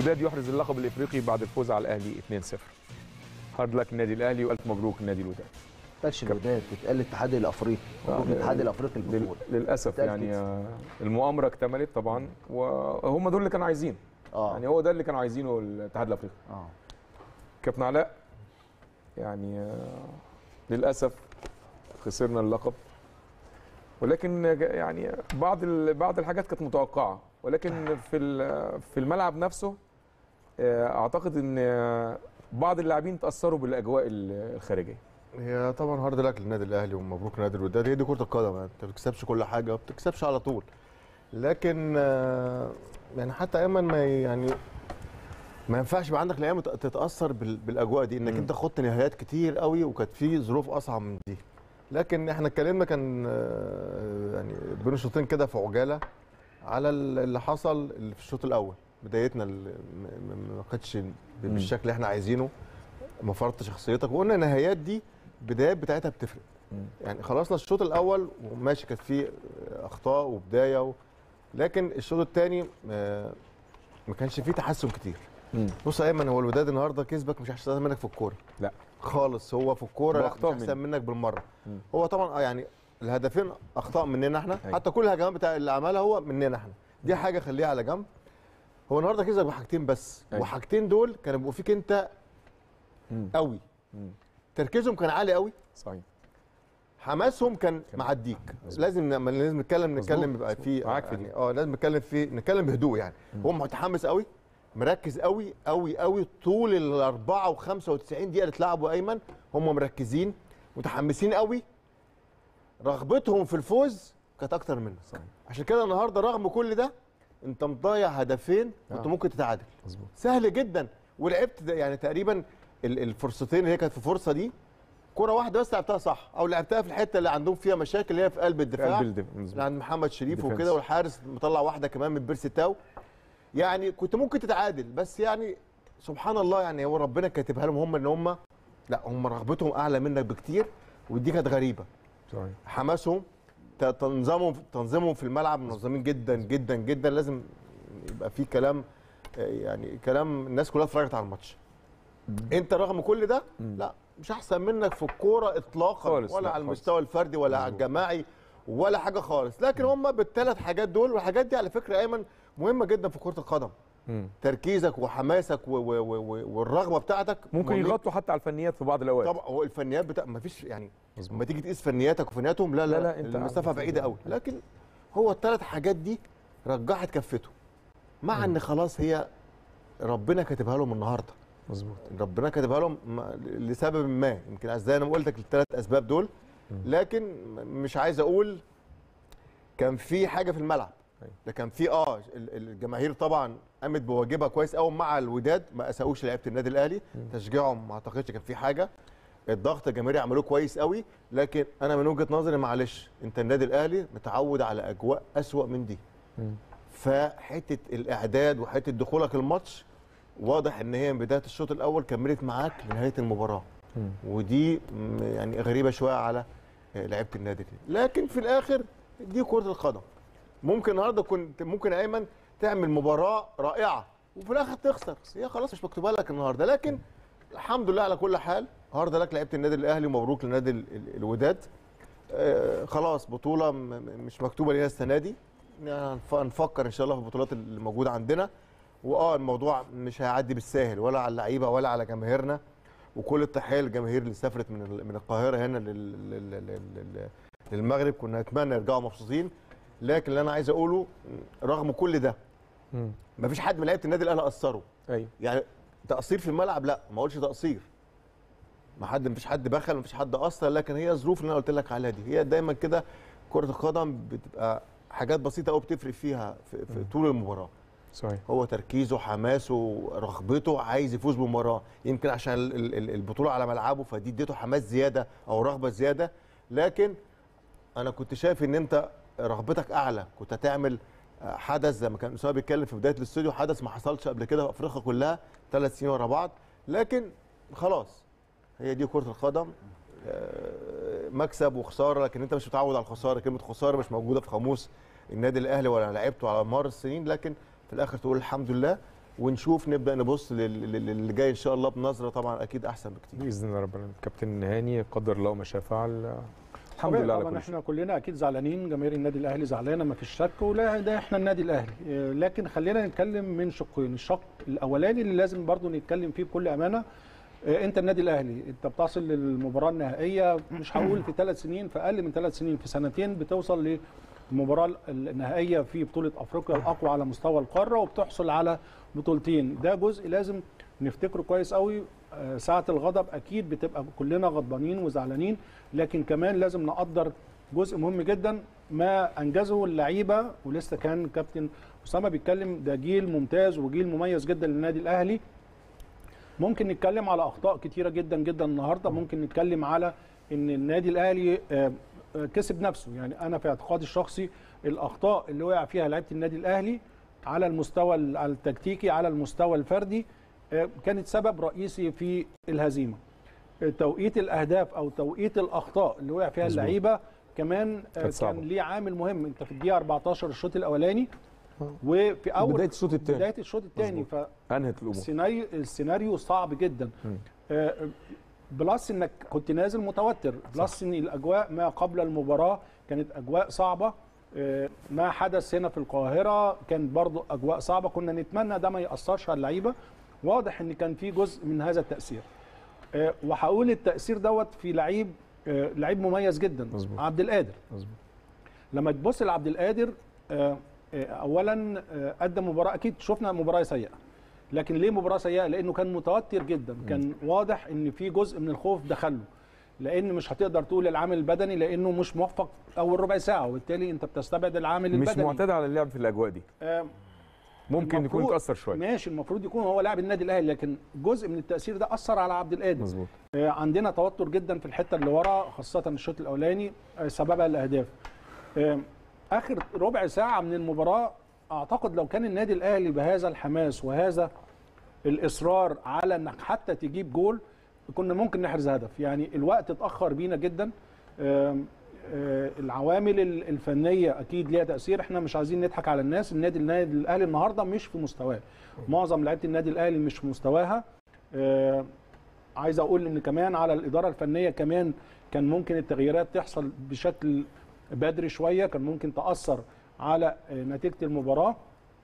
الوداد يحرز اللقب الافريقي بعد الفوز على الاهلي 2-0 هارد لك النادي الاهلي والف مبروك النادي الوداد تقالش الوداد تتقال الاتحاد الافريقي مبروك الاتحاد الافريقي لل- البطوله للاسف تتقال يعني كده. آه، المؤامره اكتملت طبعا وهم دول اللي كانوا عايزين اه يعني هو ده اللي كانوا عايزينه الاتحاد الافريقي اه كابتن علاء يعني آه، للاسف خسرنا اللقب ولكن جا- يعني بعض ال- بعض الحاجات كانت متوقعه ولكن في ال- في الملعب نفسه آه، اعتقد ان آه، بعض اللاعبين تاثروا بالاجواء ال- الخارجيه هي طبعا هارد لك للنادي الاهلي ومبروك نادي الوداد هي دي كره القدم يعني انت ما بتكسبش كل حاجه ما بتكسبش على طول لكن آه، يعني حتى ايمن ما يعني ما ينفعش يبقى عندك الايام تتاثر بال- بالاجواء دي انك مم. انت خدت نهايات كتير قوي وكانت في ظروف اصعب من دي لكن احنا اتكلمنا كان آه، يعني بين الشوطين كده في عجاله على ال- اللي حصل اللي في الشوط الاول بدايتنا اللي م- م- ما كانتش بالشكل اللي احنا عايزينه ما فرضت شخصيتك وقلنا النهايات دي بدايات بتاعتها بتفرق مم. يعني خلصنا الشوط الاول وماشي كانت فيه اخطاء وبدايه و... لكن الشوط الثاني ما كانش فيه تحسن كتير مم. بص يا ايمن هو الوداد النهارده كسبك مش احسن منك في الكوره لا. خالص هو في الكوره لا، مش بأخطاء احسن منك بالمره مم. هو طبعا آه يعني الهدفين اخطاء مننا احنا أيوة. حتى كل الهجمات بتاع اللي عملها هو مننا احنا دي حاجه خليها على جنب هو النهارده كسبك بحاجتين بس أيوة. وحاجتين دول كانوا بيبقوا فيك انت مم. قوي مم. تركيزهم كان عالي قوي صحيح حماسهم كان كان معديك مظبوط. لازم لما لازم نتكلم مظبوط، نتكلم يبقى مظبوط. في معاك في يعني دي. اه لازم نتكلم في نتكلم بهدوء يعني هو متحمس قوي مركز قوي قوي قوي طول ال 4 و 95 دقيقه اللي اتلعبوا ايمن هم مركزين متحمسين قوي رغبتهم في الفوز كانت اكتر منك صحيح. عشان كده النهارده رغم كل ده انت مضيع هدفين كنت آه. ممكن تتعادل مظبوط سهل جدا ولعبت ده يعني تقريبا ال- الفرصتين اللي هي كانت في فرصه دي كرة واحدة بس لعبتها صح أو لعبتها في الحتة اللي عندهم فيها مشاكل اللي هي في قلب في الدفاع قلب الدفاع اللي مظبوط. عند محمد شريف ديفنس. وكده والحارس مطلع واحدة كمان من بيرسي تاو يعني كنت ممكن تتعادل بس يعني سبحان الله يعني هو ربنا كاتبها لهم هم ان هم لا هم رغبتهم اعلى منك بكتير ودي كانت غريبه صحيح حماسهم ت- تنظيمهم تنظيمهم في الملعب منظمين جدا جدا جدا لازم يبقى في كلام آه، يعني كلام الناس كلها اتفرجت على الماتش انت رغم كل ده لا مش احسن منك في الكوره اطلاقا خالص، ولا لا على خالص. المستوى الفردي ولا على مظبوط. الجماعي ولا حاجه خالص لكن هم بالثلاث حاجات دول والحاجات دي على فكره ايمن مهمه جدا في كره القدم مم. تركيزك وحماسك و و و و والرغبه بتاعتك ممكن مهمين. يغطوا حتى على الفنيات في بعض الاوقات طبعا هو الفنيات بتاع ما فيش يعني مظبوط. لما تيجي تقيس فنياتك وفنياتهم لا لا, لا، لا, لا، أنت المسافه عارف. بعيده قوي لكن هو الثلاث حاجات دي رجحت كفته مع ان خلاص هي ربنا كاتبها لهم النهارده مظبوط ربنا كاتبها لهم م- لسبب ما يمكن زي انا ما قلت لك الثلاث اسباب دول لكن م- مش عايز اقول كان في حاجه في الملعب أيوة. ده كان في اه ال- ال- الجماهير طبعا قامت بواجبها كويس قوي مع الوداد ما اساوش لعيبه النادي الاهلي تشجيعهم ما اعتقدش كان في حاجه الضغط الجماهيري عملوه كويس قوي لكن انا من وجهه نظري معلش انت النادي الاهلي متعود على اجواء اسوا من دي مم. فحته الاعداد وحته دخولك الماتش واضح ان هي من بدايه الشوط الاول كملت معاك لنهايه المباراه مم. ودي م- يعني غريبه شويه على آه، لعيبه النادي الأهلي. لكن في الاخر دي كره القدم ممكن النهارده كنت ممكن يا ايمن تعمل مباراه رائعه وفي الاخر تخسر هي خلاص مش مكتوبه لك النهارده لكن الحمد لله على كل حال هارد لك لعيبه النادي الاهلي ومبروك لنادي ال- ال- الوداد آه، خلاص بطوله م- م- مش مكتوبه لنا السنه دي يعني هنف- هنفكر ان شاء الله في البطولات اللي موجوده عندنا واه الموضوع مش هيعدي بالساهل ولا على اللعيبه ولا على جماهيرنا وكل التحيه للجماهير اللي سافرت من ال- من القاهره هنا لل- لل- لل- لل- للمغرب كنا نتمنى يرجعوا مبسوطين لكن اللي انا عايز اقوله رغم كل ده مم. مفيش حد من لعيبه النادي الاهلي اثروا ايوه يعني تقصير في الملعب لا ما اقولش تقصير ما حد مفيش حد بخل مفيش حد اثر لكن هي الظروف اللي انا قلت لك عليها دي هي دايما كده كره القدم بتبقى حاجات بسيطه قوي بتفرق فيها في, في طول المباراه صحيح هو تركيزه حماسه رغبته عايز يفوز بالمباراه يمكن عشان ال- ال- ال- البطوله على ملعبه فدي اديته حماس زياده او رغبه زياده لكن انا كنت شايف ان انت رغبتك اعلى كنت هتعمل آه، حدث زي ما كان اسامه بيتكلم في بدايه الاستوديو حدث ما حصلش قبل كده في افريقيا كلها ثلاث سنين ورا بعض لكن خلاص هي دي كره القدم آه، مكسب وخساره لكن انت مش متعود على الخساره كلمه خساره مش موجوده في قاموس النادي الاهلي ولا لعيبته على مر السنين لكن في الاخر تقول الحمد لله ونشوف نبدا نبص لل- لل- للي جاي ان شاء الله بنظره طبعا اكيد احسن بكتير باذن الله ربنا كابتن هاني قدر الله ما شاء فعل الحمد طبيعي لله على طبعا كل شيء احنا كلنا اكيد زعلانين جماهير النادي الاهلي زعلانه ما فيش شك ولا ده احنا النادي الاهلي اه، لكن خلينا نتكلم من شقين الشق الاولاني اللي لازم برضو نتكلم فيه بكل امانه اه، انت النادي الاهلي انت بتصل للمباراه النهائيه مش هقول في ثلاث سنين في اقل من ثلاث سنين في سنتين بتوصل للمباراه النهائيه في بطوله افريقيا الاقوى على مستوى القاره وبتحصل على بطولتين ده جزء لازم نفتكره كويس قوي آه، ساعة الغضب أكيد بتبقى كلنا غضبانين وزعلانين لكن كمان لازم نقدر جزء مهم جدا ما أنجزه اللعيبة ولسه كان كابتن أسامة بيتكلم ده جيل ممتاز وجيل مميز جدا للنادي الأهلي ممكن نتكلم على أخطاء كتيرة جدا جدا النهاردة ممكن نتكلم على إن النادي الأهلي آه، آه، كسب نفسه يعني أنا في اعتقادي الشخصي الأخطاء اللي وقع فيها لعيبة النادي الأهلي على المستوى التكتيكي على المستوى الفردي آه، كانت سبب رئيسي في الهزيمه آه، توقيت الاهداف او توقيت الاخطاء اللي وقع فيها مظبوط. اللعيبه كمان آه، كانت صعبة. كان ليه عامل مهم انت في الدقيقه 14 الشوط الاولاني وفي اول بداية الشوط التاني. بدايه الشوط الثاني مظبوط. انهت الامور فالسيناريو السيناريو صعب جدا مم. آه، بلس انك كنت نازل متوتر بلس ان الاجواء ما قبل المباراه كانت اجواء صعبه آه، ما حدث هنا في القاهره كان برضو اجواء صعبه كنا نتمنى ده ما ياثرش على اللعيبه واضح ان كان في جزء من هذا التاثير آه، وهقول التاثير دوت في لعيب آه، لعيب مميز جدا مظبوط. عبد القادر مظبوط لما تبص لعبد القادر آه، آه، اولا آه، قدم مباراه اكيد شفنا مباراه سيئه لكن ليه مباراه سيئه لانه كان متوتر جدا كان واضح ان في جزء من الخوف دخله لان مش هتقدر تقول العامل البدني لانه مش موفق اول ربع ساعه وبالتالي انت بتستبعد العامل مش البدني معتاد على اللعب في الاجواء دي آه، ممكن يكون المفروض- اتاثر شويه ماشي المفروض يكون هو لاعب النادي الاهلي لكن جزء من التاثير ده اثر على عبد القادر مظبوط آه، عندنا توتر جدا في الحته اللي ورا خاصه الشوط الاولاني آه، سببها الاهداف آه، اخر ربع ساعه من المباراه اعتقد لو كان النادي الاهلي بهذا الحماس وهذا الاصرار على انك حتى تجيب جول كنا ممكن نحرز هدف يعني الوقت اتاخر بينا جدا آم، آه، العوامل ال- الفنيه اكيد ليها تاثير احنا مش عايزين نضحك على الناس النادي النادي الاهلي النهارده مش في مستواه معظم لعيبه النادي الاهلي مش في مستواها آه، عايز اقول ان كمان على الاداره الفنيه كمان كان ممكن التغييرات تحصل بشكل بدري شويه كان ممكن تاثر على آه، نتيجه المباراه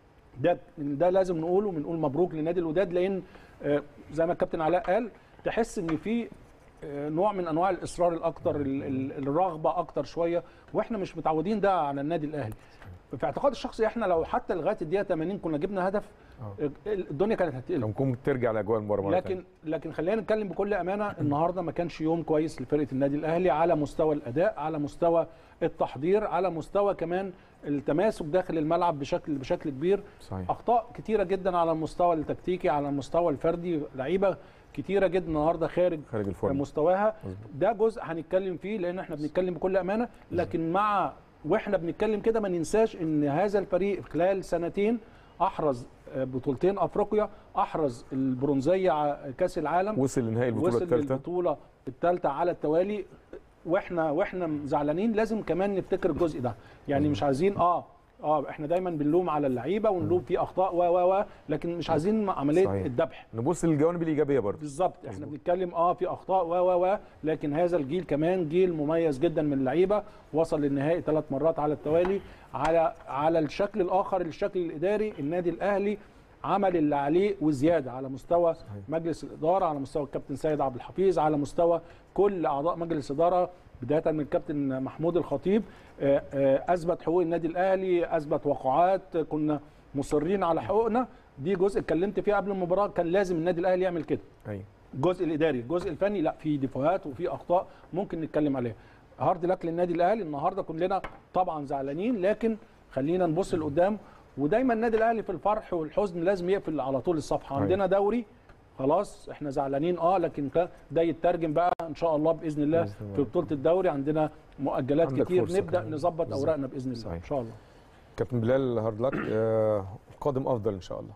ده ده لازم نقوله بنقول مبروك لنادي الوداد لان آه، زي ما الكابتن علاء قال تحس ان في آه، نوع من انواع الاصرار الاكتر ال- ال- الرغبه اكتر شويه واحنا مش متعودين ده على النادي الاهلي في اعتقادي الشخصي احنا لو حتى لغايه الدقيقه 80 كنا جبنا هدف آه. آه، الدنيا كانت هتقلب لو ممكن ترجع لاجواء المباراه مرة لكن لكن خلينا نتكلم بكل امانه النهارده ما كانش يوم كويس لفرقه النادي الاهلي على مستوى الاداء على مستوى التحضير على مستوى كمان التماسك داخل الملعب بشكل بشكل كبير صحيح اخطاء كتيره جدا على المستوى التكتيكي على المستوى الفردي لعيبه كتيره جدا النهارده خارج خارج الفورم مستواها مظبوط. ده جزء هنتكلم فيه لان احنا بنتكلم بكل امانه لكن مع واحنا بنتكلم كده ما ننساش ان هذا الفريق خلال سنتين احرز آه، بطولتين افريقيا احرز البرونزيه ع- كاس العالم وصل لنهائي البطوله وصل الثالثه للبطوله الثالثه على التوالي واحنا واحنا زعلانين لازم كمان نفتكر الجزء ده يعني مش عايزين اه اه احنا دايما بنلوم على اللعيبه ونلوم في اخطاء و و و لكن مش عايزين عمليه صحيح. الذبح نبص للجوانب الايجابيه برضه بالظبط احنا بنتكلم اه في اخطاء و و و لكن هذا الجيل كمان جيل مميز جدا من اللعيبه وصل للنهائي ثلاث مرات على التوالي على على الشكل الاخر الشكل الاداري النادي الاهلي عمل اللي عليه وزياده على مستوى صحيح. مجلس الاداره على مستوى الكابتن سيد عبد الحفيظ على مستوى كل اعضاء مجلس الاداره بدايه من الكابتن محمود الخطيب آه، آه، اثبت حقوق النادي الاهلي اثبت وقعات كنا مصرين على حقوقنا دي جزء اتكلمت فيه قبل المباراه كان لازم النادي الاهلي يعمل كده ايوه الجزء الاداري الجزء الفني لا في ديفوهات وفي اخطاء ممكن نتكلم عليها هارد لك للنادي الاهلي النهارده كلنا طبعا زعلانين لكن خلينا نبص لقدام ودايما النادي الاهلي في الفرح والحزن لازم يقفل على طول الصفحه أيوة. عندنا دوري خلاص احنا زعلانين اه لكن ك- ده يترجم بقى ان شاء الله باذن الله بإذن الله. في بطوله الدوري عندنا مؤجلات عندك كتير فرصة نبدا كمان. نظبط بالظبط. اوراقنا باذن الله صحيح. ان شاء الله كابتن بلال هارد لك آه، قادم افضل ان شاء الله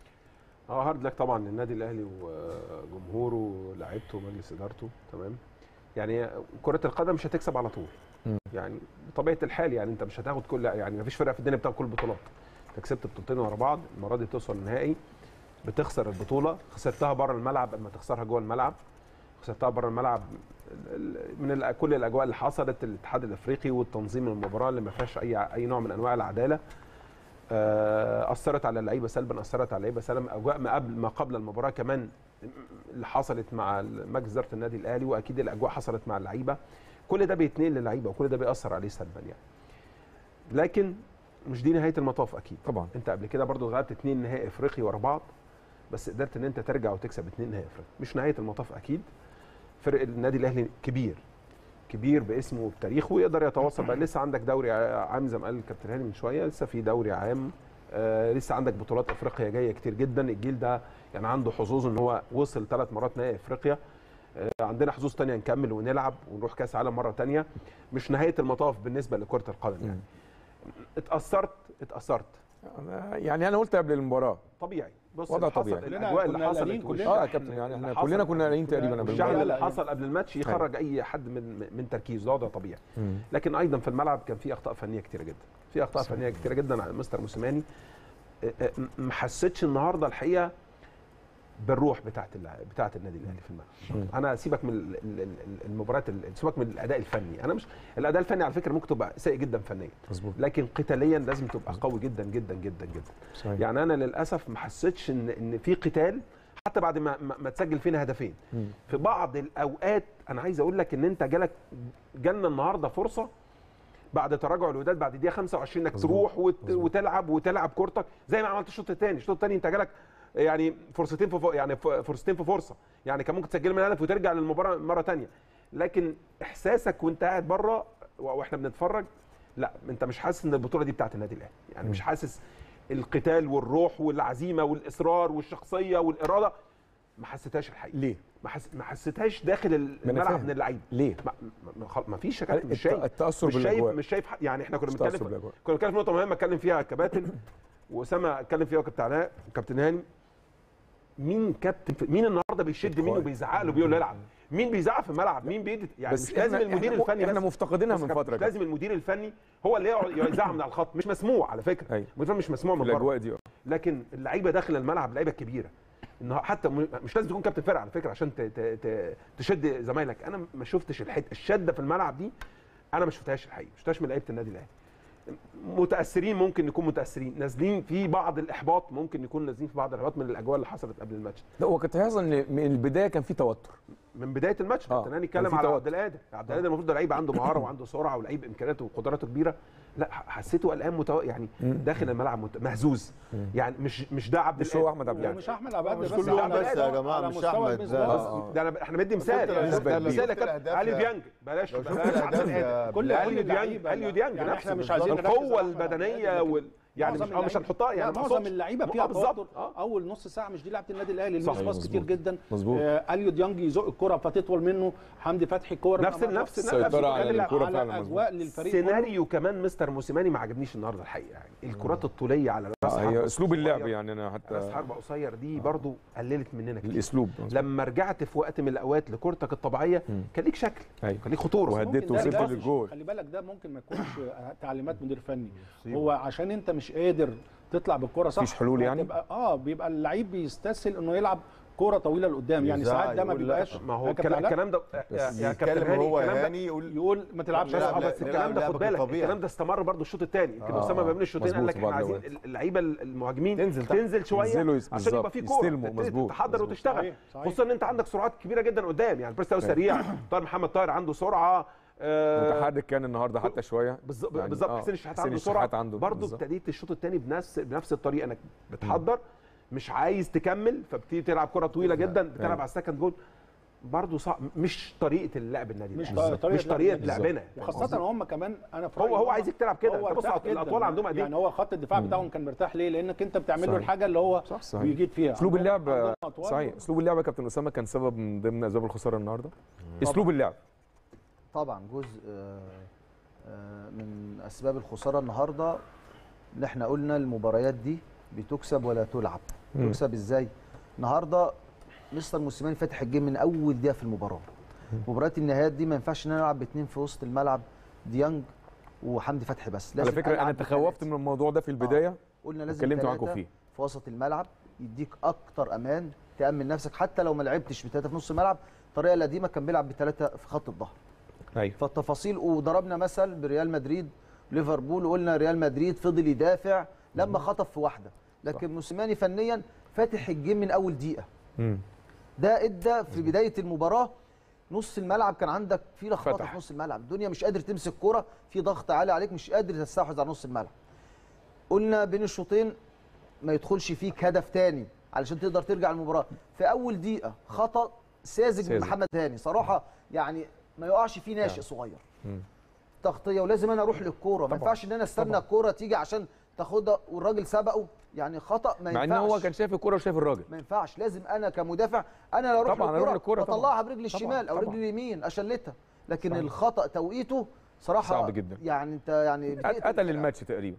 اه هارد لك طبعا للنادي الاهلي وجمهوره ولاعيبته ومجلس ادارته تمام يعني كره القدم مش هتكسب على طول مم. يعني بطبيعه الحال يعني انت مش هتاخد كل يعني ما فيش فرقه في الدنيا بتاخد كل البطولات انت كسبت بطولتين ورا بعض المره دي توصل النهائي بتخسر البطوله خسرتها بره الملعب قبل ما تخسرها جوه الملعب خسرتها بره الملعب ال- ال- من ال- كل الاجواء اللي حصلت الاتحاد الافريقي والتنظيم المباراه اللي ما فيهاش اي اي نوع من انواع العداله آه، اثرت على اللعيبه سلبا اثرت على اللعيبه سلبا اجواء ما قبل ما قبل المباراه كمان اللي حصلت مع مجلس اداره النادي الاهلي واكيد الاجواء حصلت مع اللعيبه كل ده بيتنقل للعيبه وكل ده بيأثر عليه سلبا يعني لكن مش دي نهايه المطاف اكيد طبعا انت قبل كده برضو اتغلبت اتنين نهائي افريقي ورا بعض بس قدرت ان انت ترجع وتكسب اتنين نهائي افريقي مش نهايه المطاف اكيد فرق النادي الاهلي كبير كبير باسمه وبتاريخه ويقدر يتواصل بقى لسه عندك دوري عام زي ما قال الكابتن هاني من شويه لسه في دوري عام آه لسه عندك بطولات افريقيا جايه كتير جدا الجيل ده يعني عنده حظوظ ان هو وصل ثلاث مرات نهائي افريقيا آه عندنا حظوظ تانية نكمل ونلعب ونروح كاس عالم مره تانية مش نهايه المطاف بالنسبه لكره القدم يعني اتاثرت اتاثرت أنا- يعني انا قلت قبل المباراه طبيعي بص وضع اللي حصل- طبيعي. كلنا الاجواء اللي كنا حصلت قلقانين كلنا. اه يا والشحن كابتن يعني اللي احنا حصل- كلنا كنا قلقانين تقريبا قبل الشحن المباراه اللي لا، حصل قبل الماتش يخرج اي حد من من تركيزه ده وضع طبيعي مم. لكن ايضا في الملعب كان في اخطاء فنيه كتيره جدا في اخطاء صحيح. فنيه كتيره جدا على مستر موسيماني آه، آه، ما حسيتش النهارده الحقيقه بالروح بتاعت الع- بتاعت النادي الاهلي في الملعب انا سيبك من ال- ال- ال- المباريات ال- سيبك من الاداء الفني انا مش الاداء الفني على فكره ممكن تبقى سيء جدا فنيا مظبوط لكن قتاليا لازم تبقى قوي جدا جدا جدا جدا صحيح يعني انا للاسف ما حسيتش ان ان في قتال حتى بعد ما ما ما تسجل فينا هدفين مم. في بعض الاوقات انا عايز اقول لك ان انت جالك جالنا النهارده فرصه بعد تراجع الوداد بعد دقيقه 25 انك مظبوط. تروح وت... مظبوط. وتلعب وتلعب كورتك زي ما عملت الشوط الثاني الشوط الثاني انت جالك يعني فرصتين في ف... يعني ف- فرصتين في فرصه يعني كان ممكن تسجل من هدف وترجع للمباراه مره ثانيه لكن احساسك وانت قاعد بره و- واحنا بنتفرج لا انت مش حاسس ان البطوله دي بتاعت النادي الاهلي يعني مش حاسس القتال والروح والعزيمه والاصرار والشخصيه والاراده ما حسيتهاش الحقيقه ليه؟ ما, حس... ما حسيتهاش داخل الملعب فاهم. من اللعيبه ليه؟ ما, ما, خل- ما فيش يا كابتن مش الت- شايف التاثر مش شايف بالاجواء مش شايف ح- يعني احنا كنا التاثر بنتكلم بالاجواء كنا بنتكلم في نقطه مهمه اتكلم فيها كباتن واسامه اتكلم فيها وكابتن علاء وكابتن هاني مين كابتن في- مين النهارده بيشد مين وبيزعق له بيقول له العب مين بيزعق في الملعب مين بيدي يعني بس مش لازم إحنا- المدير إحنا- الفني احنا بس. مفتقدينها بس من كابتن، فتره مش كده لازم المدير الفني هو اللي يقعد يزعق من على الخط مش مسموع على فكره أيوة. المدير الفني مش مسموع في من بره الاجواء دي آه. لكن اللعيبه داخل الملعب لعيبه كبيره انه حتى م- مش لازم تكون كابتن فرقه على فكره عشان ت- ت- ت- تشد زمايلك انا ما شفتش الحته الشده في الملعب دي انا ما شفتهاش الحقيقه ما شفتهاش من لعيبه النادي الاهلي متاثرين ممكن نكون متاثرين نازلين في بعض الاحباط ممكن نكون نازلين في بعض الاحباط من الاجواء اللي حصلت قبل الماتش لا هو كنت هيحصل ان من البدايه كان في توتر من بدايه الماتش آه، كابتن هاني كان اتكلم في على توتر. عبد القادر عبد القادر المفروض ده لعيب عنده مهاره وعنده سرعه ولعيب امكانياته وقدراته كبيره لا ح- حسيته قلقان متو... يعني داخل الملعب مت... مهزوز يعني مش مش ده عبد مش هو احمد عبد هو القادر مش احمد عبد مش القادر كلهم على بس يا مستوى- جماعة، على مش مستوى أحمد البيسبول. ده. آه. ده انا احنا بدي مثال شفت يعني نسبة ده كبيرة. مثال يا شفت كابتن الأهداف اليو يا- ديانج بلاش لو شفت بلاش عبد الأهداف القادر يا كل بلال. اليو ديانج اللعيبة اليو ديانج يعني نفسه احنا مش بالظبط. عايزين نركز القوه على أحمد عبد البدنيه القادر، وال يعني معظم مش, أو مش اللعيبة- هنحطها يعني لا، ما معظم أقصدش. اللعيبه آه، فيها بالظبط توتر آه. اول نص ساعه مش دي لعبه النادي الاهلي صح، لمس باص مظبوط. كتير جدا مظبوط. آه اليو ديانج يزق الكره فتطول منه حمدي فتحي كور نفس أمام نفس رأس. السيطرة على نفس- الكرة على فعلا اجواء للفريق كله. سيناريو كمان مستر موسيماني ما عجبنيش النهارده الحقيقه يعني الكرات الطوليه على راس آه، حربة هي اسلوب اللعب قصير. يعني انا راس حتى حربة قصير دي برضو قللت مننا كتير الاسلوب لما رجعت في وقت من الاوقات لكورتك الطبيعيه كان ليك شكل ايوه كان ليك خطوره وهد- ممكن هديت ده- وصلت ده- للجول. خلي بالك ده ممكن ما يكونش تعليمات مدير فني هو عشان انت مش قادر تطلع بالكره صح مفيش حلول يعني؟ هتبقى- اه بيبقى اللعيب بيستسهل انه يلعب كوره طويله لقدام يعني يزعق ساعات ده ما يقول لا. بيبقاش ما هو يا كابتن الكلام علاء، الكلام ده يا- يا كابتن يتكلم هاني هو الكلام ده هاني يقول يقول ما تلعبش لا، بس, لا، آه، بس لا، الكلام ده لا، خد بالك بالطبيعي. الكلام ده استمر برضو الشوط الثاني يمكن آه، اسامه ما بين الشوطين قال مظبوط لك احنا بعض عايزين الأوقات. اللعيبه المهاجمين تنزل تحت. تنزل شويه ينزلوا يس- عشان يبقى بالظبط، في كوره يستلموا، تت- مظبوط، تحضر مظبوط. وتشتغل صحيح، صحيح. خصوصا ان انت عندك سرعات كبيره جدا قدام يعني بريستاو سريع طاهر محمد طاهر عنده سرعه آه، متحرك كان النهارده حتى شويه بالظبط يعني بالظبط آه، حسين الشحات حسين عنده الشحات سرعه عنده برضه بالظبط. ابتديت الشوط الثاني بنفس بنفس الطريقه انك بتحضر مش عايز تكمل فبتبتدي تلعب كره طويله جدا بتلعب أيوة. على السكند جول برضه صعب مش طريقه اللعب النادي مش الأهلي. طريقة مش لعب طريقه النادي لعبنا وخاصة هم كمان انا في هو- رأيي هو هم- عايزك تلعب كده. هو أنت بص ارتاح على الأطوال جداً. عندهم قد إيه؟ يعني هو خط الدفاع بتاعهم كان مرتاح ليه؟ لانك انت بتعمل له صحيح. الحاجة اللي هو صح صحيح بيجيد فيها اسلوب عندهم- اللعب عندهم أطوال صحيح اسلوب اللعب يا كابتن اسامه كان سبب من ضمن اسباب الخساره النهارده اسلوب اللعب طبعا جزء آه، آه، من اسباب الخساره النهارده اللي احنا قلنا المباريات دي بتكسب ولا تلعب مم. تكسب ازاي النهارده مستر موسيماني فاتح الجيم من اول دقيقه في المباراه مباريات النهائيات دي ما ينفعش ان انا العب باثنين في وسط الملعب ديانج وحمدي فتحي بس على لازم فكره انا ألعب تخوفت بثلاثة. من الموضوع ده في البدايه قلنا لازم اتكلمت ثلاثة معاكم فيه في وسط الملعب يديك اكتر امان تامن نفسك حتى لو ما لعبتش بثلاثه في نص الملعب الطريقه القديمه كان بيلعب بثلاثه في خط الظهر ايوه فالتفاصيل وضربنا مثل بريال مدريد ليفربول وقلنا ريال مدريد فضل يدافع لما خطف في واحده لكن موسيماني فنيا فاتح الجيم من اول دقيقه مم. ده ادى في بدايه المباراه نص الملعب كان عندك في لخبطه فتح. في نص الملعب الدنيا مش قادر تمسك كوره في ضغط عالي عليك مش قادر تستحوذ على نص الملعب قلنا بين الشوطين ما يدخلش فيك هدف تاني علشان تقدر ترجع المباراه في اول دقيقه خطا ساذج من ساذج. محمد هاني صراحه يعني ما يقعش فيه ناشئ صغير مم. تغطيه ولازم انا اروح للكوره ما طبعاً. ينفعش ان انا استنى طبعاً. الكوره تيجي عشان تاخدها والراجل سبقه يعني خطا ما مع ينفعش ان هو كان شايف الكوره وشايف الراجل ما ينفعش لازم انا كمدافع انا لو اروح طبعاً أروح للكوره للكرة طبعاً. واطلعها برجلي طبعاً، الشمال او طبعاً. رجلي اليمين اشلتها لكن صحيح. الخطا توقيته صراحه صعب جدا. يعني انت يعني بتقتل قتل الفرقة. الماتش تقريبا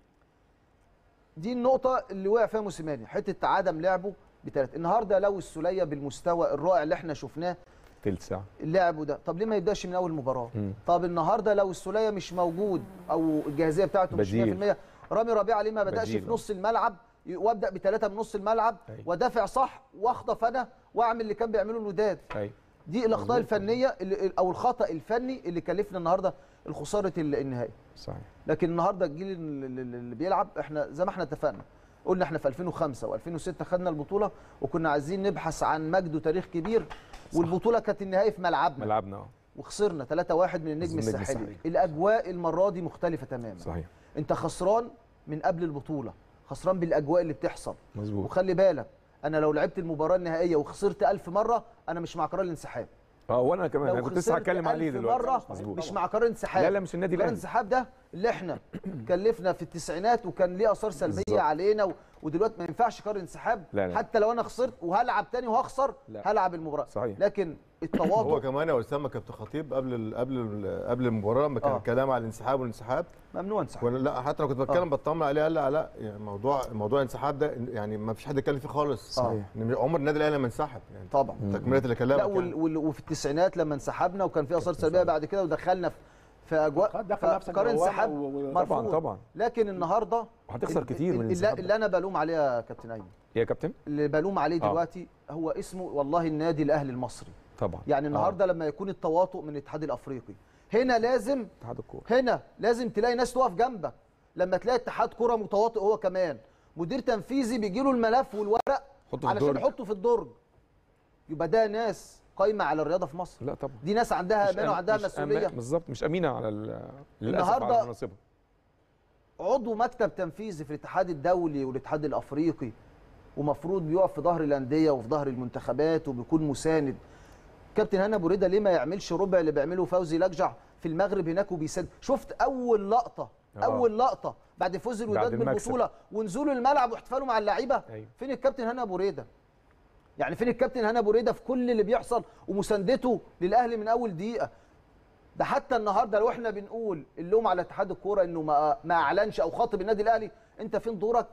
دي النقطه اللي وقع فيها موسيماني حته عدم لعبه بثلاث النهارده لو السوليه بالمستوى الرائع اللي احنا شفناه تلت ساعه لعبه ده طب ليه ما يبداش من اول مباراه مم. طب النهارده لو السوليه مش موجود او الجاهزيه بتاعته مش بديل. 100% رامي ربيعه ليه ما بداش بديل، في آه. نص الملعب وابدا بثلاثه من نص الملعب أيوة. وادافع صح واخطف انا واعمل اللي كان بيعمله الوداد ايوه دي الاخطاء الفنيه اللي او الخطا الفني اللي كلفنا النهارده الخساره ال- النهائي صحيح لكن النهارده الجيل اللي- اللي اللي بيلعب احنا زي ما احنا اتفقنا قلنا احنا في 2005 و2006 خدنا البطوله وكنا عايزين نبحث عن مجد وتاريخ كبير والبطوله كانت النهائي في ملعبنا ملعبنا اه وخسرنا 3-1 من النجم النجم الساحلي الساحلي. الاجواء المره دي مختلفه تماما صحيح انت خسران من قبل البطوله خسران بالاجواء اللي بتحصل مظبوط وخلي بالك انا لو لعبت المباراه النهائيه وخسرت ألف مره انا مش مع قرار الانسحاب اه وانا كمان انا لو كنت لسه خسرت هتكلم عليه ألف دلوقتي مره مظبوط مش مع قرار انسحاب لا لا مش النادي قرار الاهلي الانسحاب ده اللي احنا كلفنا في التسعينات وكان ليه اثار سلبيه بالظبط. علينا و... ودلوقتي ما ينفعش قرار انسحاب لا لا. حتى لو انا خسرت وهلعب تاني وهخسر لا. هلعب المباراه صحيح. لكن هو التواضع كمان يا اسامه كابتن خطيب قبل ال قبل ال قبل المباراه لما كان آه. الكلام على الانسحاب والانسحاب ممنوع انسحاب وانا لا حتى لو كنت بتكلم بطمن عليه قال لا لا يعني موضوع موضوع الانسحاب ده يعني ما فيش حد يتكلم فيه خالص صحيح. إن عمر النادي الاهلي ما انسحب يعني طبعا تكمله اللي كلامك لا وال... يعني. وال... وفي التسعينات لما انسحبنا وكان في اثار سلبيه بعد كده ودخلنا في في اجواء دخل نفسك قرار دوامة انسحاب و- و- مرفوض. طبعا طبعا لكن النهارده وهتخسر ال- كتير من ال- اللي, الانسحاب اللي انا بلوم عليه يا كابتن ايمن يا كابتن اللي بلوم عليه آه. دلوقتي هو اسمه والله النادي الاهلي المصري طبعا يعني النهارده لما يكون التواطؤ من الاتحاد الافريقي هنا لازم اتحاد الكوره هنا لازم تلاقي ناس تقف جنبك لما تلاقي اتحاد كره متواطئ هو كمان مدير تنفيذي بيجي له الملف والورق حطه في علشان الدرج. يحطه في الدرج يبقى ده ناس قايمه على الرياضه في مصر لا طبعا دي ناس عندها مش امانه أم- وعندها مش مسؤوليه أما- بالظبط مش امينه على ال- للاسف النهاردة- على مناصبها عضو مكتب تنفيذي في الاتحاد الدولي والاتحاد الافريقي ومفروض بيقف في ظهر الانديه وفي ظهر المنتخبات وبيكون مساند كابتن هنا ابو رضا ليه ما يعملش ربع اللي بيعمله فوزي لجع في المغرب هناك وبيساند شفت اول لقطه آه. اول لقطه بعد فوز الوداد بعد المكسب. بالبطوله ونزولوا الملعب واحتفالوا مع اللعيبه أيوة. فين الكابتن هنا ابو رضا يعني فين الكابتن هنا ابو رضا في كل اللي بيحصل ومساندته للاهلي من اول دقيقه ده حتى النهارده لو احنا بنقول اللوم على اتحاد الكوره انه ما ما اعلنش او خاطب النادي الاهلي انت فين دورك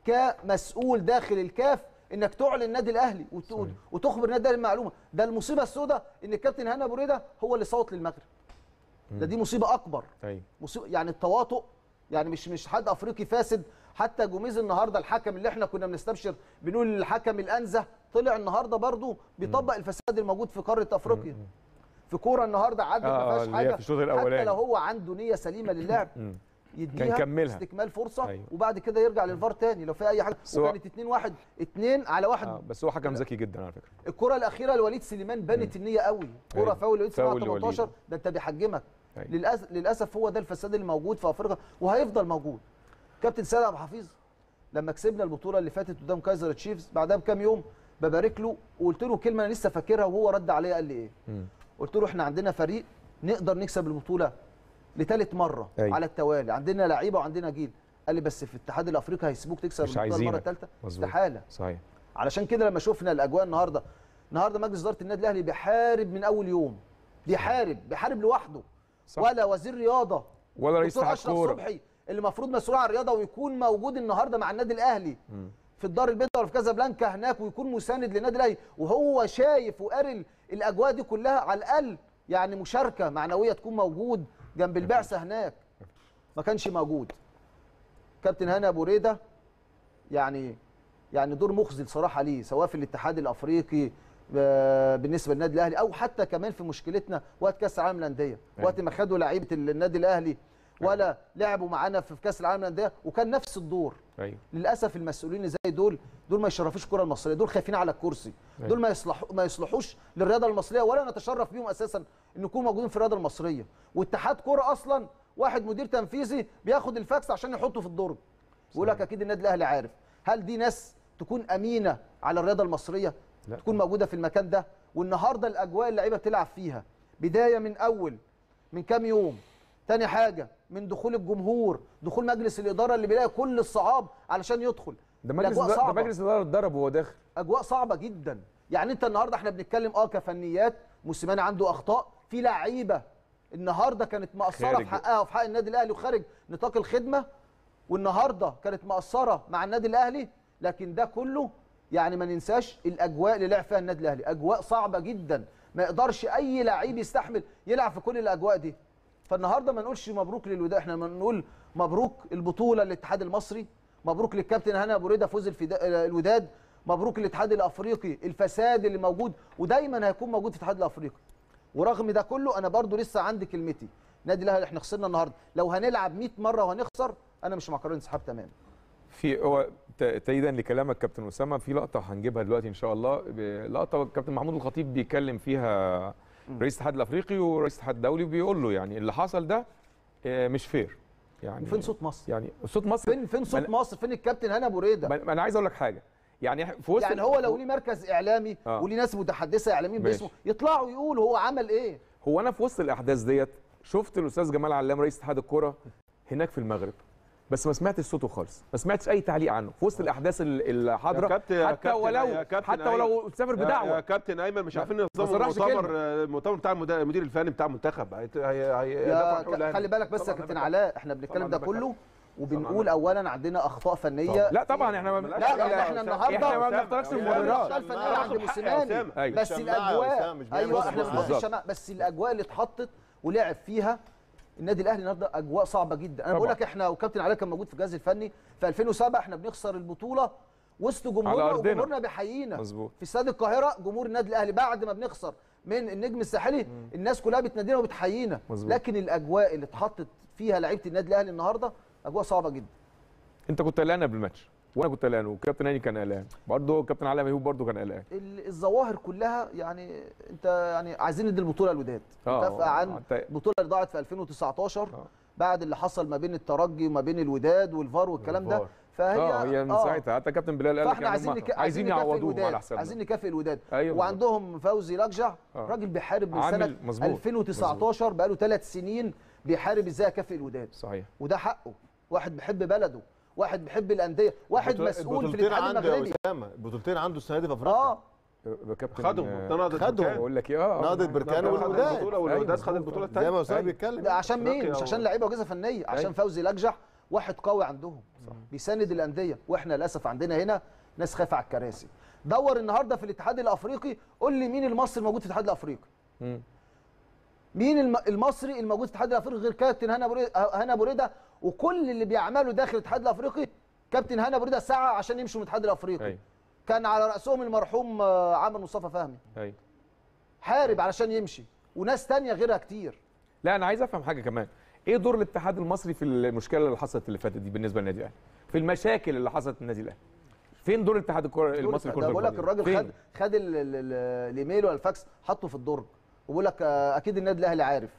كمسؤول داخل الكاف انك تعلن النادي الاهلي وت- صحيح. وتخبر النادي الاهلي المعلومه ده المصيبه السوداء ان الكابتن هنا ابو ريده هو اللي صوت للمغرب ده دي مصيبه اكبر ايوه مصيبه يعني التواطؤ يعني مش مش حد افريقي فاسد حتى جوميز النهارده الحكم اللي احنا كنا بنستبشر بنقول الحكم الانزه طلع النهارده برضو بيطبق الفساد الموجود في قاره افريقيا في كوره النهارده عدت آه، ما فيهاش اللي هي حاجه في الشوط حتى الأولاني. لو هو عنده نيه سليمه للعب مم. يديها كان كملها. استكمال فرصه أيوة. وبعد كده يرجع للفار تاني لو في اي حاجه بس هو- وكانت 2 1 2 على واحد آه بس هو حكم ذكي جدا على فكره الكره الاخيره لوليد سليمان بنت النيه قوي كره أيوة. فاول لوليد سليمان فاول على 18 لوليد. ده انت بيحجمك أيوة. للاسف للاسف هو ده الفساد اللي موجود في افريقيا وهيفضل موجود كابتن سيد عبد الحفيظ لما كسبنا البطوله اللي فاتت قدام كايزر تشيفز بعدها بكام يوم ببارك له وقلت له كلمه انا لسه فاكرها وهو رد عليا قال لي ايه مم. قلت له احنا عندنا فريق نقدر نكسب البطوله لثالث مره أيوة. على التوالي عندنا لعيبه وعندنا جيل قال لي بس في الاتحاد الافريقي هيسيبوك تكسب مش البطوله المره عايزينك. الثالثه مظبوط. استحاله صحيح علشان كده لما شفنا الاجواء النهارده النهارده مجلس اداره النادي الاهلي بيحارب من اول يوم بيحارب بيحارب لوحده صح. ولا وزير رياضه ولا رئيس دكتور اتحاد اشرف كوره صبحي اللي المفروض مسؤول عن الرياضه ويكون موجود النهارده مع النادي الاهلي مم. في الدار البيضاء ولا في كازابلانكا هناك ويكون مساند للنادي الاهلي وهو شايف وقاري ال- الاجواء دي كلها على الاقل يعني مشاركه معنويه تكون موجود جنب البعثه هناك ما كانش موجود كابتن هاني ابو ريده يعني يعني دور مخزي صراحه ليه سواء في الاتحاد الافريقي آه، بالنسبه للنادي الاهلي او حتى كمان في مشكلتنا وقت كاس العالم للانديه وقت ما خدوا لعيبه النادي الاهلي ولا لعبوا معانا في كاس العالم للانديه وكان نفس الدور ايوه للاسف المسؤولين اللي زي دول دول ما يشرفوش الكره المصريه دول خايفين على الكرسي أيوة. دول ما يصلحوا ما يصلحوش للرياضه المصريه ولا نتشرف بيهم اساسا ان نكون موجودين في الرياضه المصريه واتحاد كره اصلا واحد مدير تنفيذي بياخد الفاكس عشان يحطه في الدرج ويقول لك اكيد النادي الاهلي عارف هل دي ناس تكون امينه على الرياضه المصريه لا. تكون موجوده في المكان ده والنهارده الاجواء اللعيبه بتلعب فيها بدايه من اول من كام يوم تاني حاجه من دخول الجمهور دخول مجلس الاداره اللي بيلاقي كل الصعاب علشان يدخل ده مجلس الأجواء ده, ده صعبة. مجلس الاداره اتضرب وهو داخل اجواء صعبه جدا يعني انت النهارده احنا بنتكلم اه كفنيات موسيماني عنده اخطاء في لعيبه النهارده كانت مقصره خارج. في حقها وفي حق النادي الاهلي وخارج نطاق الخدمه والنهارده كانت مقصره مع النادي الاهلي لكن ده كله يعني ما ننساش الاجواء اللي لعب فيها النادي الاهلي اجواء صعبه جدا ما يقدرش اي لعيب يستحمل يلعب في كل الاجواء دي فالنهارده ما نقولش مبروك للوداد احنا ما نقول مبروك البطوله للاتحاد المصري مبروك للكابتن هاني ابو ريده فوز الفدا- الوداد مبروك للاتحاد الافريقي الفساد اللي موجود ودايما هيكون موجود في الاتحاد الافريقي ورغم ده كله انا برضو لسه عندي كلمتي نادي الاهلي احنا خسرنا النهارده لو هنلعب 100 مره وهنخسر انا مش مع قرار انسحاب تماما في هو ت- تأييدا لكلامك كابتن اسامه في لقطه هنجيبها دلوقتي ان شاء الله ب- لقطه الكابتن محمود الخطيب بيتكلم فيها رئيس الاتحاد الافريقي ورئيس الاتحاد الدولي بيقول له يعني اللي حصل ده آه، مش فير يعني وفين صوت مصر يعني صوت مصر فين فين صوت ما- مصر فين الكابتن هاني ابو ريده ما ما انا عايز اقول لك حاجه يعني إح- في وسط يعني هو لو ليه مركز اعلامي آه. وليه ناس متحدثه اعلاميين ماشي. باسمه يطلعوا يقولوا هو عمل ايه هو انا في وسط الاحداث ديت شفت الاستاذ جمال علام رئيس اتحاد الكوره هناك في المغرب بس ما سمعتش صوته خالص ما سمعتش اي تعليق عنه في وسط الاحداث ال- الحاضره يا كابتن- يا حتى كابتن- ولو يا كابتن حتى ولو سافر يا- يا بدعوه كابتن ايمن مش ما- عارفين ما ينظموا صرحش المؤتمر كلمة. المؤتمر بتاع المدا- المدير الفني بتاع المنتخب هي- هي- هي- يا هيدافع عن حقوق ك- الأهلي. خلي بالك بس يا طبعاً كابتن أنا علاء احنا بنتكلم طبعاً ده أنا كله بتكلم. وبنقول اولا عندنا اخطاء فنيه لا طبعا احنا ما لا، لا لا احنا النهارده احنا ما بنختارش لا، لا، المبررات الاخطاء الفنيه لا، عند لا، موسيماني أسامة. أيوة. بس شماعة يا الاجواء أسامة، مش بيعمل ايوه بص احنا بص ما بنقولش بالظبط. شماعة، بس الاجواء اللي اتحطت ولعب فيها النادي الاهلي النهارده اجواء صعبه جدا انا بقول طبعاً. لك احنا وكابتن علاء كان موجود في الجهاز الفني في 2007 احنا بنخسر البطوله وسط جمهورنا أرضنا. وجمهورنا بيحيينا مظبوط في استاد القاهره جمهور النادي الاهلي بعد ما بنخسر من النجم الساحلي الناس كلها بتنادينا وبتحيينا مظبوط. لكن الاجواء اللي اتحطت فيها لعيبه النادي الاهلي النهارده اجواء صعبه جدا انت كنت قلقان قبل الماتش وانا كنت قلقان والكابتن هاني كان قلقان برضه الكابتن علاء ميهوب برضه كان قلقان ال- الظواهر كلها يعني انت يعني عايزين ندي البطوله للوداد آه، مكافاه عن أنت- البطوله اللي ضاعت في 2019 آه. بعد اللي حصل ما بين الترجي وما بين الوداد والفار والكلام ده والفار. فهي اه هي من ساعتها حتى كابتن بلال قال لك فاحنا يعني عايزين هم نك... عايزين نكافئ يعوضوهم الوداد على حسابنا عايزين نكافئ الوداد أيوة وعندهم فوزي لجع آه. راجل بيحارب من عامل- سنه مظبوط. 2019 بقاله ثلاث سنين بيحارب ازاي اكافئ الوداد صحيح وده حقه واحد بيحب بلده واحد بيحب الانديه واحد البطول- مسؤول في البطولتين الاتحاد عنده يا المغربي اسامه البطولتين عنده السنه دي في افريقيا اه كابتن خدهم آه، ده نهضة خدهم. بركان. بقول لك ايه اه نهضة آه. بركان خد والوداد. البطوله والوداد أيوة، خد البطوله الثانيه زي ما اسامه أيوة. بيتكلم ده عشان مين أفريقيا مش و- عشان لعيبه وجهه فنيه عشان أيوة. فوزي لجح واحد قوي عندهم بيساند الانديه واحنا للاسف عندنا هنا ناس خايفه على الكراسي دور النهارده في الاتحاد الافريقي قول لي مين المصري الموجود في الاتحاد الافريقي مم. مين الم- المصري الموجود في الاتحاد الافريقي غير كابتن هنا بريده هنا بريده وكل اللي بيعمله داخل الاتحاد الافريقي كابتن هنا بريده سعى عشان يمشوا من الاتحاد الافريقي ايوه كان على راسهم المرحوم آه، عامر مصطفى فهمي ايوه حارب علشان يمشي وناس تانية غيرها كتير لا انا عايز افهم حاجه كمان ايه دور الاتحاد المصري في المشكله اللي حصلت اللي فاتت دي بالنسبه للنادي الاهلي في المشاكل اللي حصلت في النادي الاهلي فين دور الاتحاد الكره المصري ده لكره بقول لك القدم؟ الراجل فين؟ خد خد ال- ال- ال- الايميل ولا الفاكس حطه في الدرج وبيقول لك آه، اكيد النادي الاهلي عارف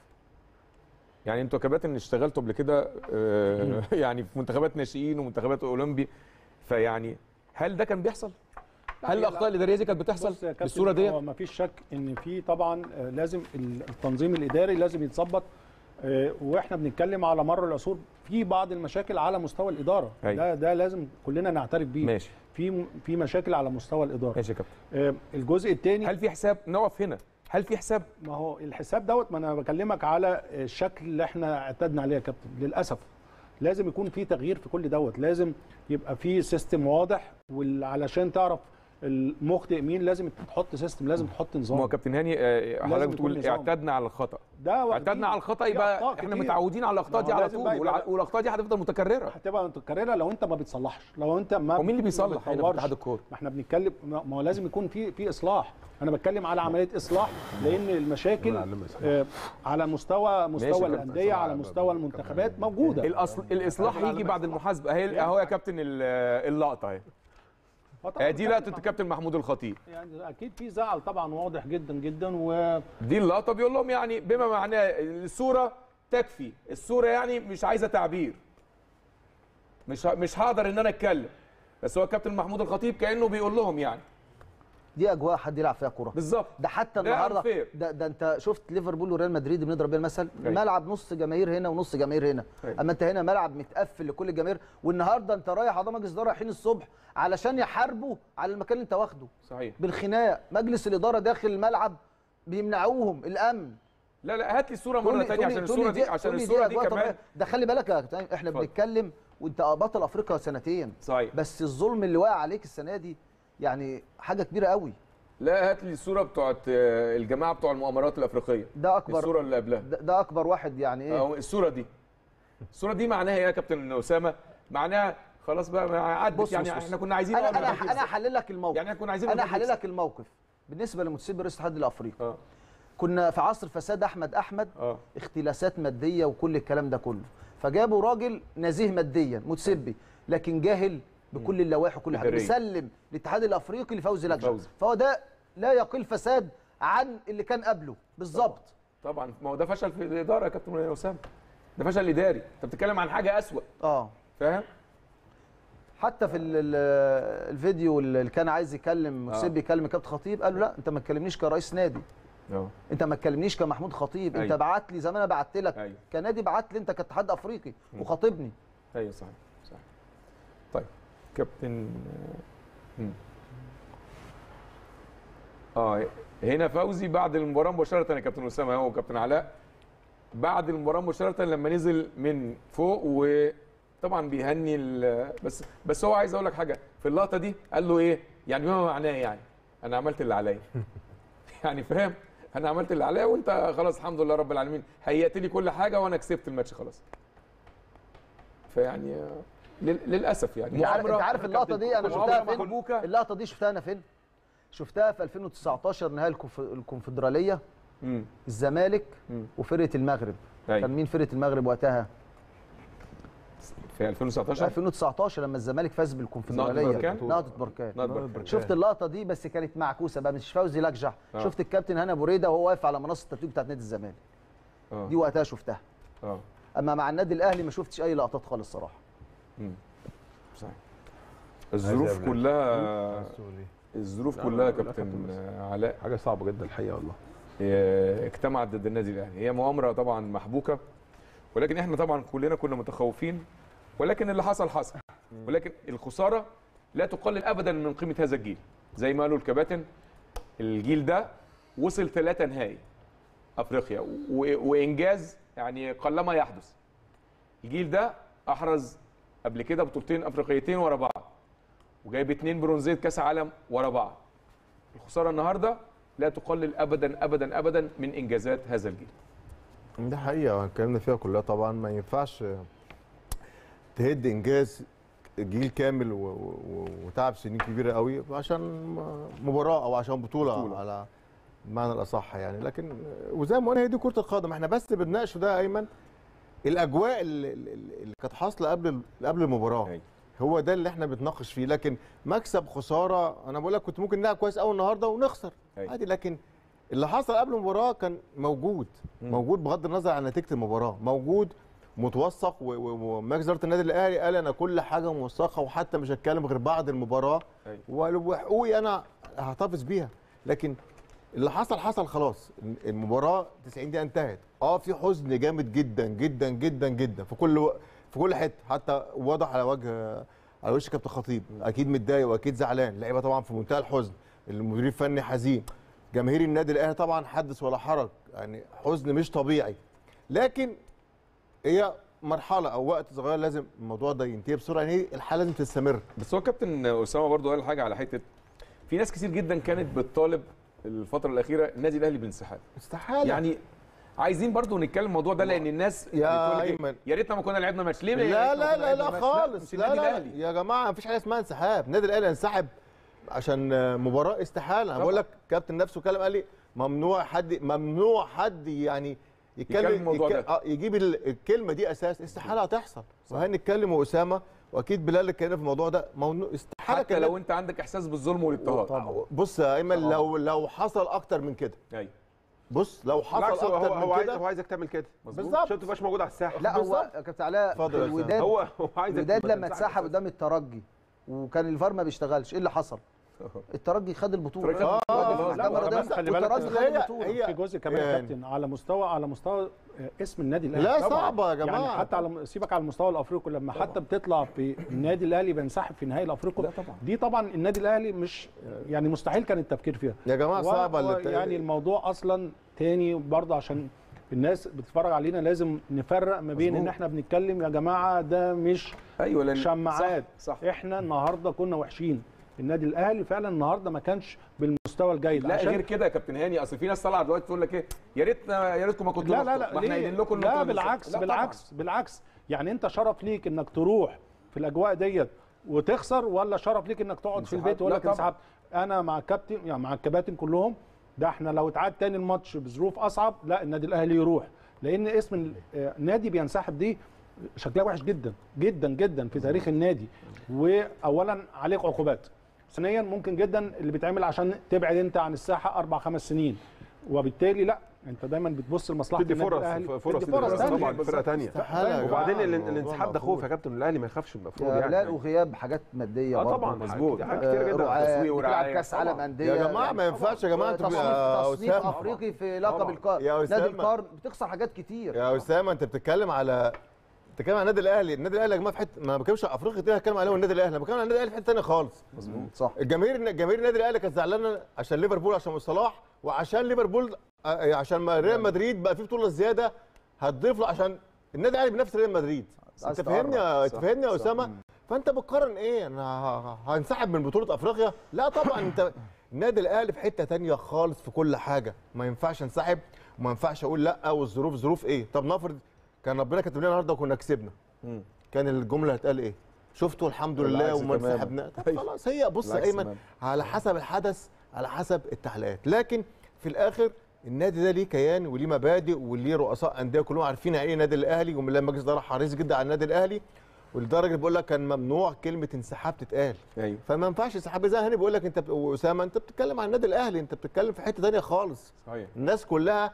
يعني انتوا كباتن اشتغلتوا قبل كده آه، يعني في منتخبات ناشئين ومنتخبات اولمبي فيعني هل ده كان بيحصل؟ هل الاخطاء الاداريه دي كانت بتحصل بص يا كابتن، بالصوره دي؟ هو مفيش شك ان في طبعا آه، لازم ال- التنظيم الاداري لازم يتظبط آه، واحنا بنتكلم على مر العصور في بعض المشاكل على مستوى الاداره أيوة. ده ده لازم كلنا نعترف بيه ماشي في في مشاكل على مستوى الاداره ماشي يا كابتن آه، الجزء الثاني هل في حساب نقف هنا هل في حساب ما هو الحساب دوت ما انا بكلمك على الشكل اللي احنا اعتدنا عليه يا كابتن للاسف لازم يكون في تغيير في كل دوت لازم يبقى في سيستم واضح وعلشان تعرف المخطئ مين لازم تحط سيستم لازم تحط ما هو نظام كابتن هاني آه، حضرتك يكون بتقول نظام. اعتدنا على الخطا ده واخدين- اعتدنا على الخطا في يبقى أخطاء احنا كتير. متعودين على الاخطاء ما دي هو على لازم طول بقى يبقى- والع- والاخطاء دي هتفضل متكرره هتبقى متكرره لو انت ما بتصلحش لو انت ما هو مين اللي ما بيصلح هنا في بتطورش. اتحاد الكوره ما احنا بنتكلم ما ما هو لازم يكون في في اصلاح انا بتكلم على عمليه اصلاح لان المشاكل نعلمها إصلاح. آه، على مستوى يا مستوى كابتن. الانديه على مستوى المنتخبات موجوده الاصل الاصلاح يجي بعد المحاسبه اهي اهو يا كابتن ال- اللقطه اهي فطبعاً آه، دي لقطه الكابتن محمود الخطيب يعني اكيد في زعل طبعا واضح جدا جدا و دي اللقطه بيقول لهم يعني بما معناه الصوره تكفي الصوره يعني مش عايزه تعبير مش ه- مش هقدر ان انا اتكلم بس هو الكابتن محمود الخطيب كانه بيقول لهم يعني دي اجواء حد يلعب فيها كوره بالظبط ده حتى ده النهارده unfair. ده, ده انت شفت ليفربول وريال مدريد بنضرب بيها المثل أيوة. ملعب نص جماهير هنا ونص جماهير هنا أيوة. اما انت هنا ملعب متقفل لكل الجماهير والنهارده انت رايح اعضاء مجلس الاداره رايحين الصبح علشان يحاربوا على المكان اللي انت واخده صحيح بالخناق مجلس الاداره داخل الملعب بيمنعوهم الامن لا لا هات لي الصوره مره تقول لي- ثانيه تقول لي- عشان تقول لي الصوره دي عشان تقول لي الصوره دي أجواء كمان طبيعية. ده خلي بالك يا كابتن احنا اتفضل. بنتكلم وانت بطل افريقيا سنتين صحيح بس الظلم اللي واقع عليك السنه دي يعني حاجه كبيره قوي لا هات لي الصوره بتوعت آه، الجماعه بتوع المؤامرات الافريقيه ده اكبر الصوره اللي قبلها ده, ده اكبر واحد يعني ايه أهو الصوره دي الصوره دي معناها ايه يا كابتن اسامه معناها خلاص بقى ما عدت بص يعني بص بص. احنا كنا عايزين انا نقعد انا نركز. انا هحلل لك الموقف يعني احنا كنا عايزين انا نركز. هحلل لك الموقف بالنسبه لمتسيب رئيس الاتحاد الافريقي اه كنا في عصر فساد احمد احمد اه اختلاسات ماديه وكل الكلام ده كله فجابوا راجل نزيه ماديا متسبي لكن جاهل بكل اللوائح وكل حاجه إدارية. بيسلم الاتحاد الافريقي لفوزي لجنه فوزي. فهو ده لا يقل فساد عن اللي كان قبله بالظبط طبعا ما هو ده فشل في الاداره يا كابتن اسامه ده فشل اداري انت بتتكلم عن حاجه اسوأ اه فاهم حتى في ال- ال- الفيديو اللي كان عايز يكلم متسبي يكلم كابتن خطيب قال له لا انت ما تكلمنيش كرئيس نادي اه انت ما تكلمنيش كمحمود خطيب انت أيوة. بعت لي زي ما انا بعت لك أيوة. كنادي بعت لي انت كاتحاد افريقي وخاطبني ايوه صحيح صحيح طيب كابتن مم. اه هنا فوزي بعد المباراه مباشره يا كابتن اسامه هو كابتن علاء بعد المباراه مباشره لما نزل من فوق وطبعا بيهني ال- بس بس هو عايز اقول لك حاجه في اللقطه دي قال له ايه يعني بما معناه يعني انا عملت اللي عليا يعني فاهم انا عملت اللي عليا وانت خلاص الحمد لله رب العالمين هيأت لي كل حاجه وانا كسبت الماتش خلاص فيعني آه، لل- للاسف يعني انت عارف, مؤامرة- انت عارف اللقطه دي انا مؤامرة شفتها فين محبوكة. اللقطه دي شفتها انا فين شفتها في 2019 نهائي الكونف- الكونفدراليه مم. الزمالك مم. وفرقه المغرب أيوة. كان مين فرقه المغرب وقتها في 2019 2019 لما الزمالك فاز نهضة بالكونفدراليه بركان؟ نهضه بركان نهضة بركان. شفت اللقطه دي بس كانت معكوسه بقى مش فوزي لجح آه. شفت الكابتن هنا بريده وهو واقف على منصه التتويج بتاعت نادي الزمالك اه دي وقتها شفتها اه اما مع النادي الاهلي ما شفتش اي لقطات خالص صراحه مم. صحيح الظروف كلها الظروف كلها يا كابتن آه، علاء حاجه صعبه جدا الحقيقه والله آه، اجتمعت ضد النادي الاهلي هي مؤامره طبعا محبوكه ولكن احنا طبعا كلنا كنا متخوفين ولكن اللي حصل حصل ولكن الخساره لا تقلل ابدا من قيمه هذا الجيل زي ما قالوا الكباتن الجيل ده وصل ثلاثة نهائي افريقيا و- وانجاز يعني قلما يحدث الجيل ده احرز قبل كده بطولتين افريقيتين ورا بعض وجايب اتنين برونزيه كاس عالم ورا بعض الخساره النهارده لا تقلل ابدا ابدا ابدا من انجازات هذا الجيل ده حقيقة اتكلمنا فيها كلها طبعا ما ينفعش تهد انجاز جيل كامل و- و- وتعب سنين كبيره قوي عشان مباراه او عشان بطوله, بطولة. بطولة. على المعنى الاصح يعني لكن وزي ما قلنا هي دي كره القدم احنا بس بنناقش ده يا ايمن الاجواء اللي, اللي كانت حاصله قبل قبل المباراه أيوة. هو ده اللي احنا بنتناقش فيه لكن مكسب خساره انا بقول لك كنت ممكن نلعب كويس قوي النهارده ونخسر أيوة. عادي لكن اللي حصل قبل المباراه كان موجود مم. موجود بغض النظر عن نتيجه المباراه موجود متوثق و- و- ومجلس اداره النادي الاهلي قال انا كل حاجه موثقه وحتى مش هتكلم غير بعد المباراه أيوة. و- وحقوقي انا هحتفظ بيها لكن اللي حصل حصل خلاص المباراه 90 دقيقه انتهت اه في حزن جامد جدا جدا جدا جدا في كل و- في كل حته حتى واضح على وجه على وش كابتن خطيب اكيد متضايق واكيد زعلان اللعيبه طبعا في منتهى الحزن المدير الفني حزين جماهير النادي الاهلي طبعا حدث ولا حرج يعني حزن مش طبيعي لكن هي مرحله او وقت صغير لازم الموضوع ده ينتهي بسرعه يعني هي الحاله لازم تستمر بس هو كابتن اسامه برضو قال حاجه على حته في ناس كتير جدا كانت بتطالب الفتره الاخيره النادي الاهلي بالانسحاب استحاله يعني عايزين برضو نتكلم الموضوع ده لان الناس يا بتقول لك إيه؟ أيمن. يا ريتنا ما كنا لعبنا ماتش ليه يا لا ريتنا لا ما كنا لا لعبنا لا ماتش؟ خالص مش لا النادي لا الاهلي يا جماعه مفيش حاجه اسمها انسحاب النادي الاهلي انسحب عشان مباراه استحاله انا بقول لك كابتن نفسه كلام قال لي ممنوع حد ممنوع حد يعني يتكلم يتكلم الموضوع ده. اه يجيب ال- الكلمه دي اساس استحاله هتحصل وهنتكلم واسامه واكيد بلال اللي اتكلم في الموضوع ده ممنوع استحاله حتى كان لو انت عندك احساس بالظلم والاضطهاد طبعا بص يا ايمن لو لو حصل اكتر من كده ايوه بص لو بالعكس حصل هو اكتر هو هو من عايز كده هو عايزك تعمل كده بالظبط عشان ما تبقاش موجود على الساحه لا هو بالظبط. يا كابتن علاء اتفضل يا أستاذ. الوداد هو هو عايزك الوداد تبقى لما تنسحب اتسحب قدام الترجي وكان الفار ما بيشتغلش ايه اللي حصل؟ الترجي خد البطوله الترجي خد آه، البطولة. المحكمة لا، الرياضية وكمان خلي بالك والترجي خد هي- البطوله هي- في جزء كمان يا يعني- كابتن على مستوى على مستوى آه، اسم النادي الاهلي لا، طبعاً. صعبة يا جماعة. يعني حتى على سيبك على المستوى الافريقي لما حتى بتطلع في النادي الاهلي بينسحب في نهائي الافريقي لا طبعاً. دي طبعا النادي الاهلي مش يعني مستحيل كان التفكير فيها يا جماعه و- صعبه و- اللي يعني الموضوع اصلا تاني برضه عشان الناس بتتفرج علينا لازم نفرق ما بين ان مظبوط. احنا بنتكلم يا جماعه ده مش ايوه لان شماعات صح, صح. احنا النهارده كنا وحشين النادي الاهلي فعلا النهارده ما كانش بالمستوى الجيد لا عشان غير كده يا كابتن هاني اصل في ناس طالعه دلوقتي تقول لك ايه يا ريتنا يا ريتكم ما كنتوا لا لا رحتوا. لا ما احنا ليه؟ قايلين لكم إن لا انتوا بالعكس لا بالعكس بالعكس يعني انت شرف ليك انك تروح في الاجواء ديت وتخسر ولا شرف ليك انك تقعد في انسحاب؟ البيت ولا لا طبعاً. تنسحب انا مع الكابتن يعني مع الكباتن كلهم ده احنا لو اتعاد تاني الماتش بظروف اصعب لا النادي الاهلي يروح لان اسم ال- آه، النادي بينسحب دي شكلها وحش جدا جدا جدا في تاريخ النادي واولا عليك عقوبات ثانيا ممكن جدا اللي بيتعمل عشان تبعد انت عن الساحه اربع خمس سنين وبالتالي لا انت دايما بتبص لمصلحه تدي النادي فرص الأهلي. فرص تدي فرص تانية. طبعا فرقه ثانيه استحالة يا وبعدين جماعة، ال- الموضوع الانسحاب ده خوف مفروض. يا كابتن الاهلي ما يخافش المفروض لا يعني وغياب حاجات ماديه اه برضه. طبعا مظبوط. حاجات كتير آه، جدا رعاة تسويق بتلعب ورعاية. كاس طبعاً. عالم انديه يا جماعه ما ينفعش يا جماعه انتوا تصنيف, يا تصنيف اسامه افريقي في لقب طبعاً. القرن يا نادي أسامة. القرن بتخسر حاجات كتير يا اسامه انت بتتكلم على بتتكلم على النادي الاهلي النادي الاهلي يا جماعه في حته ما بتكلمش على افريقيا دي هتكلم عليه النادي الاهلي انا بتكلم على النادي الاهلي في حته ثانيه خالص مظبوط صح الجماهير جماهير النادي الاهلي كانت زعلانه عشان ليفربول عشان صلاح وعشان ليفربول آه، عشان ما ريال مدريد بقى فيه بطوله زياده هتضيف له عشان النادي الاهلي بينافس ريال مدريد عايز انت فاهمني يا تقرب. انت فاهمني يا صح. اسامه فانت بتقارن ايه انا ه- ه- هنسحب من بطوله افريقيا لا طبعا انت النادي الاهلي في حته تانية خالص في كل حاجه ما ينفعش انسحب وما ينفعش اقول لا والظروف ظروف ايه طب نفرض كان ربنا كاتب لنا النهارده وكنا كسبنا مم. كان الجمله هتقال ايه شفتوا الحمد لله بالعكس وما تماماً. انسحبنا طب أيوة. خلاص هي بص يا بالعكس ايمن تماماً. على حسب الحدث على حسب التعليقات لكن في الاخر النادي ده ليه كيان وليه مبادئ وليه رؤساء انديه كلهم عارفين يعني ايه النادي الاهلي ومن لما مجلس الاداره حريص جدا على النادي الاهلي ولدرجه اللي بقول لك كان ممنوع كلمه انسحاب تتقال ايوه فما ينفعش انسحاب زي هاني بيقول لك انت بت- واسامه انت بتتكلم عن النادي الاهلي انت بتتكلم في حته ثانيه خالص صحيح الناس كلها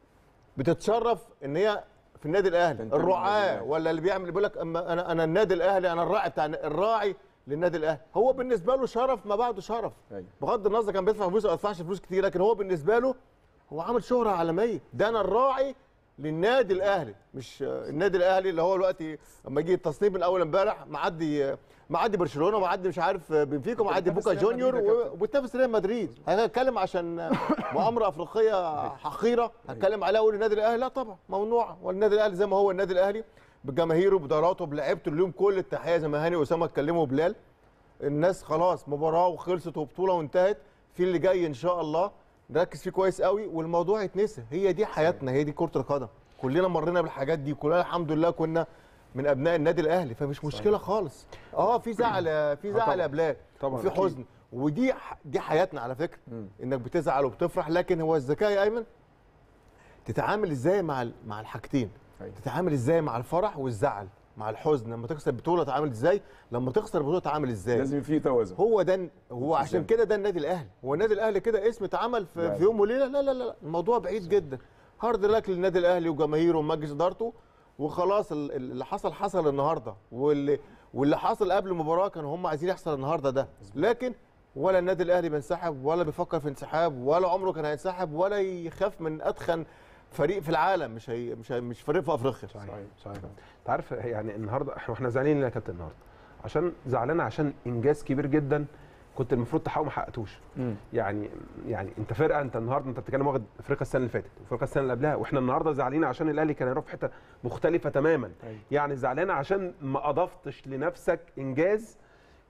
بتتشرف ان هي في النادي الاهلي تنتمي للنادي الرعاه الأهلي. ولا اللي بيعمل بيقول لك اما انا انا النادي الاهلي انا الراعي بتاع الراعي للنادي الاهلي هو بالنسبه له شرف ما بعده شرف ايوه بغض النظر كان بيدفع فلوس او ما يدفعش فلوس كتير لكن هو بالنسبه له هو عامل شهره عالميه ده انا الراعي للنادي الاهلي مش آه، النادي الاهلي اللي هو دلوقتي لما يجي التصنيف من اول امبارح معدي آه، معدي برشلونه معدي مش عارف آه، بنفيكا معدي بتنافس بوكا ريال جونيور مدريد يا و- وبتنافس ريال مدريد هنتكلم عشان آه، مؤامره افريقيه حقيره هتكلم عليها اقول النادي الاهلي لا طبعا ممنوع والنادي الاهلي زي ما هو النادي الاهلي بجماهيره بداراته بلعيبته اليوم كل التحيه زي ما هاني واسامه اتكلموا وبلال الناس خلاص مباراه وخلصت وبطوله وانتهت في اللي جاي ان شاء الله نركز فيه كويس قوي والموضوع يتنسى هي دي حياتنا هي دي كره القدم كلنا مرينا بالحاجات دي كلنا الحمد لله كنا من ابناء النادي الاهلي فمش مشكله خالص اه في زعل في زعل يا بلال طبعاً، وفي أكيد. حزن ودي ح- دي حياتنا على فكره مم. انك بتزعل وبتفرح لكن هو الذكاء يا ايمن تتعامل ازاي مع ال- مع الحاجتين أيوة. تتعامل ازاي مع الفرح والزعل مع الحزن لما تكسب بطوله تتعامل ازاي لما تخسر بطوله تتعامل ازاي لازم يبقى في توازن هو ده هو عشان إزاي؟ كده ده النادي الاهلي هو النادي الاهلي كده اسم اتعمل في, لا. في يوم وليله لا لا لا الموضوع بعيد جدا هارد لك للنادي الاهلي وجماهيره ومجلس ادارته وخلاص ال- ال- اللي حصل حصل النهارده واللي واللي حصل قبل المباراه كانوا هم عايزين يحصل النهارده ده لكن ولا النادي الاهلي بينسحب ولا بيفكر في انسحاب ولا عمره كان هينسحب ولا يخاف من اتخن فريق في العالم مش هي مش هي مش فريق في افريقيا صحيح صحيح انت عارف يعني النهارده احنا احنا زعلانين ليه يا كابتن النهارده عشان زعلان عشان انجاز كبير جدا كنت المفروض تحققه ما حققتوش مم. يعني يعني انت فرقه انت النهارده انت بتتكلم واخد افريقيا السنه اللي فاتت وافريقيا السنه اللي قبلها واحنا النهارده زعلانين عشان الاهلي كان هيروح في حته مختلفه تماما أيوة. يعني زعلان عشان ما اضفتش لنفسك انجاز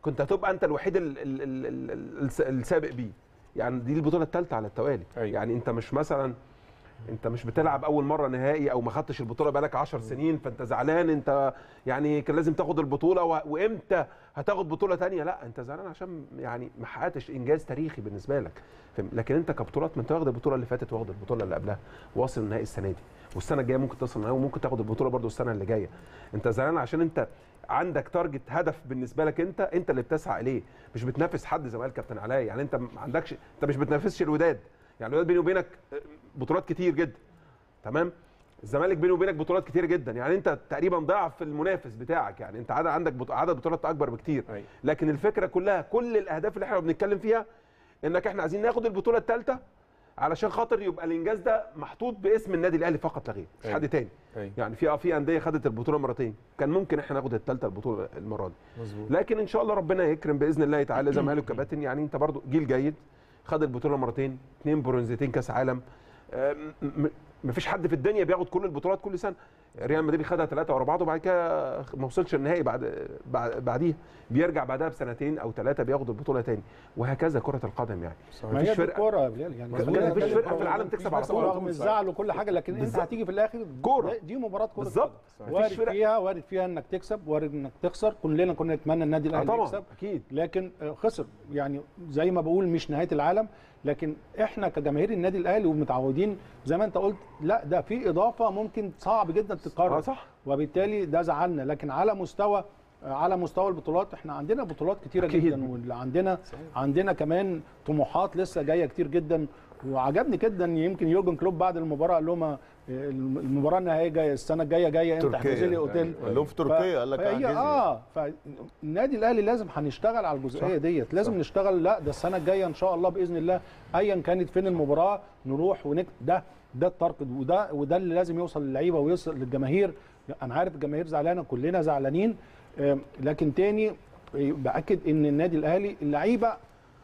كنت هتبقى انت الوحيد ال- ال- ال- ال- ال- الس- السابق بيه يعني دي البطوله الثالثه على التوالي أيوة. يعني انت مش مثلا انت مش بتلعب اول مره نهائي او ما خدتش البطوله بقالك 10 سنين فانت زعلان انت يعني كان لازم تاخد البطوله و... وامتى هتاخد بطوله تانية لا انت زعلان عشان يعني ما حققتش انجاز تاريخي بالنسبه لك فاهم؟ لكن انت كبطولات ما انت واخد البطوله اللي فاتت واخد البطوله اللي قبلها واصل النهائي السنه دي والسنه الجايه ممكن توصل النهائي وممكن تاخد البطوله برضو السنه اللي جايه انت زعلان عشان انت عندك تارجت هدف بالنسبه لك انت انت اللي بتسعى اليه مش بتنافس حد زي ما قال كابتن علاء يعني انت ما عندكش انت مش بتنافسش الوداد يعني الوداد بيني وبينك بطولات كتير جدا تمام الزمالك بينه وبينك بطولات كتير جدا يعني انت تقريبا ضعف المنافس بتاعك يعني انت عدد عندك بط- عدد بطولات اكبر بكتير أيوة. لكن الفكره كلها كل الاهداف اللي احنا بنتكلم فيها انك احنا عايزين ناخد البطوله الثالثه علشان خاطر يبقى الانجاز ده محطوط باسم النادي الاهلي فقط لا غير مش أيوة. حد تاني أيوة. يعني في اه في انديه خدت البطوله مرتين كان ممكن احنا ناخد الثالثه البطوله المره دي مظبوط لكن ان شاء الله ربنا يكرم باذن الله تعالى زي ما قالوا الكباتن يعني انت برضو جيل جيد خد البطوله مرتين اثنين برونزتين كاس عالم آم، م- ما فيش حد في الدنيا بياخد كل البطولات كل سنه ريال مدريد خدها ثلاثه ورا بعض وبعد كده ما وصلش النهائي بعد بعد- بعديها بيرجع بعدها بسنتين او ثلاثه بياخد البطوله تاني وهكذا كره القدم يعني ما مفيش هي دي فرقة- الكوره يا بلال يعني مظبوط. خلينا مفيش نتكلم فرقة في العالم تكسب على طول. رغم الزعل وكل حاجه لكن انت بالظبط. هتيجي في الاخر كورة. ده- دي مباراه كوره بالظبط. قدم. مفيش وارد فرق. فيها وارد فيها انك تكسب وارد انك تخسر كلنا كنا نتمنى النادي اه الاهلي طبعا يكسب اكيد لكن آه، خسر يعني زي ما بقول مش نهايه العالم لكن احنا كجماهير النادي الاهلي ومتعودين زي ما انت قلت لا ده في اضافه ممكن صعب جدا تتكرر اه صح وبالتالي ده زعلنا لكن على مستوى على مستوى البطولات احنا عندنا بطولات كتيره أكيد. جدا واللي عندنا عندنا كمان طموحات لسه جايه كتير جدا وعجبني جدا يمكن يورجن كلوب بعد المباراه قال لهم آه، المباراه النهائيه جايه السنه الجايه جايه انت احجز لي اوتيل قال لهم في تركيا قال لك فهي احجز لي. اه فالنادي الاهلي لازم هنشتغل على الجزئيه ديت لازم نشتغل لا ده السنه الجايه ان شاء الله باذن الله ايا كانت فين المباراه نروح ونك ده ده التارجت وده وده اللي لازم يوصل للعيبه ويوصل للجماهير انا عارف الجماهير زعلانه كلنا زعلانين آم، لكن تاني آه، باكد ان النادي الاهلي اللعيبه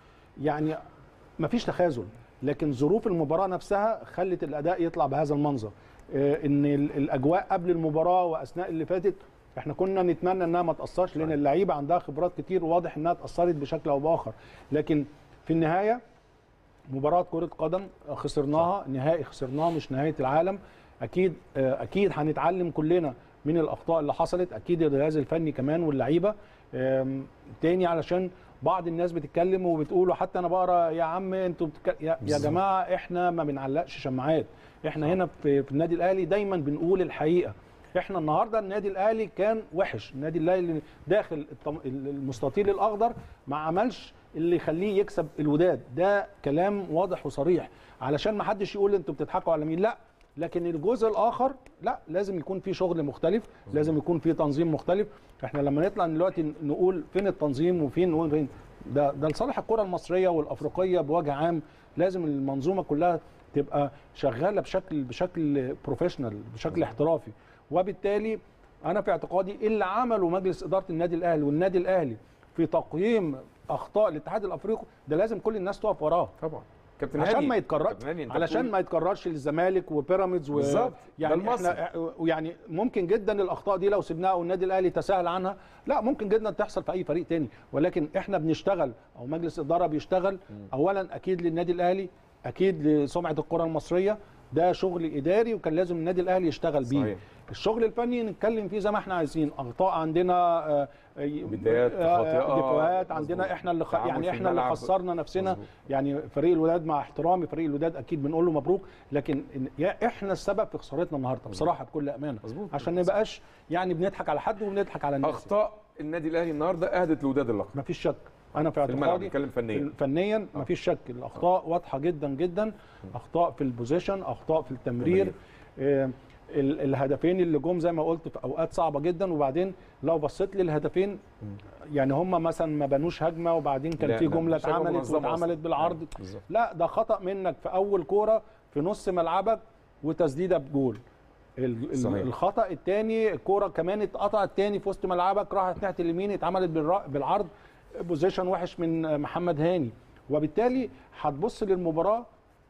يعني مفيش تخاذل لكن ظروف المباراه نفسها خلت الاداء يطلع بهذا المنظر آه، ان ال- الاجواء قبل المباراه واثناء اللي فاتت احنا كنا نتمنى انها ما تاثرش لان اللعيبه عندها خبرات كتير واضح انها اتاثرت بشكل او باخر لكن في النهايه مباراه كره قدم خسرناها نهائي خسرناها مش نهايه العالم اكيد آه، اكيد هنتعلم كلنا من الاخطاء اللي حصلت اكيد الجهاز الفني كمان واللعيبه آم، تاني علشان بعض الناس بتتكلم وبتقول وحتى انا بقرا يا عم انتوا بتك... يا, يا جماعه احنا ما بنعلقش شماعات احنا هنا في, في النادي الاهلي دايما بنقول الحقيقه احنا النهارده النادي الاهلي كان وحش النادي الاهلي داخل الطم- المستطيل الاخضر ما عملش اللي يخليه يكسب الوداد ده كلام واضح وصريح علشان ما حدش يقول انتوا بتضحكوا على مين لا لكن الجزء الاخر لا لازم يكون في شغل مختلف لازم يكون في تنظيم مختلف احنا لما نطلع دلوقتي نقول فين التنظيم وفين وفين ده ده لصالح الكره المصريه والافريقيه بوجه عام لازم المنظومه كلها تبقى شغاله بشكل بشكل بروفيشنال بشكل احترافي وبالتالي انا في اعتقادي اللي عمله مجلس اداره النادي الاهلي والنادي الاهلي في تقييم اخطاء الاتحاد الافريقي ده لازم كل الناس تقف وراه طبعا كابتن عشان هاني، ما يتكرر كابتن هاني، أنت علشان بتقول- ما يتكررش للزمالك وبيراميدز و... بالظبط، ده يعني المصري. احنا يعني ممكن جدا الاخطاء دي لو سيبناها والنادي الاهلي تساهل عنها لا ممكن جدا تحصل في اي فريق تاني ولكن احنا بنشتغل او مجلس اداره بيشتغل اولا اكيد للنادي الاهلي اكيد لسمعه الكره المصريه ده شغل اداري وكان لازم النادي الاهلي يشتغل بيه صحيح. الشغل الفني نتكلم فيه زي ما احنا عايزين اخطاء عندنا آه، بدايات آه، خاطئة. ديفوهات عندنا مظبوط. احنا اللي خ... تعامل يعني في احنا اللي الملعب. خسرنا نفسنا مظبوط. يعني فريق الوداد مع احترامي فريق الوداد اكيد بنقول له مبروك لكن إن- يا احنا السبب في خسارتنا النهارده بصراحه بكل امانه مظبوط. عشان ما نبقاش يعني بنضحك على حد وبنضحك على الناس اخطاء النادي الاهلي النهارده اهدت لوداد اللقب ما فيش شك انا في في الملعب اعتقادي بنتكلم فنيا فنيا ما فيش شك الاخطاء واضحه جدا جدا اخطاء في البوزيشن اخطاء في التمرير آه، ال- الهدفين اللي جم زي ما قلت في اوقات صعبه جدا وبعدين لو بصيت للهدفين يعني هم مثلا ما بنوش هجمه وبعدين كان لا، في لا، جمله مش هجمة اتعملت منظمة أصلاً. واتعملت بالعرض أيوة، بالظبط. لا ده خطا منك في اول كوره في نص ملعبك وتسديده بجول ال- ال- صحيح. الخطا الثاني الكوره كمان اتقطعت تاني في وسط ملعبك راحت ناحيه اليمين اتعملت بالر- بالعرض بوزيشن وحش من محمد هاني وبالتالي هتبص للمباراه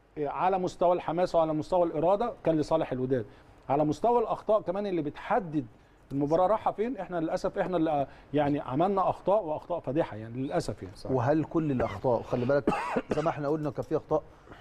على مستوى الحماس وعلى مستوى الاراده كان لصالح الوداد على مستوى الاخطاء كمان اللي بتحدد المباراه رايحه فين احنا للاسف احنا اللي يعني عملنا اخطاء واخطاء فادحه يعني للاسف يعني وهل كل الاخطاء وخلي بالك زي ما احنا قلنا كان في اخطاء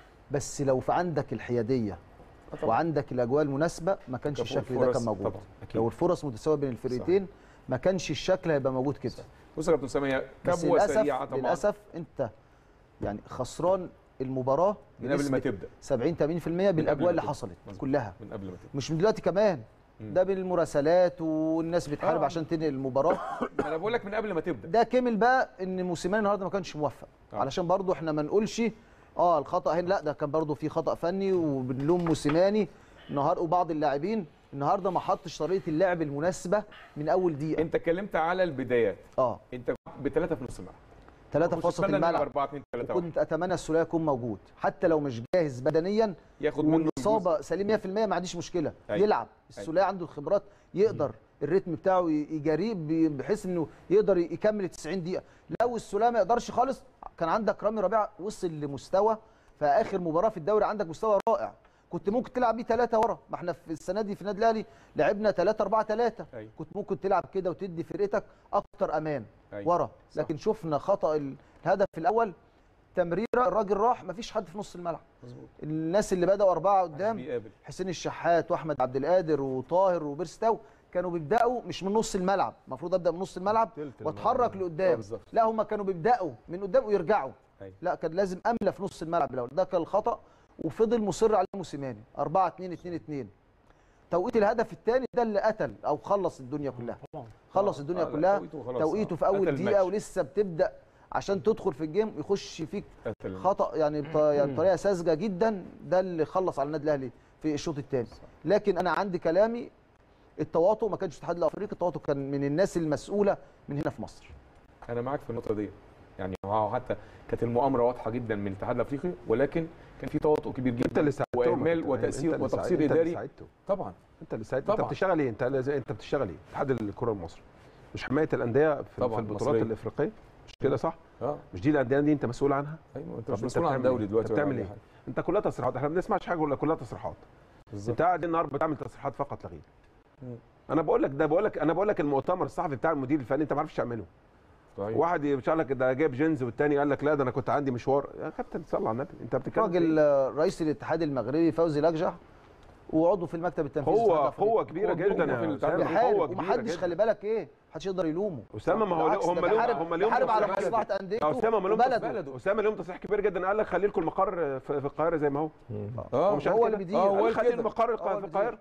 بس لو في عندك الحياديه وعندك الاجواء المناسبه ما كانش كان الشكل ده فرص كان موجود طبعاً، أكيد. لو الفرص متساويه بين الفرقتين ما كانش الشكل هيبقى موجود كده بص يا كابتن اسامه هي بس كبوه للاسف سريعه طبعا للاسف انت يعني خسران المباراه من قبل ما بنسبة تبدا 70 80% بالاجواء ما اللي تبدأ. حصلت مظبوط. كلها من قبل ما تبدا مش من دلوقتي كمان ده بالمراسلات والناس بتحارب آه. عشان تنقل المباراه انا بقول لك من قبل ما تبدا ده كمل بقى ان موسيماني النهارده ما كانش موفق آه. علشان برضو احنا ما نقولش اه الخطا هنا لا ده كان برضو في خطا فني وبنلوم موسيماني النهارده وبعض اللاعبين النهارده ما حطش طريقه اللعب المناسبه من اول دقيقه انت اتكلمت على البدايات اه انت بثلاثه في نص الملعب ثلاثه في وسط الملعب 4 2 3 كنت اتمنى السوليه يكون موجود حتى لو مش جاهز بدنيا ياخد منه والاصابه سليم 100% ما عنديش مشكله أيوة. يلعب السوليه عنده الخبرات يقدر الريتم بتاعه ي- يجاريه ب- بحيث انه يقدر يكمل ال 90 دقيقه لو السوليه ما يقدرش خالص كان عندك رامي ربيعه وصل لمستوى في اخر مباراه في الدوري عندك مستوى رائع كنت ممكن تلعب بيه ثلاثه ورا ما احنا في السنه دي في النادي الاهلي لعبنا 3 4 3 أيوة. كنت ممكن تلعب كده وتدي فرقتك اكتر امان أيوة. ورا صح. لكن شفنا خطا ال- الهدف الاول تمريره الراجل راح مفيش حد في نص الملعب مظبوط الناس اللي بداوا اربعه قدام بيقابل حسين الشحات واحمد عبد القادر وطاهر وبيرستاو كانوا بيبداوا مش من نص الملعب المفروض ابدا من نص الملعب تلت الملعب. واتحرك آه، لقدام بالظبط. لا هم كانوا بيبداوا من قدام ويرجعوا أيوة. لا كان لازم املى في نص الملعب الاول ده كان الخطا وفضل مصر عليه موسيماني 4 2 2 2 توقيت الهدف الثاني ده اللي قتل او خلص الدنيا كلها خلص الدنيا آه، لا، كلها توقيته خلاص، توقيته آه. في اول قتل دقيقه الماتش. ولسه بتبدا عشان تدخل في الجيم يخش فيك قتل خطا يعني بط- يعني بطريقه ساذجه جدا ده اللي خلص على النادي الاهلي في الشوط الثاني لكن انا عندي كلامي التواطؤ ما كانش في الاتحاد الافريقي التواطؤ كان من الناس المسؤوله من هنا في مصر انا معاك في النقطه دي يعني هو حتى كانت المؤامره واضحه جدا من الاتحاد الافريقي ولكن كان في تواطؤ كبير جدا انت اللي ساعدته واهمال وتاثير وتقصير اداري طبعا طبعا انت اللي ساعدته انت طبعاً. بتشتغل ايه انت لازم انت بتشتغل ايه اتحاد الكره المصري مش حمايه الانديه في, طبعاً، في البطولات مصرية. الافريقيه مش كده صح اه مش دي الانديه دي انت مسؤول عنها ايوه انت طب مش انت مسؤول عن بتعمل دوري ايه؟ دلوقتي انت ولا بتعمل أي ايه حاجة. انت كلها تصريحات احنا ما بنسمعش حاجه ولا كلها تصريحات بالظبط انت قاعد النهارده بتعمل تصريحات فقط لا غير مم. انا بقول لك ده بقول لك انا بقول لك المؤتمر الصحفي بتاع المدير الفني انت ما عرفتش تعمله صحيح. واحد مش قال لك ده جايب جينز والتاني قال لك لا ده انا كنت عندي مشوار يا كابتن صلى على النبي انت بتتكلم في راجل ايه؟ آه، رئيس الاتحاد المغربي فوزي لجح وعضو في المكتب التنفيذي هو للاتحاد الأفريقي. قوه كبيره هو جدا جوه في يا الاتحاد أسامة، بيحارب قوه كبيره ومحدش جدا خلي بالك ايه محدش يقدر يلومه اسامه ما هو بالعكس، هم ده لهم بيحارب- هم لهم بيحارب على تصريح- مصلحه يا انديته اسامه ما لهم وبلده تصريح- اسامه لهم تصريح كبير جدا قال لك خلي لكم المقر في في القاهره زي ما هو اه هو مش هو قال اللي كده؟ بيدير. اه هو هو قال خلي كده. المقر هو في اللي القاهره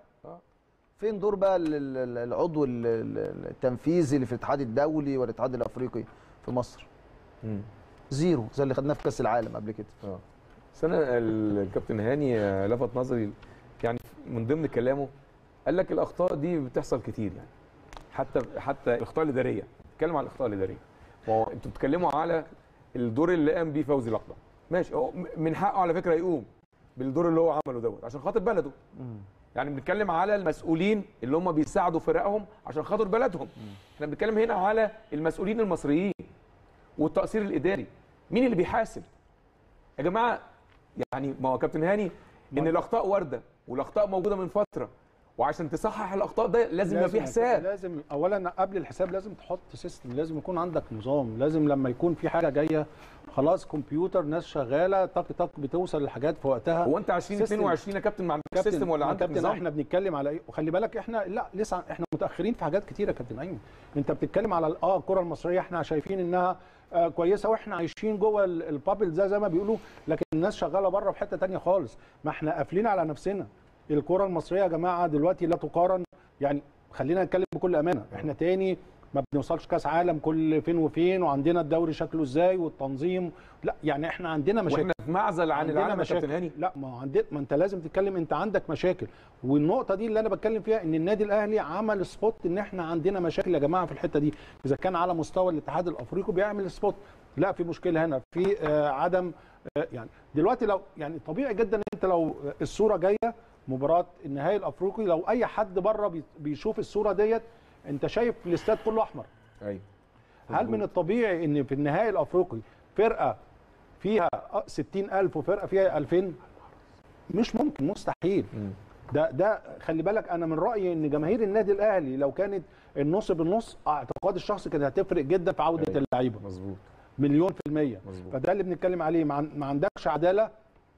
فين دور بقى ال- ال- ال- العضو ال- ال- التنفيذي اللي في الاتحاد الدولي والاتحاد الافريقي في مصر مم. زيرو زي اللي خدناه في كاس العالم قبل كده اه بس انا ال- الكابتن هاني آه، لفت نظري يعني من ضمن كلامه قال لك الاخطاء دي بتحصل كتير يعني حتى حتى الاخطاء الاداريه اتكلم عن الاخطاء الاداريه ما هو انتوا بتتكلموا على الدور اللي قام بيه فوزي الاقدم ماشي هو م- من حقه على فكره يقوم بالدور اللي هو عمله دوت عشان خاطر بلده يعني بنتكلم على المسؤولين اللي هم بيساعدوا فرقهم عشان خاطر بلدهم احنا بنتكلم هنا على المسؤولين المصريين والتقصير الاداري مين اللي بيحاسب يا جماعه يعني ما هو كابتن هاني ان الاخطاء وارده والاخطاء موجوده من فتره وعشان تصحح الاخطاء ده لازم يبقى في حساب لازم اولا قبل الحساب لازم تحط سيستم لازم يكون عندك نظام لازم لما يكون في حاجه جايه خلاص كمبيوتر ناس شغاله طق طق بتوصل للحاجات في وقتها هو انت 2022 يا كابتن ما عندكش كابتن سيستم ولا يا عندك كابتن نظام احنا بنتكلم على ايه وخلي بالك احنا لا لسه احنا متاخرين في حاجات كتيره يا كابتن ايمن انت بتتكلم على ال- اه الكره المصريه احنا شايفين انها آه كويسه واحنا عايشين جوه ال- البابل ده زي ما بيقولوا لكن الناس شغاله بره في حته تانية خالص ما احنا قافلين على نفسنا الكره المصريه يا جماعه دلوقتي لا تقارن يعني خلينا نتكلم بكل امانه احنا تاني ما بنوصلش كاس عالم كل فين وفين وعندنا الدوري شكله ازاي والتنظيم لا يعني احنا عندنا مشاكل واحنا في معزل عن عندنا العالم يا كابتن مشاكل هاني لا ما هو عندنا ما انت لازم تتكلم انت عندك مشاكل والنقطه دي اللي انا بتكلم فيها ان النادي الاهلي عمل سبوت ان احنا عندنا مشاكل يا جماعه في الحته دي اذا كان على مستوى الاتحاد الافريقي بيعمل سبوت لا في مشكله هنا في آه عدم آه يعني دلوقتي لو يعني طبيعي جدا انت لو الصوره جايه مباراه النهائي الافريقي لو اي حد بره بي- بيشوف الصوره ديت انت شايف الاستاد كله احمر ايوه هل من الطبيعي ان في النهائي الافريقي فرقه فيها 60000 وفرقه فيها 2000 مش ممكن مستحيل ده ده خلي بالك انا من رايي ان جماهير النادي الاهلي لو كانت النص بالنص اعتقاد الشخص كانت هتفرق جدا في عوده أيوة. اللعيبه مظبوط مليون في المية مظبوط. فده اللي بنتكلم عليه ما عن- ما عندكش عدالة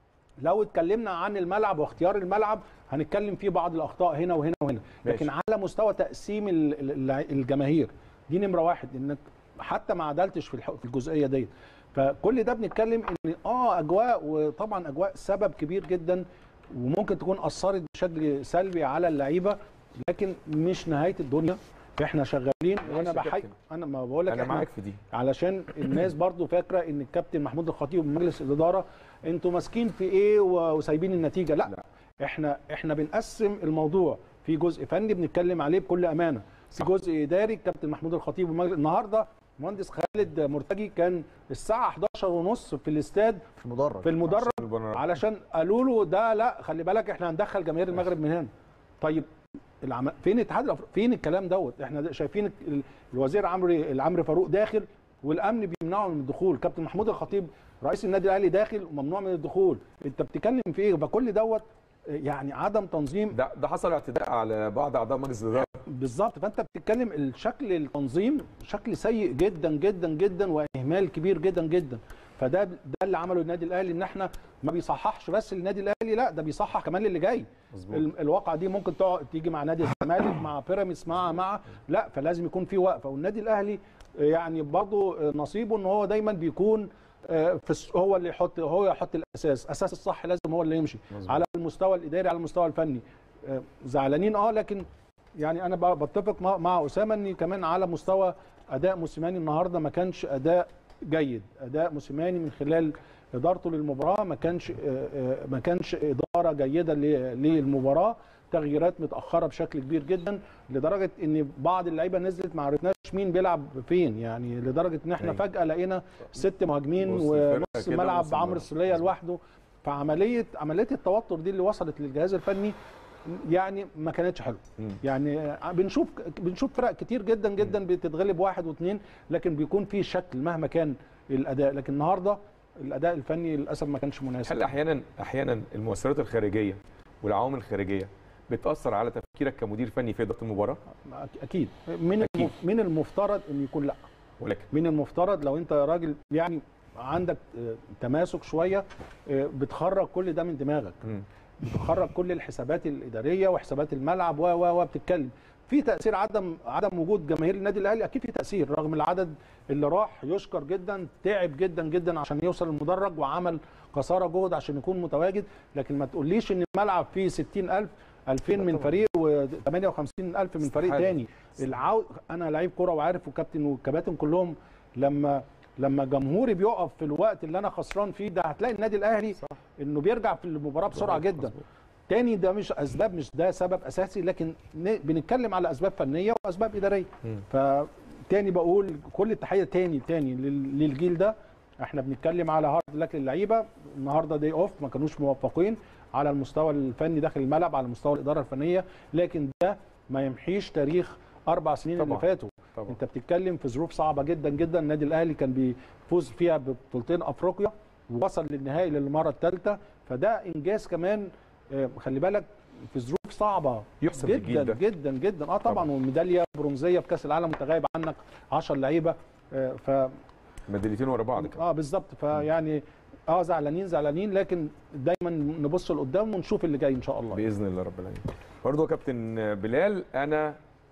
لو اتكلمنا عن الملعب واختيار الملعب هنتكلم فيه بعض الأخطاء هنا وهنا وهنا ماشي. لكن على مستوى تقسيم ال- ال- ال- الجماهير دي نمرة واحد انك حتى ما عدلتش في الح- في الجزئية دي فكل ده بنتكلم ان اه اجواء وطبعا اجواء سبب كبير جدا وممكن تكون اثرت بشكل سلبي على اللعيبه لكن مش نهايه الدنيا احنا شغالين وانا ماشي يا بحي كابتن. انا ما بقول لك انا إحنا- معاك في دي علشان الناس برضو فاكره ان الكابتن محمود الخطيب ومجلس الاداره انتوا ماسكين في ايه و- وسايبين النتيجه لا, لا. لا. احنا احنا بنقسم الموضوع في جزء فني بنتكلم عليه بكل امانه في جزء اداري الكابتن محمود الخطيب ومجلس النهارده مهندس خالد مرتجي كان الساعه 11 ونص في الاستاد في المدرج في المدرج البنر- علشان قالوا له ده لا خلي بالك احنا هندخل جماهير المغرب من هنا طيب العم... فين الاتحاد الأفريقي؟ فين الكلام دوت احنا د- شايفين ال- الوزير عمرو العمرو فاروق داخل والامن بيمنعه من الدخول كابتن محمود الخطيب رئيس النادي الاهلي داخل وممنوع من الدخول انت بتتكلم في ايه فكل دوت يعني عدم تنظيم ده ده حصل اعتداء على بعض اعضاء مجلس الاداره بالظبط فانت بتتكلم الشكل التنظيم شكل سيء جدا جدا جدا واهمال كبير جدا جدا فده ده اللي عمله النادي الاهلي ان احنا ما بيصححش بس النادي الاهلي لا ده بيصحح كمان اللي جاي مظبوط. ال- الواقعه دي ممكن تقعد تيجي مع نادي الزمالك مع بيراميدز مع مع لا فلازم يكون في وقفه والنادي الاهلي يعني برضه نصيبه ان هو دايما بيكون آه، في الس- هو اللي يحط هو يحط الاساس اساس الصح لازم هو اللي يمشي مظبوط. على المستوى الاداري على المستوى الفني آه، زعلانين اه لكن يعني انا ب- بتفق مع- مع اسامه ان كمان على مستوى اداء موسيماني النهارده ما كانش اداء جيد اداء موسيماني من خلال ادارته للمباراه ما كانش آه، آه، ما كانش اداره جيده ل- للمباراه تغييرات متاخره بشكل كبير جدا لدرجه ان بعض اللعيبه نزلت ما عرفناش مين بيلعب فين يعني لدرجه ان احنا أيوة. فجاه لقينا ست مهاجمين وسط الفرقة ونص كده الملعب ونص عمرو الملعب. السوليه مظبوط. لوحده فعمليه عمليه التوتر دي اللي وصلت للجهاز الفني يعني ما كانتش حلوه مم. يعني بنشوف بنشوف فرق كتير جدا جدا بتتغلب واحد واثنين لكن بيكون في شكل مهما كان الاداء لكن النهارده الاداء الفني للاسف ما كانش مناسب هل احيانا احيانا المؤثرات الخارجيه والعوامل الخارجيه بتاثر على تفكيرك كمدير فني في اداره المباراه اكيد من أكيد. المف... من المفترض ان يكون لا ولكن من المفترض لو انت راجل يعني عندك آه، تماسك شويه آه، بتخرج كل ده من دماغك مم. بتخرج كل الحسابات الاداريه وحسابات الملعب و و و بتتكلم في تاثير عدم عدم وجود جماهير النادي الاهلي اكيد في تاثير رغم العدد اللي راح يشكر جدا تعب جدا جدا عشان يوصل المدرج وعمل قصارى جهد عشان يكون متواجد لكن ما تقوليش ان الملعب فيه 60000 2000 من فريق و58000 من فريق استحالة. تاني العو... انا لعيب كوره وعارف وكابتن والكباتن كلهم لما لما جمهوري بيقف في الوقت اللي انا خسران فيه ده هتلاقي النادي الاهلي صح. انه بيرجع في المباراه بسرعه جدا مظبوط. تاني ده مش اسباب مش ده سبب اساسي لكن ن- بنتكلم على اسباب فنيه واسباب اداريه مم. فتاني بقول كل التحيه تاني تاني لل- للجيل ده احنا بنتكلم على هارد لك للعيبه النهارده دي اوف ما كانوش موفقين على المستوى الفني داخل الملعب على مستوى الاداره الفنيه لكن ده ما يمحيش تاريخ اربع سنين طبعاً. اللي فاتوا طبعا انت بتتكلم في ظروف صعبه جدا جدا النادي الاهلي كان بيفوز فيها ببطولتين افريقيا ووصل للنهائي للمره الثالثه فده انجاز كمان آه، خلي بالك في ظروف صعبه يحسب للجيل جدا ده. جدا جدا اه طبعا طبعاً. وميداليه برونزيه في كاس العالم وانت غايب عنك 10 لعيبه آه، ف ميداليتين ورا بعض كده اه بالظبط فيعني اه زعلانين زعلانين لكن دايما نبص لقدام ونشوف اللي جاي ان شاء الله باذن الله رب العالمين برضه يا كابتن بلال انا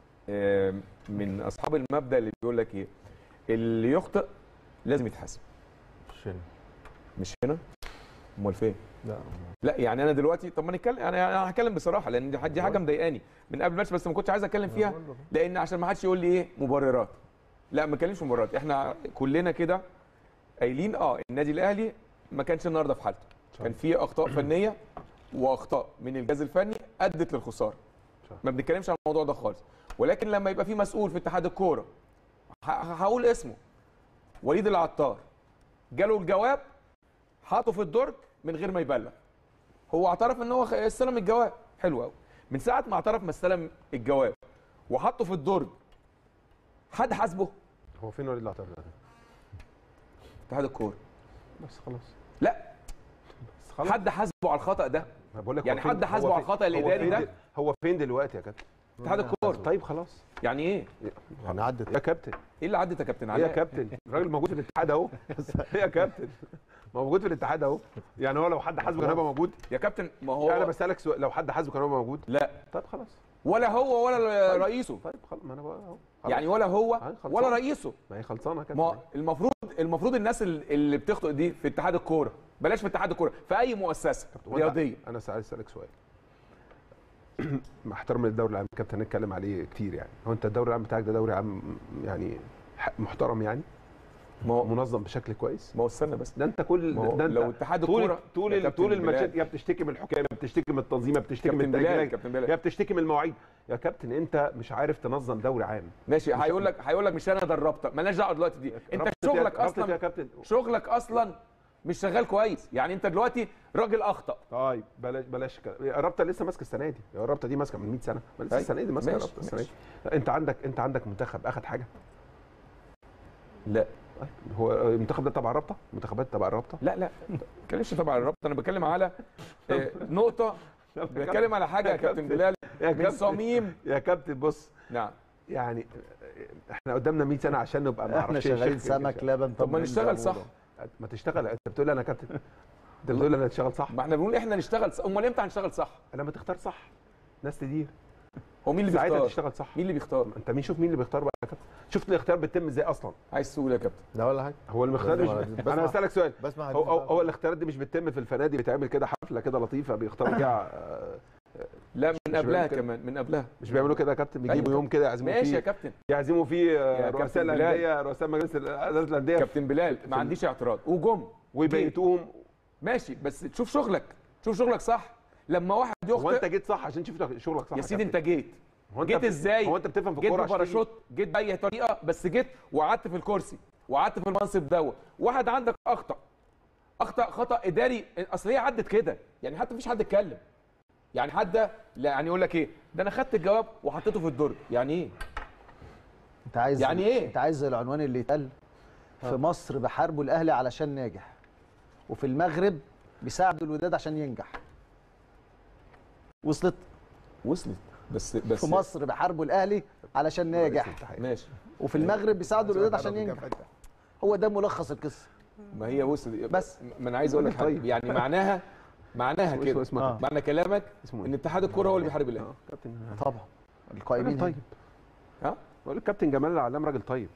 آه، من اصحاب المبدا اللي بيقول لك ايه اللي يخطئ لازم يتحاسب مش هنا. مش هنا امال فين لا لا يعني انا دلوقتي طب ما نتكلم انا انا هتكلم بصراحه لان دي دي حاجه مضايقاني من قبل الماتش بس ما كنتش عايز اتكلم فيها لان عشان ما حدش يقول لي ايه مبررات لا ما نتكلمش مبررات احنا كلنا كده قايلين اه النادي الاهلي ما كانش النهارده في حالته كان في اخطاء فنيه واخطاء من الجهاز الفني ادت للخساره صح. ما بنتكلمش عن الموضوع ده خالص ولكن لما يبقى في مسؤول في اتحاد الكوره ه- هقول اسمه وليد العطار جاله الجواب حاطه في الدرج من غير ما يبلغ هو اعترف ان هو خ- استلم الجواب حلو قوي من ساعه ما اعترف ما استلم الجواب وحطه في الدرج حد حاسبه هو فين وليد العطار ده؟ اتحاد الكوره بس خلاص لا بس خلاص حد حاسبه على الخطا ده ما بقول لك هو يعني فين- حد هو حاسبه على فين- الخطأ هو الإداري فين ده؟ دل- هو فين دلوقتي يا كابتن؟ اتحاد الكوره طيب خلاص يعني ايه يعني عدت يا كابتن ايه اللي عدت يا كابتن يا علاء كابتن الراجل موجود في الاتحاد اهو يا كابتن ما هو موجود في الاتحاد اهو يعني هو لو حد حاسبه كان هيبقى موجود يا كابتن ما هو انا هو بسالك سؤال لو حد حاسبه كان هيبقى موجود لا طيب خلاص ولا هو ولا رئيسه طيب خلاص ما انا بقى اهو خلاص. يعني ولا هو آه، خلصان. ولا رئيسه ما هي خلصانه يا ما هو كابتن المفروض المفروض الناس ال- اللي بتخطئ دي في اتحاد الكوره بلاش في اتحاد الكوره في اي مؤسسه هو أنت- رياضيه انا عايز اسالك سؤال مع احترامي للدوري العام كابتن نتكلم عليه كتير يعني هو انت الدوري العام بتاعك ده دوري عام يعني ح- محترم يعني ما هو منظم بشكل كويس ما هو استنى بس ده انت كل ما هو ده انت لو اتحاد طول الكورة طول يا ال- كابتن طول الماتشات بلال. يا بتشتكي من الحكام يا بتشتكي من التنظيم يا بتشتكي من كابتن بلال التأجيلات كابتن بلال يا بتشتكي من المواعيد يا كابتن انت مش عارف تنظم دوري عام ماشي هيقول لك هيقول لك مش انا ده الرابطه مالناش دعوه دلوقتي دي انت ربطة شغلك يا- ربطة يا اصلا كابتن شغلك اصلا مش شغال كويس يعني انت دلوقتي راجل اخطا طيب بلاش بلاش كده الرابطه لسه ماسكه السنه دي الرابطه دي ماسكه من 100 سنه ما لسه أيوة. السنه دي ماسكه ماشي، الرابطه السنه دي ماشي. انت عندك انت عندك منتخب اخد حاجه لا طيب هو المنتخب ده تبع الرابطه المنتخبات تبع الرابطه لا لا ما بتكلمش طبعا الرابطه انا بتكلم على آه، نقطه بتكلم على حاجه يا كابتن بلال يا من كابتن صميم يا كابتن بص نعم يعني احنا قدامنا 100 سنه عشان نبقى ما احنا اعرفش إيه شغالين شركة- سمك لبن طب ما نشتغل صح ما تشتغل انت بتقول لي انا كابتن انت بتقول لي انا اشتغل صح ما احنا بنقول احنا نشتغل صح امال امتى هنشتغل صح لما تختار صح ناس تدير هو مين اللي ساعتها بيختار تشتغل صح مين اللي بيختار انت مين شوف مين اللي بيختار بقى يا كابتن شفت الاختيار بيتم ازاي اصلا عايز تقول يا كابتن لا ولا حاجه هو المختار بسمع- مش بسمع- انا بسالك سؤال بسمع هو حديث هو, بقى. هو الاختيارات دي مش بتتم في الفنادق بتعمل كده حفله كده لطيفه بيختاروا فيها آه، لا من مش قبلها بيعمل كده. كمان من قبلها مش بيعملوا كده يا كابتن بيجيبوا أيوة. يوم كده يعزموا ماشي يا فيه كابتن يعزموا فيه آه، يا رؤساء كابتن بلال. الانديه رؤساء مجلس ال- اداره الانديه كابتن بلال ما عنديش اعتراض وجم ويبيتوهم ماشي بس تشوف شغلك شوف شغلك صح لما واحد هو انت يخطئ جيت صح عشان تشوف شغلك صح يا سيدي كابتن. انت جيت هو انت جيت بت- ازاي هو انت بتفهم في جيت الكوره عشان تيجي- بباراشوت جيت باي طريقه بس جيت وقعدت في الكرسي وقعدت في المنصب دوت واحد عندك اخطا اخطا خطا اداري اصل هي عدت كده يعني حتى مفيش حد اتكلم يعني حد لا يعني يقول لك ايه ده انا خدت الجواب وحطيته في الدرج يعني ايه انت عايز يعني إيه؟ انت عايز العنوان اللي يتقال في مصر بحاربوا الاهلي علشان ناجح وفي المغرب بيساعدوا الوداد عشان ينجح وصلت وصلت بس بس في مصر بحاربوا الاهلي علشان ناجح ماشي وفي المغرب بيساعدوا الوداد عشان ينجح هو ده ملخص القصه ما هي وصلت بس. ما انا عايز اقول لك حاجه طيب. يعني معناها معناها اسمه- كده اسمه- آه. معنى كلامك اسمه ان ايه؟ اتحاد الكوره هو اللي بيحارب الاهلي اه كابتن طبعا القائمين راجل طيب ها بقول الكابتن جمال العلام راجل طيب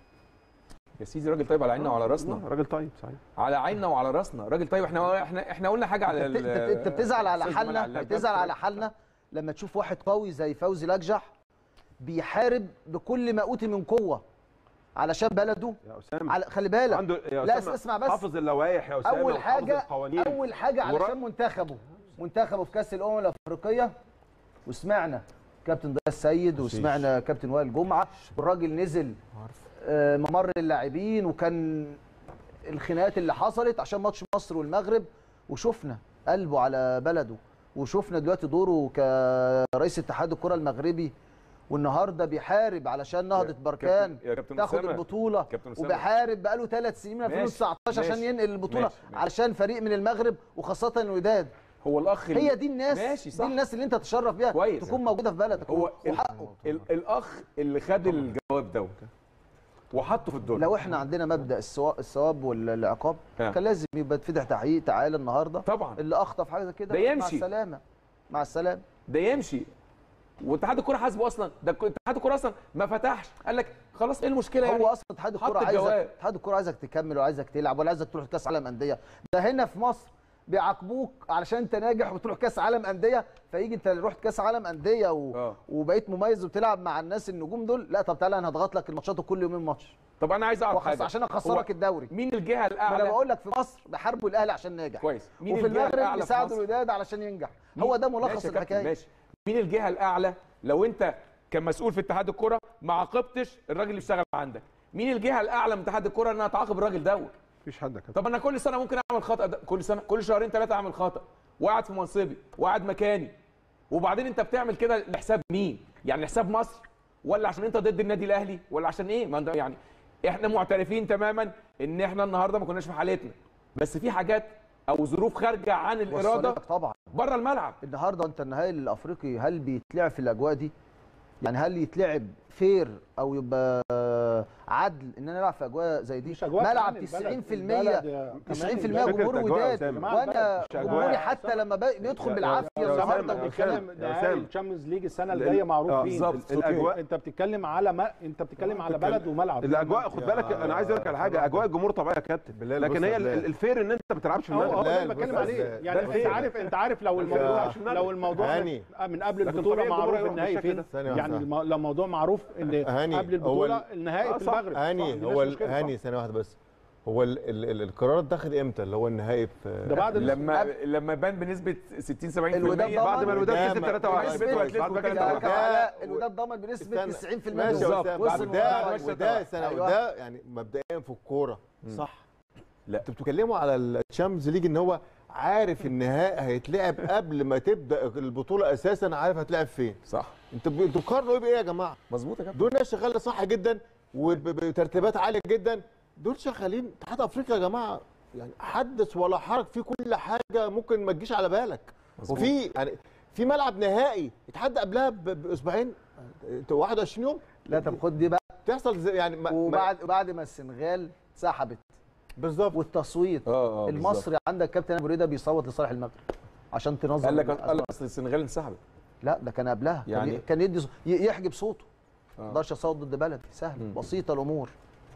يا سيدي راجل طيب على عيننا وعلى راسنا آه، راجل طيب صحيح على عيننا وعلى راسنا راجل طيب احنا احنا احنا قلنا حاجه على انت ال- انت- انت بتزعل على أستاذ جمال حالنا علام. بتزعل على حالنا لما تشوف واحد قوي زي فوزي لجح بيحارب بكل ما اوتي من قوه علشان بلده يا اسامه على خلي بالك عنده يا لا أسامة اسمع بس حافظ اللوائح يا اسامه اول وحافظ حاجه القوانين اول حاجه ورا- علشان منتخبه منتخبه في كاس الامم الافريقيه وسمعنا كابتن ضياء السيد وسمعنا كابتن وائل جمعه والراجل نزل آه، ممر اللاعبين وكان الخناقات اللي حصلت عشان ماتش مصر والمغرب وشفنا قلبه على بلده وشفنا دلوقتي دوره كرئيس اتحاد الكره المغربي والنهارده بيحارب علشان نهضه بركان يا كابتن تاخد أسامة. البطوله كابتن أسامة. وبيحارب بقاله ثلاث سنين من ماشي، 2019 عشان ماشي، ينقل البطوله ماشي، ماشي. علشان فريق من المغرب وخاصه الوداد هو الاخ اللي- هي دي الناس ماشي صح دي الناس اللي انت تشرف بيها كويس. تكون موجوده في بلدك هو ال- وحقه ال- الاخ اللي خد الجواب دوت وحطه في الدرج لو احنا عندنا مبدا السوا- الثواب والعقاب آه. كان لازم يبقى يتفتح تحقيق تعالى النهارده طبعا اللي اخطا في حاجه زي كده ده مع يمشي. السلامه مع السلامه ده يمشي واتحاد الكوره حاسبه اصلا ده اتحاد الكوره اصلا ما فتحش قال لك خلاص ايه المشكله يعني هو اصلا اتحاد حط الكوره عايزك الجواب. اتحاد الكوره عايزك تكمل وعايزك تلعب ولا عايزك تروح كاس عالم انديه ده هنا في مصر بيعاقبوك علشان انت ناجح وتروح كاس عالم انديه فيجي انت رحت كاس عالم انديه و... آه. وبقيت مميز وبتلعب مع الناس النجوم دول لا طب تعالى انا هضغط لك الماتشات كل يومين ماتش طب انا عايز اعرف وخص حاجه عشان هو اخسرك الدوري مين الجهه ما انا الاعلى بقول لك في مصر بيحاربوا الاهلي عشان ناجح كويس مين وفي الجهه المغرب الاعلى في بيساعدوا مصر الوداد علشان ينجح مين- هو ده ماشي ملخص يا كابتن، الحكايه ماشي مين الجهه الاعلى لو انت كمسؤول في اتحاد الكوره ما عاقبتش الراجل اللي اشتغل عندك مين الجهه الاعلى من اتحاد الكوره انها تعاقب الراجل دوت مفيش حد يا كابتن طب انا كل سنه ممكن اعمل خطا ده كل سنه كل شهرين ثلاثه اعمل خطا وقاعد في منصبي وقاعد مكاني وبعدين انت بتعمل كده لحساب مين يعني لحساب مصر ولا عشان انت ضد النادي الاهلي ولا عشان ايه ما انت يعني احنا معترفين تماما ان احنا النهارده ما كناش في حالتنا بس في حاجات او ظروف خارجه عن الاراده وصلتك طبعا بره الملعب النهارده انت النهائي الافريقي هل بيتلعب في الاجواء دي؟ يعني هل يتلعب فير او يبقى عدل ان انا العب في اجواء زي دي؟ مش أجواء ملعب كمان 90% البلد- البلد يا 90% كمان البلد- جمهور فكرة أجواء وداد أسامة. وانا مش أجواء. جمهوري حتى لما بي- بيدخل يا- بالعافيه يا يا أسامة، النهارده انت يا وبيتكلم بتتكلم يا نهائي أسامة. الشامبيونز ليج السنه ال- الجايه معروف آه، فين بالظبط. الاجواء انت بتتكلم على ما انت بتتكلم على بلد وملعب الاجواء خد بالك انا عايز اقول لك على حاجه اجواء الجمهور طبيعيه يا كابتن بلال، لكن بص هي يا ال- بلال. ال- الفير ان انت ما بتلعبش في هو هو الملعب ده لا، اللي بتكلم بص، عليه ده- يعني ده انت فين؟ عارف انت عارف لو لا، الموضوع مش الملعب. لو الموضوع هاني. من, من قبل لكن البطوله طبيعي الجمهور معروف هيروح النهائي بالشكل فين ده. ثانية يعني واحدة. الم- لو الموضوع معروف ان هاني، قبل هو البطوله ال- النهائي آه، في صح. المغرب صح، هاني دي هو مش ال- مشكلة، صح. هاني ثانيه واحده بس هو ال ال ال القرار اتاخد امتى اللي هو النهائي في ده بعد لما لما بان بنسبه 60 70% الوداد بعد ما الوداد قدام. كسب 3 1 بنسبة بعد ما وأتلتيكو كسب كان يا 3-1. كمال الوداد ضمن بنسبه استنى. 90% ماشي يا بالظبط. أستاذ. وصل وده وصل. وده سنه أيوة. وده يعني مبدئيا في الكوره صح لا. انتوا بتتكلموا على الشامبيونز ليج ان هو عارف النهائي هيتلعب قبل ما تبدا البطوله اساسا عارف هتلعب فين صح انتوا ب- انتوا بتقارنوا ايه بايه يا جماعه مظبوط يا كابتن دول ناس شغاله صح جدا وبترتيبات عاليه جدا دول شغالين اتحاد افريقيا يا جماعه يعني حدث ولا حرج في كل حاجه ممكن ما تجيش على بالك مظبوط. وفي يعني في ملعب نهائي اتحدى قبلها ب- باسبوعين اه، 21 يوم لا طب خد دي بقى تحصل زي يعني ما- ما- وبعد بعد ما السنغال سحبت بالظبط والتصويت اه اه المصري عندك كابتن ابو ريده بيصوت لصالح المغرب عشان تنظم قال لك الأزمة. قال لك اصل السنغال انسحبت لا ده كان قبلها يعني- يعني كان يدي ص- ي- يحجب صوته ما آه. يقدرش يصوت ضد بلد سهل مم. بسيطه الامور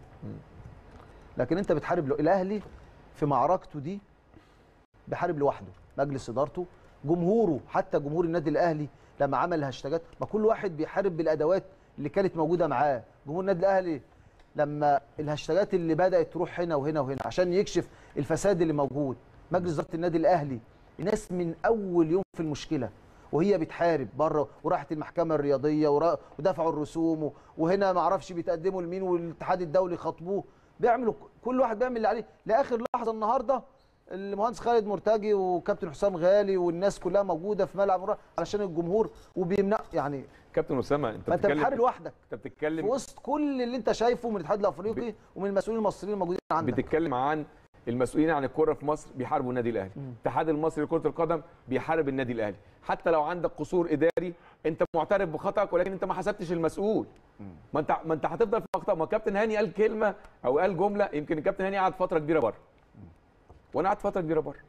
لكن انت بتحارب لو الاهلي في معركته دي بيحارب لوحده مجلس ادارته جمهوره حتى جمهور النادي الاهلي لما عمل هاشتاجات ما كل واحد بيحارب بالادوات اللي كانت موجوده معاه جمهور النادي الاهلي لما الهاشتاجات اللي بدات تروح هنا وهنا وهنا عشان يكشف الفساد اللي موجود مجلس اداره النادي الاهلي الناس من اول يوم في المشكله وهي بتحارب بره وراحت المحكمه الرياضيه ورا- ودفعوا الرسوم و- وهنا ما اعرفش بيتقدموا لمين والاتحاد الدولي خاطبوه بيعملوا كل واحد بيعمل اللي عليه لاخر لحظه النهارده المهندس خالد مرتجي وكابتن حسام غالي والناس كلها موجوده في ملعب الرا- علشان الجمهور وبيمنع يعني كابتن اسامه انت فانت بتحارب بتتكلم لوحدك انت في بتتكلم وسط كل اللي انت شايفه من الاتحاد الافريقي ومن المسؤولين المصريين الموجودين عندك بتتكلم عن المسؤولين عن الكره في مصر بيحاربوا النادي الاهلي الاتحاد المصري لكره القدم بيحارب النادي الاهلي حتى لو عندك قصور اداري انت معترف بخطأك ولكن انت ما حسبتش المسؤول ما انت ما انت هتفضل في اخطاء ما كابتن هاني قال كلمه او قال جمله يمكن الكابتن هاني قعد فتره كبيره بره وانا قعدت فتره كبيره بره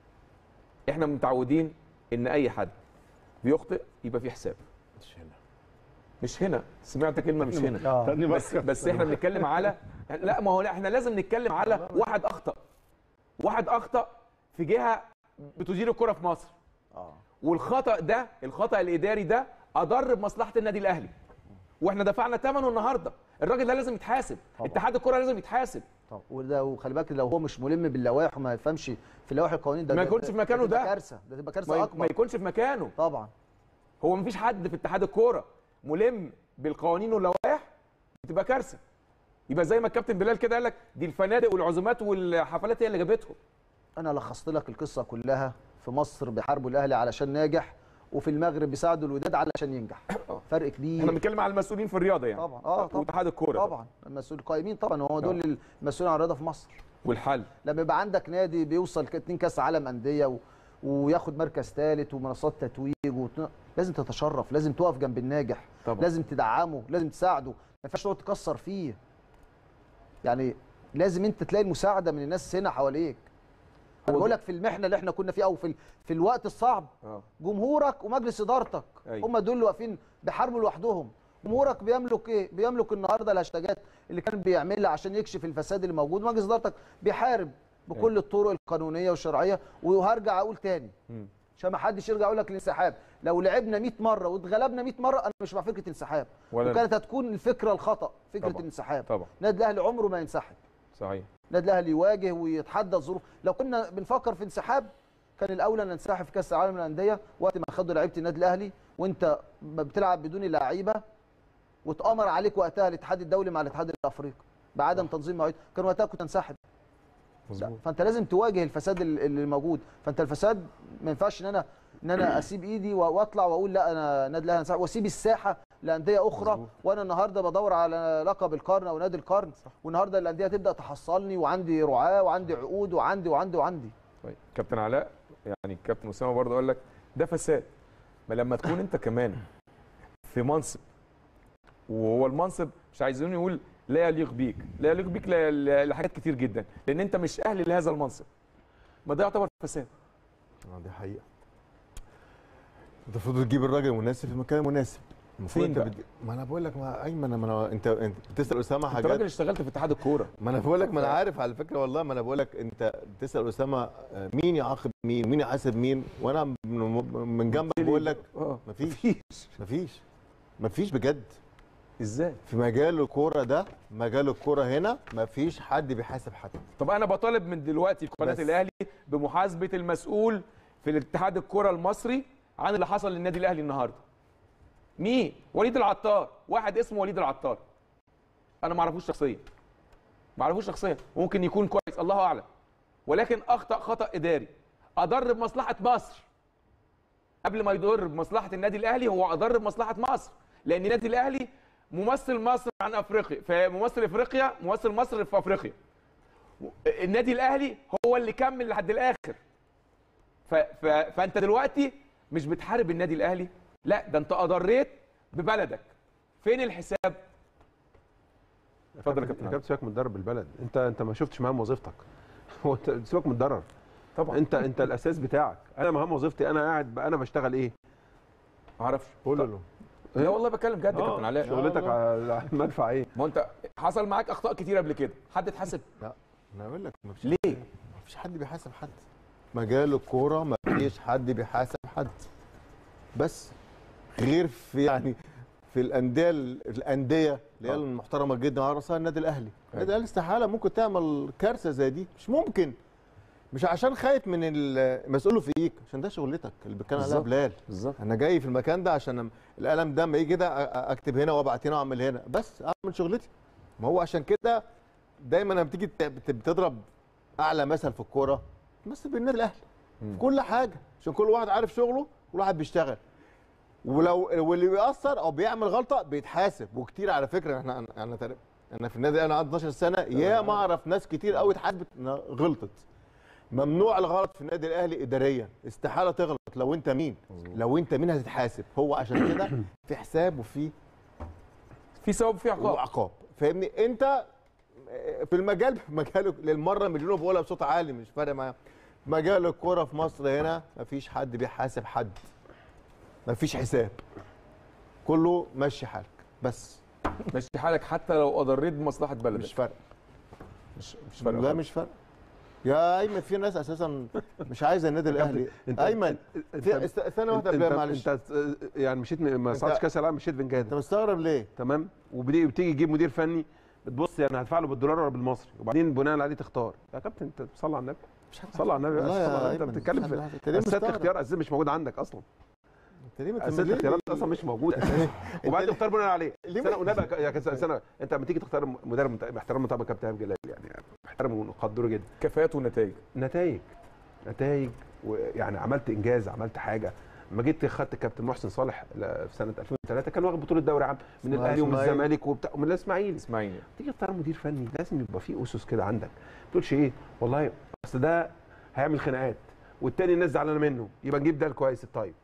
احنا متعودين ان اي حد بيخطئ يبقى في حساب مش هنا مش هنا سمعت كلمه مش هنا آه. تاني بس بس احنا بنتكلم على لا ما هو لا احنا لازم نتكلم على واحد اخطا واحد اخطا في جهه بتدير الكره في مصر اه والخطا ده الخطا الاداري ده اضر بمصلحه النادي الاهلي واحنا دفعنا ثمنه النهارده الراجل ده لازم يتحاسب طبعا. اتحاد الكره لازم يتحاسب طب وده وخلي بالك لو هو مش ملم باللوائح وما يفهمش في لوائح القوانين ده ما ده- يكونش في مكانه تبقى ده. كارثه ده تبقى ما, كارثه ي- ما اكبر يكونش في مكانه طبعا هو مفيش حد في اتحاد الكوره ملم بالقوانين واللوائح بتبقى كارثه يبقى زي ما الكابتن بلال كده قال لك دي الفنادق والعزومات والحفلات هي اللي جابتهم انا لخصت لك القصه كلها في مصر بيحاربوا الاهلي علشان ناجح وفي المغرب بيساعدوا الوداد علشان ينجح فرق كبير احنا بنتكلم على المسؤولين في الرياضه يعني طبعا اه طبعا واتحاد الكوره طبعا المسؤول القائمين طبعا هو دول المسؤولين عن الرياضه في مصر والحل لما يبقى عندك نادي بيوصل ك- اتنين كاس عالم انديه و... وياخد مركز ثالث ومنصات تتويج وت... لازم تتشرف لازم تقف جنب الناجح طبعا. لازم تدعمه لازم تساعده ما ينفعش تقعد تكسر فيه يعني لازم انت تلاقي المساعده من الناس هنا حواليك انا هو بقول ده- لك في المحنه اللي احنا كنا فيها او في ال... في الوقت الصعب اه جمهورك ومجلس ادارتك أيوة. هم دول اللي واقفين بيحاربوا لوحدهم جمهورك بيملك ايه بيملك النهارده الهاشتاجات اللي كان بيعملها عشان يكشف الفساد اللي موجود مجلس ادارتك بيحارب بكل الطرق القانونيه والشرعيه وهرجع اقول تاني مم. عشان ما حدش يرجع يقول لك الانسحاب لو لعبنا 100 مره واتغلبنا 100 مره انا مش مع فكره انسحاب ولا وكانت هتكون الفكره الخطا فكره طبعا. الانسحاب طبعا النادي الاهلي عمره ما ينسحب صحيح النادي الاهلي يواجه ويتحدى الظروف لو كنا بنفكر في انسحاب كان الاولى ان ننسحب في كاس العالم للانديه وقت ما خدوا لعيبه النادي الاهلي وانت بتلعب بدون لعيبه واتامر عليك وقتها الاتحاد الدولي مع الاتحاد الافريقي بعدم تنظيم مواعيد كان وقتها كنت تنسحب لا مظبوط فانت لازم تواجه الفساد ال- اللي موجود فانت الفساد ما ينفعش ان انا ان انا اسيب ايدي و- واطلع واقول لا انا نادي الاهلي هنسحب واسيب الساحه لانديه اخرى مظبوط. وانا النهارده بدور على لقب القرن او نادي القرن والنهارده الانديه تبدا تحصلني وعندي رعاه وعندي عقود وعندي وعندي وعندي طيب كابتن علاء يعني الكابتن اسامه برضه قال لك ده فساد ما لما تكون انت كمان في منصب وهو المنصب مش عايزين يقول لا يليق بيك لا يليق بيك ل- ل- لحاجات كتير جدا لان انت مش اهل لهذا المنصب ما ده يعتبر فساد اه دي حقيقه انت المفروض تجيب الراجل المناسب في المكان المناسب المفروض فين انت بقى؟ بتج... ما انا بقول لك ما ايمن ما انا انت انت بتسال اسامه انت حاجات راجل اشتغلت في اتحاد الكوره ما انا بقول لك ما انا عارف على فكره والله ما انا بقول لك انت بتسال اسامه آه، مين يعاقب مين مين يحاسب مين وانا من- من جنبك بقول لك اه مفيش مفيش مفيش بجد ازاي في مجال الكوره ده مجال الكوره هنا مفيش حد بيحاسب حد طب انا بطالب من دلوقتي في قناه بس. الاهلي بمحاسبه المسؤول في الاتحاد الكره المصري عن اللي حصل للنادي الاهلي النهارده مين وليد العطار واحد اسمه وليد العطار انا ما اعرفوش شخصيا ما اعرفوش شخصيا ممكن يكون كويس الله اعلم ولكن اخطا خطا اداري اضر بمصلحه مصر قبل ما يضر بمصلحه النادي الاهلي هو اضر بمصلحه مصر لان النادي الاهلي ممثل مصر عن افريقيا فممثل افريقيا ممثل مصر في افريقيا النادي الاهلي هو اللي كمل لحد الاخر ف... ف... فانت دلوقتي مش بتحارب النادي الاهلي لا ده انت اضريت ببلدك فين الحساب اتفضل يا كابتن يا علي. كابتن سيبك من ضرب البلد انت انت ما شفتش مهام وظيفتك هو انت سيبك من الضرر طبعا انت انت الاساس بتاعك انا مهام وظيفتي انا قاعد ب- انا بشتغل ايه ما اعرفش قول له لا والله بتكلم جد يا آه، كابتن علاء شغلتك على على المدفع ايه ما هو انت حصل معاك اخطاء كتير قبل كده حد اتحاسب لا انا اقول لك مفيش ليه مفيش حد بيحاسب حد مجال الكوره مفيش حد بيحاسب حد بس غير في يعني في الانديه الانديه اللي هي آه. المحترمه جدا على راسها النادي الاهلي النادي الاهلي استحاله ممكن تعمل كارثه زي دي مش ممكن مش عشان خايف من المسؤول فيك عشان ده شغلتك اللي بيتكلم عليها بالظبط. بلال بالظبط انا جاي في المكان ده عشان القلم ده ما يجي ده أ- أ- اكتب هنا وابعت هنا واعمل هنا بس اعمل شغلتي ما هو عشان كده دايما لما بتيجي بت- بت- بتضرب اعلى مثل في الكوره تمثل بالنادي الاهلي في كل حاجه عشان كل واحد عارف شغله كل واحد بيشتغل ولو واللي بيأثر او بيعمل غلطه بيتحاسب وكتير على فكره احنا انا تقريبا انا في النادي انا عندي 12 سنه يا ما اعرف ناس كتير قوي اتحاسبت انها غلطت ممنوع الغلط في النادي الاهلي اداريا استحاله تغلط لو انت مين لو انت مين هتتحاسب هو عشان كده في حساب وفي في ثواب في عقاب وعقاب فاهمني انت في المجال في مجال للمره مليون بقولها بصوت عالي مش فارق معايا مجال الكوره في مصر هنا مفيش حد بيحاسب حد مفيش حساب كله مشي حالك بس ماشي حالك حتى لو اضريت بمصلحه بلدك مش فارق مش مش فارقه لا خالص. مش فارق يا ايمن في ناس اساسا مش عايزه النادي الاهلي انت- ايمن انت- في است- ثانيه واحده انت قبل معلش انت يعني مشيت م- ما صعدتش كاس العالم مشيت انت فنجاده مستغرب ليه؟ تمام وبتيجي بتيجي تجيب مدير فني بتبص يعني هدفع له بالدولار ولا بالمصري وبعدين بناء عليه تختار يا كابتن انت صلي على النبي صلي على النبي بس، والله يا صلي على النبي. انت أيمن، بتتكلم مش في حد- انت ليه اساسات مستغرب؟ الاختيار اساسا مش موجود عندك اصلا انت ليه اساسات ليه- الاختيارات اصلا مش موجود اساسا وبعدين تختار بناء عليه ليه سنه ما- ونبقى يا كابتن سنه انت لما تيجي تختار مدرب مت- باحترام طبعا كابتن ايهاب جلال يعني يعني بحترمه ونقدره جدا كفاءات ونتائج نتائج نتائج ويعني عملت انجاز عملت حاجه لما جيت خدت كابتن محسن صالح ل- في سنه 2003 كان واخد بطوله دوري عام من اسماعيل- الاهلي ومن اسماعيل. الزمالك وبتاع ومن الاسماعيلي اسماعيلي تيجي تختار مدير فني لازم يبقى فيه اسس كده عندك ما تقولش ايه والله اصل ده هيعمل خناقات والتاني الناس زعلانه منه يبقى نجيب ده الكويس الطيب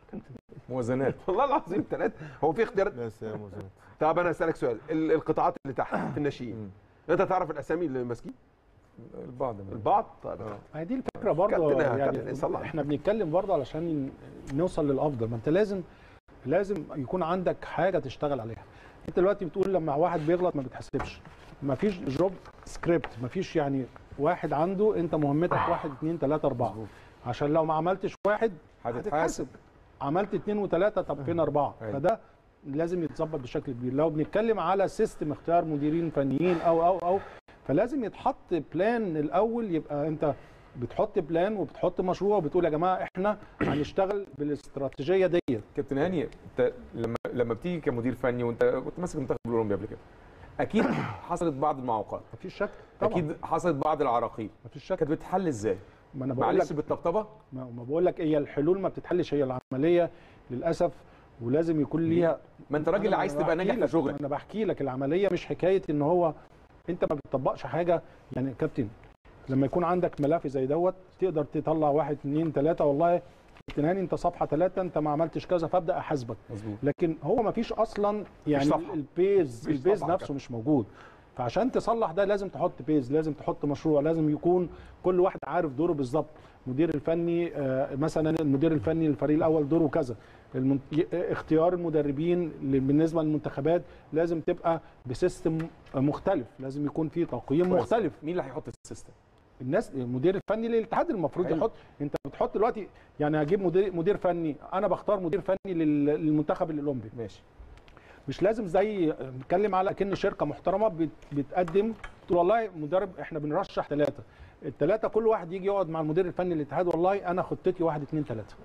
موازنات والله العظيم ثلاثه هو في اختيارات بس يا مزمت طب انا اسالك سؤال ال- القطاعات اللي تحت في الناشئين انت تعرف الاسامي اللي ماسكين البعض من البعض طيب آه. ما هي دي الفكره برضه كابتن- يعني كابتن صلى على احنا بنتكلم برضه علشان نوصل للافضل ما انت لازم لازم يكون عندك حاجه تشتغل عليها انت دلوقتي بتقول لما واحد بيغلط ما بتحاسبش ما فيش جوب سكريبت ما فيش يعني واحد عنده انت مهمتك واحد اثنين ثلاثه اربعه عشان لو ما عملتش واحد هتتحاسب عملت اثنين وثلاثه طب فين اربعه أيوة. فده لازم يتظبط بشكل كبير لو بنتكلم على سيستم اختيار مديرين فنيين او او او فلازم يتحط بلان الاول يبقى انت بتحط بلان وبتحط مشروع وبتقول يا جماعه احنا هنشتغل بالاستراتيجيه ديت كابتن هاني انت لما لما بتيجي كمدير فني وانت كنت ماسك المنتخب الاولمبي قبل كده اكيد حصلت بعض المعوقات مفيش شك طبعا اكيد حصلت بعض العراقيل مفيش شك كانت بتتحل ازاي ما انا بقول معلش لك بالطبطبه ما ما بقول لك هي الحلول ما بتتحلش هي العمليه للاسف ولازم يكون ليها ما انت راجل أنا عايز بحكي تبقى ناجح في لك- شغلك انا بحكي لك العمليه مش حكايه ان هو انت ما بتطبقش حاجه يعني يا كابتن لما يكون عندك ملف زي دوت تقدر تطلع واحد اثنين ثلاثه والله كابتن هاني انت صفحه ثلاثه انت ما عملتش كذا فابدا احاسبك مظبوط لكن هو ما فيش اصلا يعني صفحة. البيز مفيش البيز صفحة نفسه مش موجود فعشان تصلح ده لازم تحط بيز لازم تحط مشروع لازم يكون كل واحد عارف دوره بالظبط المدير الفني آه، مثلا المدير الفني للفريق الاول دوره كذا المن- ي- اختيار المدربين ل- بالنسبه للمنتخبات لازم تبقى بسيستم مختلف لازم يكون في تقييم كويس. مختلف مين اللي هيحط السيستم الناس المدير الفني للاتحاد المفروض حلو. يحط انت بتحط دلوقتي يعني هجيب مدير مدير فني انا بختار مدير فني لل- للمنتخب الاولمبي ماشي مش لازم زي نتكلم على كأن شركه محترمه بت- بتقدم تقول والله مدرب احنا بنرشح ثلاثه الثلاثه كل واحد يجي يقعد مع المدير الفني للاتحاد والله انا خطتي واحد اثنين ثلاثه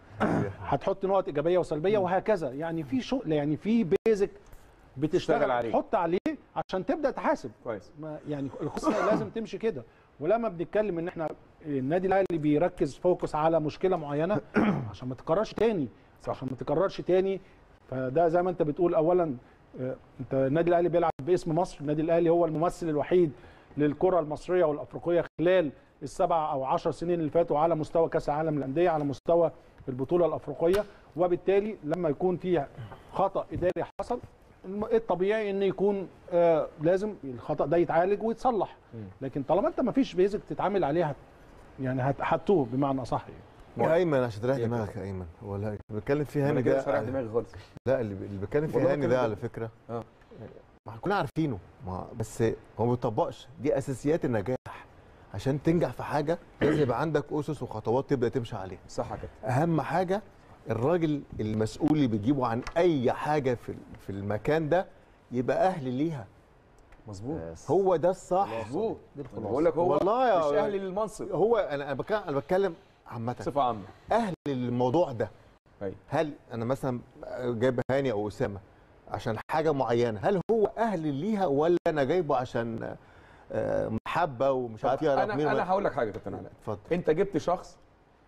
هتحط نقط ايجابيه وسلبيه وهكذا يعني في شغل يعني في بيزك تشتغل بتشتغل عليه. تحط عليه عشان تبدا تحاسب كويس ما يعني القصه لازم تمشي كده ولما بنتكلم ان احنا النادي الاهلي بيركز فوكس على مشكله معينه عشان ما تكررش تاني صح. عشان ما تكررش تاني فده زي ما انت بتقول اولا آه، انت النادي الاهلي بيلعب باسم مصر النادي الاهلي هو الممثل الوحيد للكره المصريه والافريقيه خلال السبع او عشر سنين اللي فاتوا على مستوى كاس العالم للانديه على مستوى البطوله الافريقيه وبالتالي لما يكون فيها خطا اداري حصل الم- الطبيعي ان يكون آه لازم الخطا ده يتعالج ويتصلح لكن طالما انت ما فيش بيزك تتعامل عليها يعني هت- هتوه بمعنى اصح يعني. يا ايمن عشان تريح إيه دماغك يا ايمن ولا اللي بيتكلم فيه انا هاني كده ده مش هريح دماغي خالص لا اللي اللي بيتكلم فيه والله هاني بتكلم ده كده. على فكره اه ما احنا كلنا عارفينه ما بس هو ما بيطبقش دي اساسيات النجاح عشان تنجح في حاجه لازم يبقى عندك اسس وخطوات تبدا تمشي عليها صح كده اهم حاجه الراجل المسؤول اللي بيجيبه عن اي حاجه في في المكان ده يبقى اهل ليها مظبوط هو ده الصح مظبوط دي الخلاصه بقول لك هو والله يا- مش اهلي للمنصب هو انا انا بتكلم انا بتكلم عامه بصفه عامه اهل الموضوع ده أيوة. هل انا مثلا جايب هاني او اسامه عشان حاجه معينه هل هو اهل ليها ولا انا جايبه عشان آه، محبه ومش عارف ايه انا علاقة مين انا ولا- هقول لك حاجه يا كابتن علاء اتفضل انت جبت شخص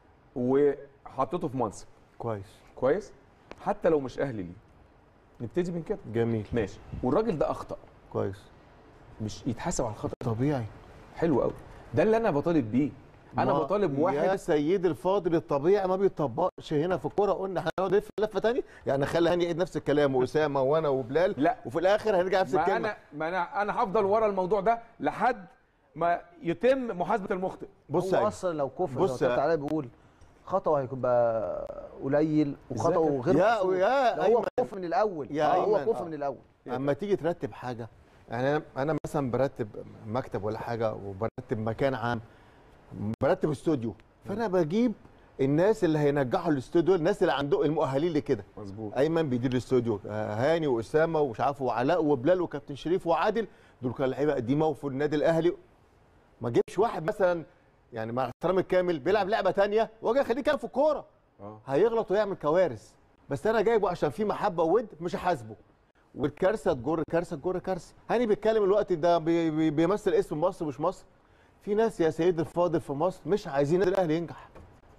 وحطيته في منصب كويس كويس حتى لو مش اهلي ليه نبتدي من كده جميل ماشي والراجل ده اخطا كويس مش يتحاسب على الخطا طبيعي حلو قوي ده اللي انا بطالب بيه انا ما- بطالب يا واحد سيد الفاضل الطبيعي ما بيطبقش هنا في الكوره قلنا هنقعد نلف لفه ثانيه يعني خلي هاني يعيد نفس الكلام واسامه وانا وبلال لا. وفي الاخر هنرجع نفس ما الكلمه انا ما انا انا هفضل ورا الموضوع ده لحد ما يتم محاسبه المخطئ بص هو يا اصلا لو كفر بص بص زي ما يا- كابتن علاء بيقول خطأه هيبقى قليل وخطأه غير يا- محسوب. يا ده هو أيمن. كفر من الاول يا آه، هو أيمن. كفر من الاول اما تيجي ترتب حاجه يعني أنا- انا مثلا برتب مكتب ولا حاجه وبرتب مكان عام برتب استوديو فانا بجيب الناس اللي هينجحوا الاستوديو الناس اللي عندهم المؤهلين لكده مظبوط ايمن بيدير الاستوديو آه، هاني واسامه ومش عارف وعلاء وبلال وكابتن شريف وعادل دول كانوا لعيبه قديمه وفي النادي الاهلي ما اجيبش واحد مثلا يعني مع احترامي الكامل بيلعب لعبه تانية واجي اخليه كان في الكوره اه هيغلط ويعمل كوارث بس انا جايبه عشان في محبه وود مش هحاسبه والكارثه تجر كارثه تجر كارثه هاني بيتكلم الوقت ده بي بي بيمثل اسم مصر مش مصر في ناس يا سيد الفاضل في مصر مش عايزين النادي الاهلي ينجح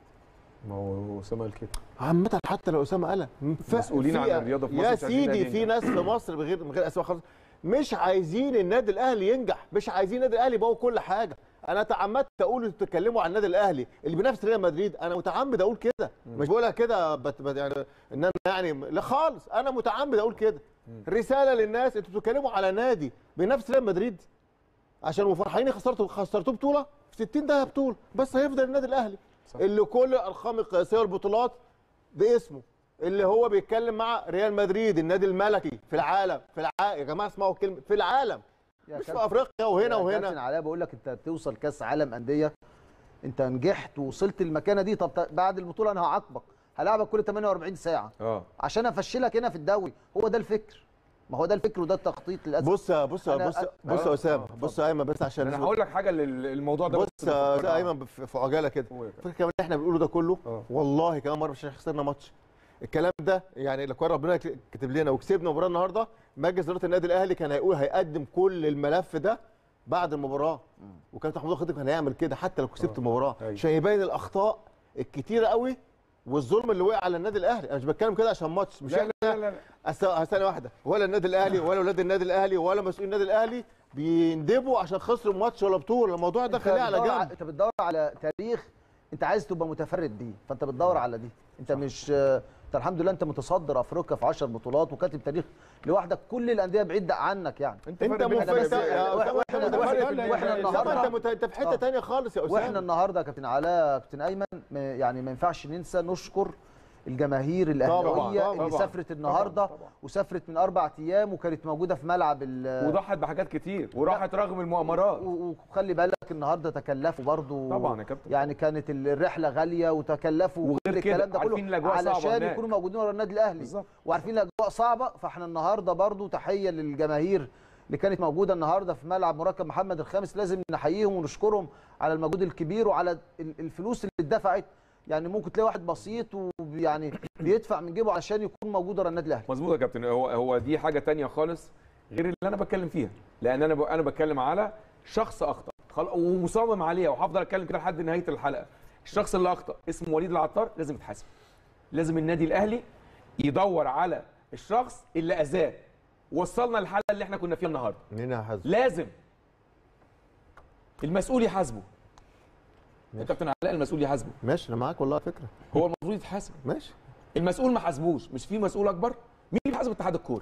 ما هو اسامه قال كده عامة حتى لو اسامه قالها ف- مسؤولين في- عن الرياضة في مصر يا مش عايزين سيدي الأهلي في ينجح. ناس في مصر بغير من غير اسماء خالص مش عايزين النادي الاهلي ينجح مش عايزين النادي الاهلي يبقى هو كل حاجه انا تعمدت اقول انتوا بتتكلموا عن النادي الاهلي اللي بينافس ريال مدريد انا متعمد اقول كده مش بقولها كده بت بت يعني ان انا يعني لا خالص انا متعمد اقول كده رساله للناس انتوا بتتكلموا على نادي بينافس ريال مدريد عشان فرحانين خسرتوا خسرتوه بطوله في 60 ده بطوله بس هيفضل النادي الاهلي صح. اللي كل الارقام القياسيه والبطولات باسمه اللي هو بيتكلم مع ريال مدريد النادي الملكي في العالم في العالم يا جماعه اسمعوا الكلمه في العالم يا مش في كابتن- افريقيا وهنا يا وهنا كابتن علاء بقول لك انت توصل كاس عالم انديه انت نجحت ووصلت المكانه دي طب ت- بعد البطوله انا هعاقبك هلاعبك كل 48 ساعه اه عشان افشلك هنا في الدوري هو ده الفكر ما هو ده الفكر وده التخطيط للاسف بص يا بص يا أنا- بص بص يا آه، اسامه آه، بص يا ايمن بس عشان انا هقول لك حاجه للموضوع ده بص بس يا بفكرها. ايمن في في عجاله كده قول يا فاكر كمان اللي احنا بنقوله ده كله آه. والله كمان مره مش عشان خسرنا ماتش الكلام ده يعني لو كان ربنا كتب لنا وكسبنا مباراه النهارده مجلس اداره النادي الاهلي كان هيقول هيقدم كل الملف ده بعد المباراه وكابتن محمود خطيب كان هيعمل كده حتى لو كسبت آه. المباراه أيوة. عشان يبين الاخطاء الكتيره قوي والظلم اللي وقع على النادي الاهلي انا مش بتكلم كده عشان ماتش مش لا احنا لا لا, لا. أس- ثانيه واحده ولا النادي الاهلي ولا اولاد النادي الاهلي ولا مسؤول النادي الاهلي بيندبوا عشان خسروا ماتش ولا بطوله الموضوع ده انت خليه على بتدور ع- جنب انت بتدور على تاريخ انت عايز تبقى متفرد بيه فانت بتدور على دي انت مش انت الحمد لله انت متصدر افريقيا في 10 بطولات وكاتب تاريخ لوحدك كل الانديه بعيده عنك يعني انت فرق بين مفرد الناس. يا واحنا- أسامة، انت واحنا- متفرد واحنا- في واحنا النهارده النهاردة- انت مت- انت في حته آه. ثانيه خالص يا اسامه واحنا النهارده يا كابتن علاء يا كابتن ايمن ما- يعني ما ينفعش ننسى نشكر الجماهير الاهلاويه طبعاً، اللي طبعاً، سافرت النهارده طبعاً. وسافرت من اربع ايام وكانت موجوده في ملعب ال وضحت بحاجات كتير وراحت رغم المؤامرات و- وخلي بالك النهارده تكلفوا برضو طبعا يا كابتن يعني كانت الرحله غاليه وتكلفوا وغير كل كده الكلام ده عارفين كله الأجواء صعبة علشان هناك. يكونوا موجودين ورا النادي الاهلي بالظبط. وعارفين الاجواء صعبه فاحنا النهارده برضو تحيه للجماهير اللي كانت موجوده النهارده في ملعب مركب محمد الخامس لازم نحييهم ونشكرهم على المجهود الكبير وعلى ال- الفلوس اللي اتدفعت يعني ممكن تلاقي واحد بسيط ويعني بيدفع من جيبه عشان يكون موجود ورا النادي الاهلي مظبوط يا كابتن هو هو دي حاجه تانية خالص غير اللي انا بتكلم فيها لان انا ب... انا بتكلم على شخص اخطا خل... ومصمم عليها وهفضل اتكلم كده لحد نهايه الحلقه الشخص اللي اخطا اسمه وليد العطار لازم يتحاسب لازم النادي الاهلي يدور على الشخص اللي اذاه وصلنا للحاله اللي احنا كنا فيها النهارده منين يا حازم لازم المسؤول يحاسبه يا كابتن علاء المسؤول يحاسبه ماشي انا معاك والله على فكره هو المفروض يتحاسب ماشي المسؤول ما حاسبوش مش في مسؤول اكبر مين اللي بيحاسب اتحاد الكوره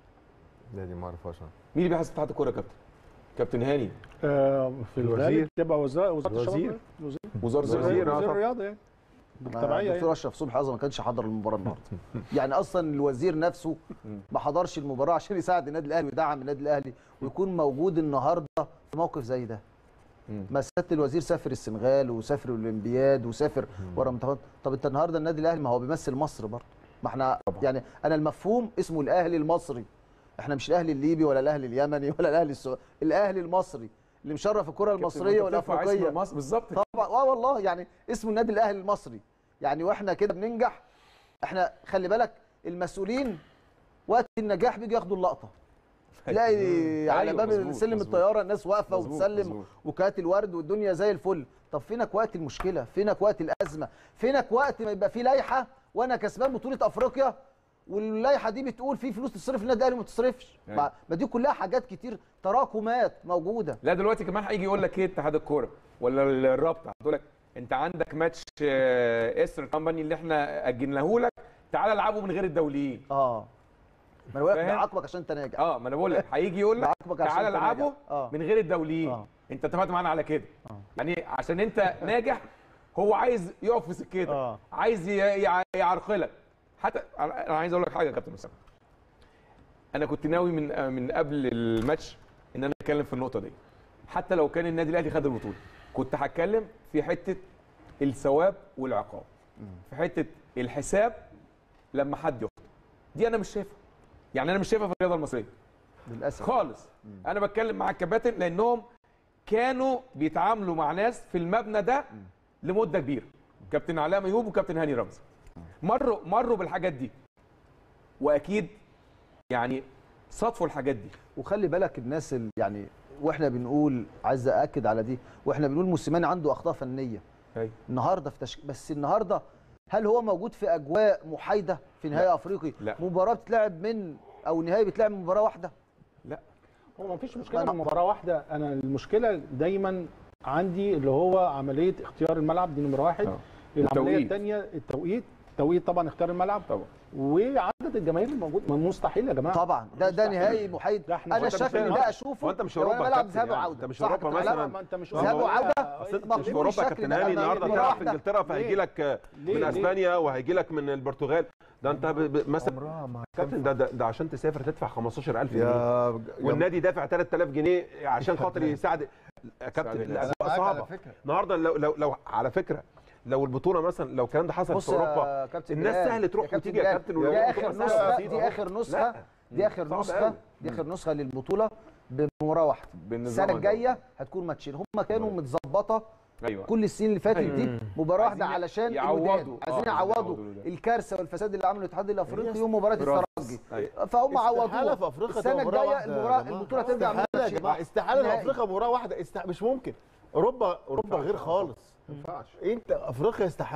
لا دي ما اعرفهاش أنا. مين اللي بيحاسب اتحاد الكوره يا كابتن كابتن هاني آه، في الوزير. الغالب تبقى وزاره وزاره الوزير. الشباب وزير وزاره وزير، الوزير آه، وزير طبعا. الرياضه يعني بالتبعيه الدكتور يعني. اشرف صبحي اصلا ما كانش حضر المباراه النهارده يعني اصلا الوزير نفسه ما حضرش المباراه عشان يساعد النادي الاهلي ويدعم النادي الاهلي ويكون موجود النهارده في موقف زي ده مم. ما سياده الوزير سافر السنغال وسافر الاولمبياد وسافر ورا منتخبات طب انت النهارده النادي الاهلي ما هو بيمثل مصر برضه ما احنا يعني انا المفهوم اسمه الاهلي المصري احنا مش الاهلي الليبي ولا الاهلي اليمني ولا الاهلي السعودي الاهلي المصري اللي مشرف الكره المصريه والافريقيه مصر بالظبط طبعا اه والله يعني اسمه النادي الاهلي المصري يعني واحنا كده بننجح احنا خلي بالك المسؤولين وقت النجاح بيجي ياخدوا اللقطه تلاقي على أيوة، باب مظبوط، سلم مظبوط. الطياره الناس واقفه مظبوط، وتسلم مظبوط. وكات الورد والدنيا زي الفل طب فينك وقت المشكله فينك وقت الازمه فينك وقت ما يبقى في لائحه وانا كسبان بطوله افريقيا واللائحه دي بتقول في فلوس تصرف النادي الاهلي وما تصرفش أيوة. ما ما دي كلها حاجات كتير تراكمات موجوده لا دلوقتي كمان هيجي يقول لك ايه اتحاد الكوره ولا الرابطه هتقول لك انت عندك ماتش آه، استر كامباني اللي احنا اجلناه لك تعال العبه من غير الدوليين اه ما انا بقول لك فاهم؟ بعاقبك عشان انت ناجح اه ما انا بقول لك هيجي يقول لك بعاقبك عشان تعال أنت العبه ناجح. آه. من غير الدوليين آه. انت اتفقت معانا على كده آه. يعني عشان انت ناجح هو عايز يقف في سكتك آه. عايز ي- يع- يعرقلك حتى انا أنا عايز اقول لك حاجه يا كابتن اسامه انا كنت ناوي من من قبل الماتش ان انا اتكلم في النقطه دي حتى لو كان النادي الاهلي خد البطوله كنت هتكلم في حته الثواب والعقاب في حته الحساب لما حد يخطئ دي انا مش شايفها يعني انا مش شايفها في الرياضه المصريه للاسف خالص انا بتكلم مع الكباتن لانهم كانوا بيتعاملوا مع ناس في المبنى ده لمده كبيره كابتن علاء ميهوب وكابتن هاني رمزي مروا مروا بالحاجات دي واكيد يعني صادفوا الحاجات دي وخلي بالك الناس اللي يعني واحنا بنقول عايز ااكد على دي واحنا بنقول موسيماني عنده اخطاء فنيه أيوة. النهارده في تشك... بس النهارده هل هو موجود في اجواء محايده في نهائي افريقي لا. مباراه بتتلعب من او نهائي بتتلعب من مباراه واحده لا هو ما فيش مشكله من مباراه واحده انا المشكله دايما عندي اللي هو عمليه اختيار الملعب دي نمره واحد آه. العمليه والتوقيت. الثانيه التوقيت التوقيت طبعا اختيار الملعب طبعا وعدد الجماهير الموجود ما مستحيل يا جماعه طبعا ده ده مستحيل. نهائي محايد ده إحنا- انا وأنت مش الشكل فاهم. ده اشوفه هو انت مش لو اوروبا أنا يا بلعب كابتن ذهاب يعني. وعوده انت مش صح اوروبا كابتن علاء؟ مثلا ما انت مش ذهاب أوروبا. وعودة. آه، اصل انت مقبول مش في اوروبا يا الشكل كابتن ده. هاني لما النهارده مرة تلعب في واحدة. انجلترا فهيجي لك ليه؟ من ليه؟ اسبانيا وهيجي لك من البرتغال ده انت ب- ب- مثلا عمرها ما كابتن ده, ده ده عشان تسافر تدفع 15000 جنيه يا والنادي دافع 3000 جنيه عشان خاطر يساعد يا يساعد كابتن الناس. الاجواء معاك على صعبه فكرة. النهارده لو لو لو على فكره لو البطوله مثلا لو الكلام ده حصل بص في يا اوروبا كابتن الناس بلال، سهل تروح يا وتيجي يا بلال، كابتن دي ولو اخر البطولة نسخه بسيطة. دي اخر نسخه لا. دي اخر صعب نسخه أوي. دي اخر نسخه للبطوله بمباراه واحده بالنظام السنه ده. الجايه هتكون ماتشين هم كانوا متظبطه ايوه كل السنين اللي فاتت دي مباراه واحده عايزين علشان يعوضوا. الوداد. آه، عايزين عايزين يعوضوا يعوضوا ده. الكارثه والفساد اللي عمله الاتحاد الافريقي يوم مباراه برافو. الترجي أيوة. فهم استحالة عوضوها في افريقيا السنه تبقى مباراة الجايه واحدة يا المباراه جماعة. البطوله ترجع من استحالة يا ماتشين. جماعه استحاله في نهائي. افريقيا مباراه واحده است... مش ممكن اوروبا اوروبا غير خالص ما ينفعش انت افريقيا استحاله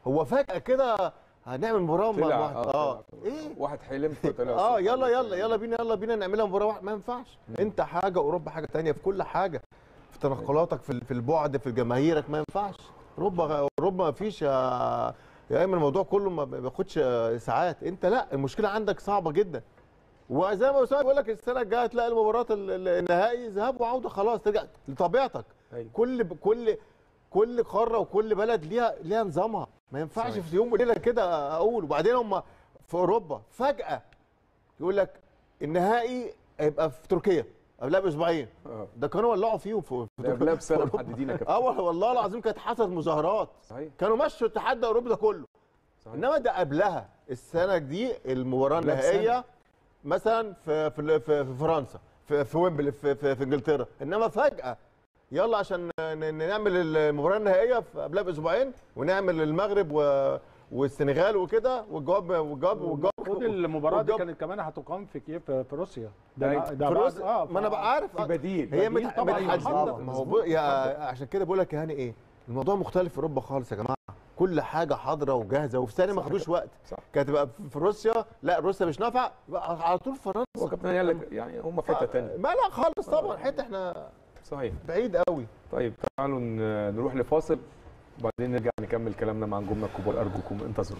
هو فجاه كده هنعمل مباراه مع طلع واحد اه اه طلع. ايه واحد حلم فطلع اه الصبح. يلا يلا يلا بينا يلا بينا نعملها مباراه واحده ما ينفعش انت حاجه اوروبا حاجه تانية في كل حاجه في تنقلاتك في في البعد في جماهيرك ما ينفعش اوروبا اوروبا ما فيش يا يا ايمن الموضوع كله ما بياخدش ساعات انت لا المشكله عندك صعبه جدا وزي ما اسامه بيقول لك السنه الجايه تلاقي المباراه ال- ال- النهائي ذهاب وعوده خلاص ترجع لطبيعتك أيوة. كل كل كل قاره وكل بلد ليها ليها نظامها ما ينفعش صحيح. في يوم وليله كده اقول وبعدين هم في اوروبا فجاه يقول لك النهائي هيبقى في تركيا قبلها باسبوعين اه ده كانوا ولعوا فيهم في في ده قبلها بسنه أوروبا. محددين يا كابتن اه والله- والله العظيم كانت حصلت مظاهرات صحيح كانوا مشوا الاتحاد الاوروبي ده كله صحيح. انما ده قبلها السنه دي المباراه قبلها النهائيه مثلا في في في في فرنسا في في ويمبلي في, في, في انجلترا انما فجاه يلا عشان ن- ن- نعمل المباراه النهائيه في- قبلها باسبوعين ونعمل المغرب و والسنغال وكده والجواب والجواب والجواب المفروض المباراه دي والجواب- كانت كمان هتقام في كييف في في روسيا أيوة. ده في بعد- روسيا اه ما انا بقى عارف في بديل هي بديل مت- طبعاً متحدد محدد. ما هو بق- يا عشان كده بقول لك يا هاني ايه الموضوع مختلف في اوروبا خالص يا جماعه كل حاجه حاضره وجاهزه وفي ثانيه ما صح. خدوش وقت صح. كانت تبقى في روسيا لا روسيا مش نافعه يبقى على طول فرنسا هو كابتن قال لك يعني هم في حته ثانيه ما لا خالص طبعا حته احنا صحيح بعيد قوي طيب تعالوا ن- نروح لفاصل وبعدين نرجع نكمل كلامنا مع نجومنا الكبار ارجوكم انتظروا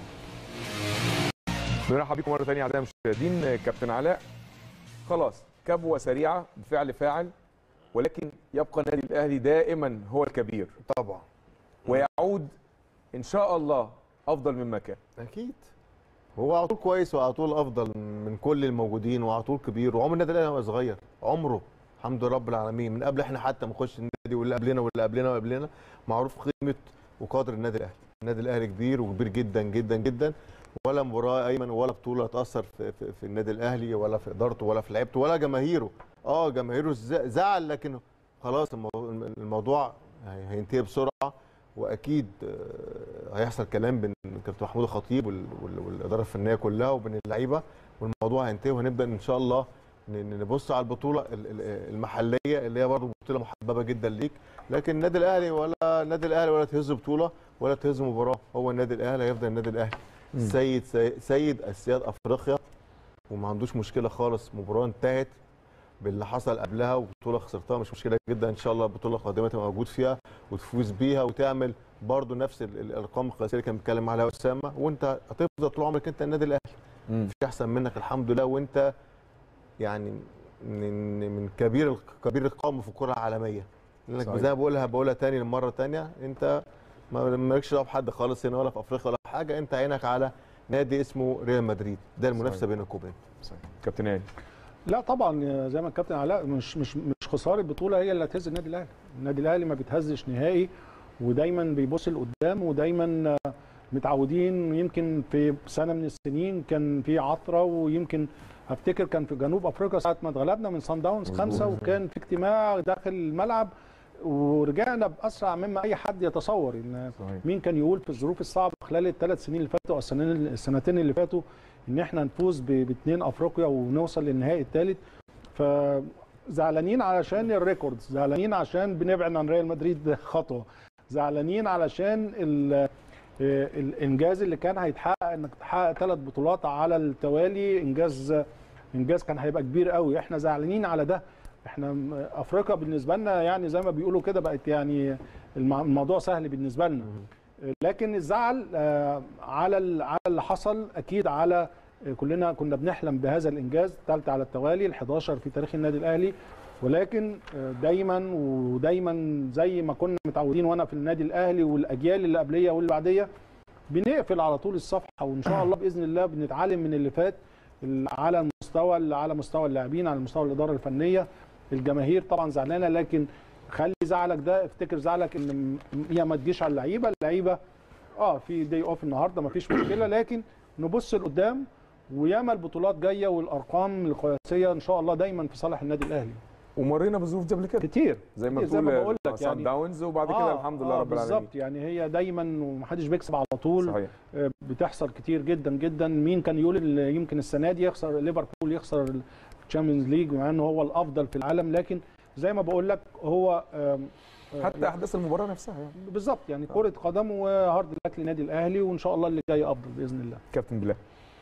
بنرحب بكم مره ثانيه اعزائي المشاهدين كابتن علاء خلاص كبوه سريعه بفعل فاعل ولكن يبقى النادي الاهلي دائما هو الكبير طبعا ويعود ان شاء الله افضل مما كان اكيد هو على طول كويس وعلى طول افضل من كل الموجودين وعلى طول كبير وعمر النادي الاهلي وهو صغير عمره الحمد لله رب العالمين من قبل احنا حتى ما نخش النادي واللي قبلنا واللي قبلنا واللي قبلنا معروف قيمه وقدر النادي الاهلي النادي الاهلي كبير وكبير جدا جدا جدا ولا مباراه ايمن ولا بطوله تاثر في, في, في النادي الاهلي ولا في ادارته ولا في لعيبته ولا جماهيره اه جماهيره ز- زعل لكن خلاص الموضوع, الموضوع هي- هينتهي بسرعه واكيد آه، هيحصل كلام بين كابتن محمود الخطيب وال- وال- والاداره الفنيه كلها وبين اللعيبه والموضوع هينتهي وهنبدا ان شاء الله ن- نبص على البطوله ال- ال- المحليه اللي هي برضه بطوله محببه جدا ليك لكن النادي الاهلي ولا النادي الاهلي ولا تهز بطوله ولا تهز مباراه هو النادي الاهلي هيفضل النادي الاهلي سيد سي- سيد اسياد افريقيا وما عندوش مشكله خالص مباراه انتهت باللي حصل قبلها وبطوله خسرتها مش مشكله جدا ان شاء الله البطوله القادمه تبقى موجود فيها وتفوز بيها وتعمل برضو نفس ال- الارقام القياسيه اللي كان بيتكلم عليها اسامه وانت هتفضل طول عمرك انت النادي الاهلي مفيش احسن منك الحمد لله وانت يعني من من كبير الق- كبير القوم في الكره العالميه لانك صحيح. زي ما بقولها بقولها تاني للمره تانيه انت ما مالكش دعوه بحد خالص هنا ولا في افريقيا ولا حاجه انت عينك على نادي اسمه ريال مدريد ده المنافسه صحيح. بينك وبينه صحيح. كابتن هاني لا طبعا زي ما الكابتن علاء مش مش مش خساره بطوله هي اللي هتهز النادي الاهلي النادي الاهلي ما بيتهزش نهائي ودايما بيبص لقدام ودايما آه، متعودين يمكن في سنه من السنين كان في عطره ويمكن افتكر كان في جنوب افريقيا ساعه ما اتغلبنا من سان داونز خمسه وكان في اجتماع داخل الملعب ورجعنا باسرع مما اي حد يتصور ان صحيح. مين كان يقول في الظروف الصعبه خلال الثلاث سنين اللي فاتوا او السنين السنتين اللي فاتوا ان احنا نفوز ب- باثنين افريقيا ونوصل للنهائي الثالث فزعلانين علشان الريكوردز زعلانين عشان بنبعد عن ريال مدريد خطوه زعلانين علشان ال- آه، الانجاز اللي كان هيتحقق انك تحقق ثلاث بطولات على التوالي انجاز انجاز كان هيبقى كبير قوي احنا زعلانين على ده احنا م- افريقيا بالنسبه لنا يعني زي ما بيقولوا كده بقت يعني المع- الموضوع سهل بالنسبه لنا لكن الزعل آه، على ال- على اللي حصل اكيد على آه، كلنا كنا بنحلم بهذا الانجاز الثالث على التوالي ال11 في تاريخ النادي الاهلي ولكن آه، دايما ودايما زي ما كنا متعودين وانا في النادي الاهلي والاجيال اللي قبليه واللي بعديه بنقفل على طول الصفحه وان شاء الله باذن الله بنتعلم من اللي فات ال- على المستوى على مستوى اللاعبين على مستوى الاداره الفنيه الجماهير طبعا زعلانه لكن خلي زعلك ده افتكر زعلك ان م- هي ما تجيش على اللعيبه اللعيبه اه في دي اوف النهارده ما فيش مشكله لكن نبص لقدام وياما البطولات جايه والارقام القياسيه ان شاء الله دايما في صالح النادي الاهلي ومرينا بظروف دي قبل كده كتير زي ما كتير زي ما بتقول بقول لك سان يعني. داونز وبعد كده الحمد لله رب العالمين بالظبط يعني هي دايما ومحدش بيكسب على طول صحيح آه، بتحصل كتير جدا جدا مين كان يقول ال- يمكن السنه دي يخسر ليفربول يخسر الشامبيونز ليج مع انه هو الافضل في العالم لكن زي ما بقول لك هو آم، حتى احداث المباراه نفسها يعني بالظبط يعني كره قدم وهارد لك لنادي الاهلي وان شاء الله اللي جاي افضل باذن الله كابتن بلال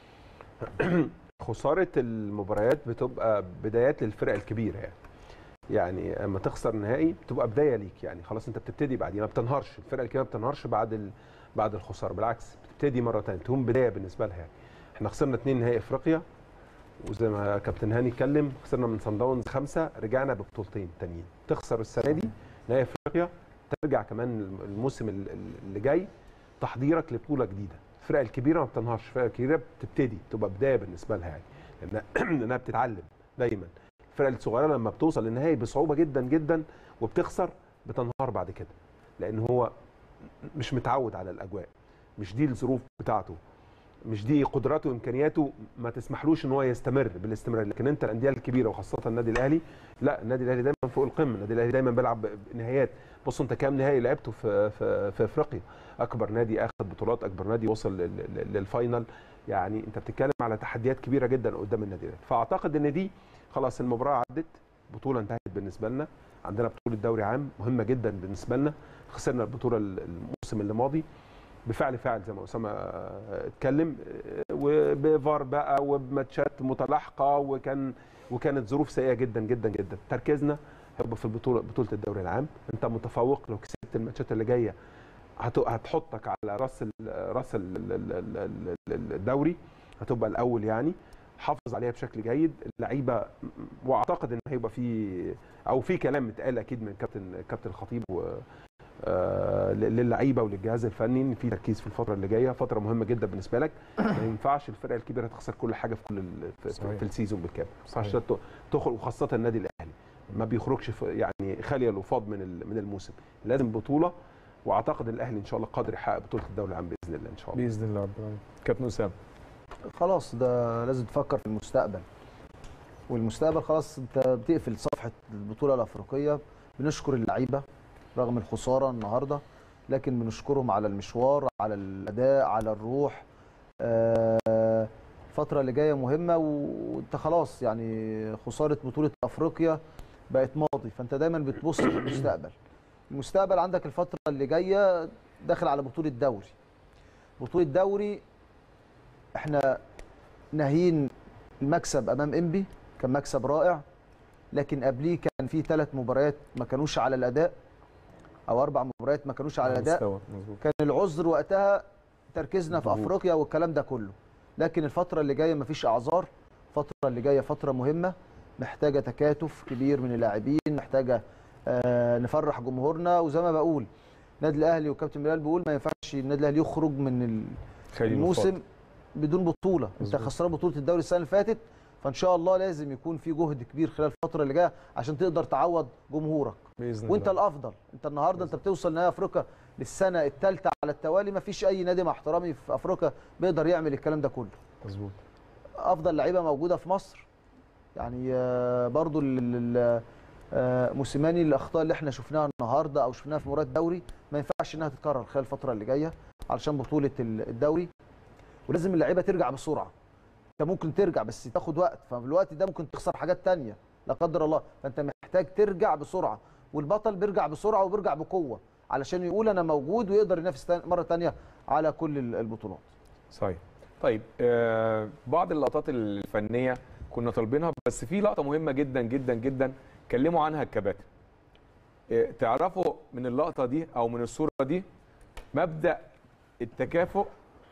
خساره المباريات بتبقى بدايات للفرق الكبيره يعني يعني اما تخسر نهائي بتبقى بدايه ليك يعني خلاص انت بتبتدي بعدين ما بتنهارش الفرقه الكبيره ما بتنهارش بعد ال... بعد الخساره بالعكس بتبتدي مره ثانيه تكون بدايه بالنسبه لها يعني احنا خسرنا اثنين نهائي افريقيا وزي ما كابتن هاني اتكلم خسرنا من صن داونز خمسه رجعنا ببطولتين تانيين تخسر السنه دي نهائي افريقيا ترجع كمان الموسم ال- ال- اللي جاي تحضيرك لبطوله جديده الفرق الكبيره ما بتنهارش الفرق الكبيره بتبتدي تبقى بدايه بالنسبه لها يعني لأنها- لانها بتتعلم دايما الفرق الصغيره لما بتوصل للنهائي بصعوبه جدا جدا وبتخسر بتنهار بعد كده لان هو مش متعود على الاجواء مش دي الظروف بتاعته مش دي قدراته وامكانياته ما تسمحلوش ان هو يستمر بالاستمرار لكن انت الانديه الكبيره وخاصه النادي الاهلي لا النادي الاهلي دايما فوق القمه النادي الاهلي دايما بيلعب نهائيات بص انت كام نهائي لعبته في في في افريقيا اكبر نادي اخذ بطولات اكبر نادي وصل لل- لل- للفاينل يعني انت بتتكلم على تحديات كبيره جدا قدام النادي الاهلي فاعتقد ان دي خلاص المباراه عدت بطوله انتهت بالنسبه لنا عندنا بطوله دوري عام مهمه جدا بالنسبه لنا خسرنا البطوله الموسم اللي ماضي بفعل فاعل زي ما اسامه آه، اتكلم آه، وبفار بقى وبماتشات متلاحقه وكان وكانت ظروف سيئه جدا جدا جدا تركيزنا هيبقى في البطوله بطوله الدوري العام انت متفوق لو كسبت الماتشات اللي جايه هت- هتحطك على راس ال- راس ال- ال- ال- ال- ال- الدوري هتبقى الاول يعني حافظ عليها بشكل جيد اللعيبه واعتقد ان هيبقى في او في كلام اتقال اكيد من كابتن كابتن الخطيب و آه، للعيبه وللجهاز الفني ان في تركيز في الفتره اللي جايه فتره مهمه جدا بالنسبه لك ما ينفعش الفرقه الكبيره تخسر كل حاجه في كل ال- في, صحيح. في السيزون بالكامل ما ينفعش صحيح. ت- تخرج وخاصه النادي الاهلي ما بيخرجش في يعني خاليه الوفاض من ال- من الموسم لازم بطوله واعتقد ان الاهلي ان شاء الله قادر يحقق بطوله الدوري العام باذن الله ان شاء الله باذن الله رب العالمين كابتن اسامه خلاص ده لازم تفكر في المستقبل والمستقبل خلاص انت بتقفل صفحه البطوله الافريقيه بنشكر اللعيبه رغم الخساره النهارده لكن بنشكرهم على المشوار على الاداء على الروح آه، الفتره اللي جايه مهمه وانت خلاص يعني خساره بطوله افريقيا بقت ماضي فانت دايما بتبص في المستقبل المستقبل عندك الفتره اللي جايه داخل على بطوله دوري بطوله دوري احنا ناهين المكسب امام انبي كان مكسب رائع لكن قبليه كان في ثلاث مباريات ما كانوش على الاداء او اربع مباريات ما كانوش على الاداء مستوى مظبوط كان العذر وقتها تركيزنا في ضغوط. افريقيا والكلام ده كله لكن الفتره اللي جايه مفيش اعذار الفتره اللي جايه فتره مهمه محتاجه تكاتف كبير من اللاعبين محتاجه آه نفرح جمهورنا وزي ما بقول النادي الاهلي وكابتن بلال بيقول ما ينفعش النادي الاهلي يخرج من ال- خليل الموسم الموسم بدون بطوله انت مظبوط. خسران بطوله الدوري السنه اللي فاتت فان شاء الله لازم يكون في جهد كبير خلال الفتره اللي جايه عشان تقدر تعوض جمهورك باذن وانت الله الافضل انت النهارده انت بتوصل نهائي افريقيا للسنه الثالثه على التوالي ما فيش اي نادي مع احترامي في افريقيا بيقدر يعمل الكلام ده كله مظبوط افضل لعيبه موجوده في مصر يعني آه، برضو ال- ال- آه، موسيماني الاخطاء اللي احنا شفناها النهارده او شفناها في مباراه الدوري ما ينفعش انها تتكرر خلال الفتره اللي جايه علشان بطوله ال- الدوري ولازم اللعيبه ترجع بسرعه انت ممكن ترجع بس تاخد وقت ففي الوقت ده ممكن تخسر حاجات تانية لا قدر الله فانت محتاج ترجع بسرعه والبطل بيرجع بسرعه وبيرجع بقوه علشان يقول انا موجود ويقدر ينافس تاني- مره تانية على كل ال- البطولات صحيح طيب آه بعض اللقطات الفنيه كنا طالبينها بس في لقطه مهمه جدا جدا جدا اتكلموا عنها الكباتن آه تعرفوا من اللقطه دي او من الصوره دي مبدا التكافؤ